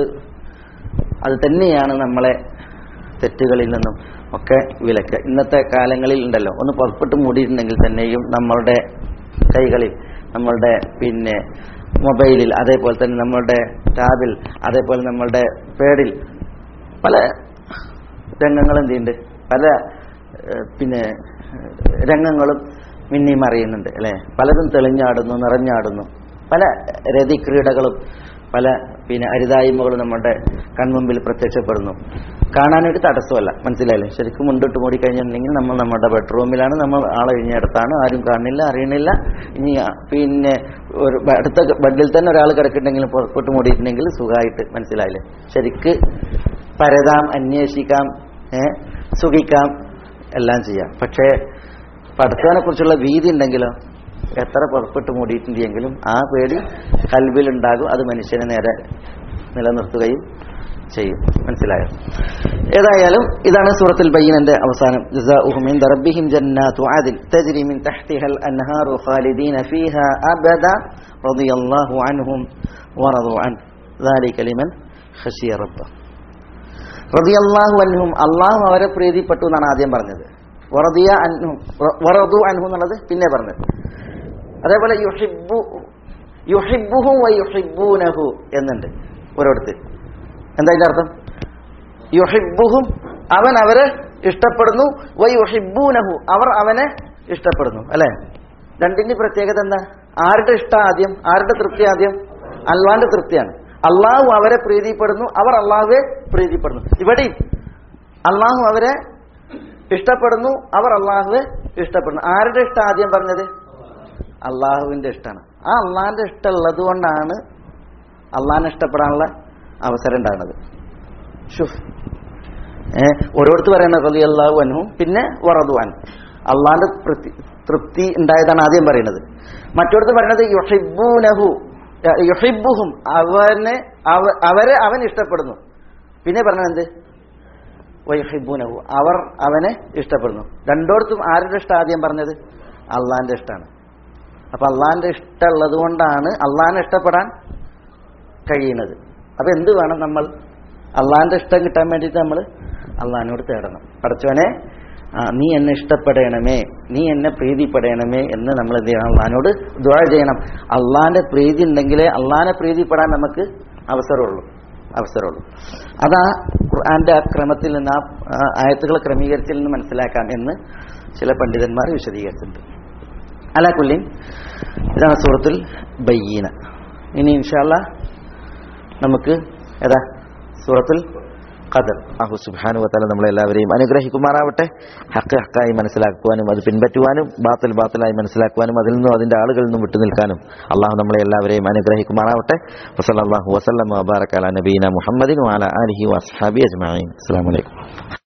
അത് തന്നെയാണ് നമ്മളെ തെറ്റുകളിൽ നിന്നും ഒക്കെ വിലക്ക് ഇന്നത്തെ കാലങ്ങളിൽ ഉണ്ടല്ലോ ഒന്ന് പുറപ്പെട്ട് മൂടിയിട്ടുണ്ടെങ്കിൽ തന്നെയും നമ്മളുടെ കൈകളിൽ നമ്മളുടെ പിന്നെ മൊബൈലിൽ അതേപോലെ തന്നെ നമ്മളുടെ ടാബിൽ അതേപോലെ നമ്മളുടെ പേഡിൽ പല രംഗങ്ങളും എന്തുണ്ട് പല ഏഹ്, പിന്നെ ഏഹ്, രംഗങ്ങളും മിന്നിയും അറിയുന്നുണ്ട് അല്ലെ പലതും തെളിഞ്ഞാടുന്നു നിറഞ്ഞാടുന്നു പല രതിക്രീഡകളും പല പിന്നെ അരുതായ്മകളും നമ്മുടെ കൺമുമ്പിൽ പ്രത്യക്ഷപ്പെടുന്നു കാണാനൊരു തടസ്സമല്ല മനസ്സിലായില്ലേ ശരിക്കും മുണ്ടിട്ട് മൂടി കഴിഞ്ഞിട്ടുണ്ടെങ്കിൽ നമ്മൾ നമ്മുടെ ബെഡ്റൂമിലാണ് നമ്മൾ ആളൊഴിഞ്ഞിടത്താണ് ആരും കാണുന്നില്ല അറിയണില്ല ഇനി ആ, പിന്നെ ഒരു ബ- അടുത്ത ബെഡിൽ തന്നെ ഒരാൾ കിടക്കുന്നുണ്ടെങ്കിലും പുറത്തോട്ട് മൂടിയിട്ടുണ്ടെങ്കിൽ സുഖമായിട്ട് മനസ്സിലായില്ലേ ശരിക്ക് പരതാം അന്വേഷിക്കാം ഏ, സുഖിക്കാം എല്ലാം ചെയ്യാം പക്ഷേ പഠിത്തത്തിനെ കുറിച്ചുള്ള ഭീതി ഉണ്ടെങ്കിലോ എത്ര പുറപ്പെട്ട് മൂടിയിട്ടുണ്ടെങ്കിലും ആ പേടി കൽവിലുണ്ടാകും അത് മനുഷ്യനെ നേരെ നിലനിർത്തുകയും ചെയ്യും മനസ്സിലായോ ഏതായാലും ഇതാണ് സൂറത്തുൽ ബയ്യനന്റെ അവസാനം ജസാഉഹും ഇൻദ റബ്ബിഹിം ജന്നാതു അദിൻ തജ്രി മിൻ തഹ്തിഹൽ അൻഹാറു ഖാലിദീന ഫീഹാ അബദ റളിയല്ലാഹു അൻഹും വറദു അൻ ذلك لمن خشي ربه റളിയല്ലാഹു അൻഹും അള്ളാഹു അവരെ പ്രീതിപ്പെട്ടു എന്നാണ് ആദ്യം പറഞ്ഞത് വറദിയ അൻഹും വറദു അൻഹു എന്നുള്ളത് പിന്നെ പറഞ്ഞത് അതേപോലെ യുഹിബ്ബു യുഹിബ്ബുഹു വ യുഹിബ്ബൂനഹു എന്നുണ്ട് ഒരിടത്ത് എന്താ ഇതിന്റെ അർത്ഥം യുഹിബ്ബുഹും അവൻ അവരെ ഇഷ്ടപ്പെടുന്നു വ യുഹിബ്ബൂനഹു അവർ അവനെ ഇഷ്ടപ്പെടുന്നു അല്ലെ രണ്ടിന്റെ പ്രത്യേകത എന്താ ആരുടെ ഇഷ്ടം ആദ്യം ആരുടെ തൃപ്തി ആദ്യം അള്ളാന്റെ തൃപ്തിയാണ് അള്ളാഹു അവരെ പ്രീതിപ്പെടുന്നു അവർ അള്ളാഹുവെ പ്രീതിപ്പെടുന്നു ഇവിടെയും അള്ളാഹു അവരെ ഇഷ്ടപ്പെടുന്നു അവർ അള്ളാഹുവെ ഇഷ്ടപ്പെടുന്നു ആരുടെ ഇഷ്ടം ആദ്യം പറഞ്ഞത് അള്ളാഹുവിന്റെ ഇഷ്ടമാണ് ആ അള്ളാഹിന്റെ ഇഷ്ടമുള്ളത് കൊണ്ടാണ് അള്ളാഹിനെ ഇഷ്ടപ്പെടാനുള്ള അവസരം ഉണ്ടാകുന്നത് ഷുഫ് ഏഹ് ഓരോരുത്തർ പറയുന്നത് റലി അള്ളാഹു അൻഹു പിന്നെ വറദുവാൻ അള്ളാഹിന്റെ തൃപ്തി തൃപ്തി ഉണ്ടായതാണ് ആദ്യം പറയുന്നത് മറ്റൊരുത്ത് പറയുന്നത് യുഹിബൂനഹു യുഹിബുഹും അവനെ അവ- അവരെ അവൻ ഇഷ്ടപ്പെടുന്നു പിന്നെ പറഞ്ഞത് എന്ത് വയുഹിബൂനഹു അവർ അവനെ ഇഷ്ടപ്പെടുന്നു രണ്ടോടത്തും ആരുടെ ഇഷ്ടം ആദ്യം പറഞ്ഞത് അള്ളാന്റെ ഇഷ്ടമാണ് അപ്പൊ അള്ളാന്റെ ഇഷ്ടമുള്ളത് കൊണ്ടാണ് അള്ളാഹിനെ ഇഷ്ടപ്പെടാൻ കഴിയുന്നത് അപ്പൊ എന്ത് വേണം നമ്മൾ അള്ളാഹിന്റെ ഇഷ്ടം കിട്ടാൻ വേണ്ടിയിട്ട് നമ്മൾ അള്ളാഹിനോട് തേടണം പഠിച്ചവനെ ആ, നീ എന്നെ ഇഷ്ടപ്പെടണമേ നീ എന്നെ പ്രീതിപ്പെടണമേ എന്ന് നമ്മൾ എന്ത് ചെയ്യണം അള്ളഹാനോട് ദ്വാര ചെയ്യണം അള്ളാഹിന്റെ പ്രീതി ഉണ്ടെങ്കിലേ അള്ളാഹിനെ പ്രീതിപ്പെടാൻ നമുക്ക് അവസരമുള്ളൂ അവസരമുള്ളൂ അതാ ഖുർആന്റെ ആ ക്രമത്തിൽ നിന്ന് ആ ആ ആയത്തുകൾ ക്രമീകരിച്ചിൽ നിന്ന് മനസ്സിലാക്കാം എന്ന് ചില പണ്ഡിതന്മാർ വിശദീകരിച്ചിട്ടുണ്ട് അലാക്കുല്ലിൻ ഇതാണ് സൂറത്തുൽ ബയ്യീന ഇനി ഇൻഷാല്ല നമുക്ക് ഏതാ സൂറത്തുൽ ഖദർ അഹു സുബ്ഹാനു വതആല നമ്മളെല്ലാവരെയും അനുഗ്രഹിക്കുമാറാവട്ടെ ഹക്ക് ഹക്കായി മനസ്സിലാക്കുവാനും അത് പിൻപറ്റുവാനും ബാത്തിൽ ബാത്തിലായി മനസ്സിലാക്കുവാനും അതിൽ നിന്നും അതിന്റെ ആളുകളിൽ നിന്നും വിട്ടുനിൽക്കാനും അള്ളാഹു നമ്മളെ എല്ലാവരെയും അനുഗ്രഹിക്കുമാറാവട്ടെ വസല്ലല്ലാഹു വസല്ലം വബാറക അലാ നബീന മുഹമ്മദിൻ വഅലാ ആലിഹി വഅസ്ഹാബി അജ്മഈൻ അസ്സലാമു അലൈക്കും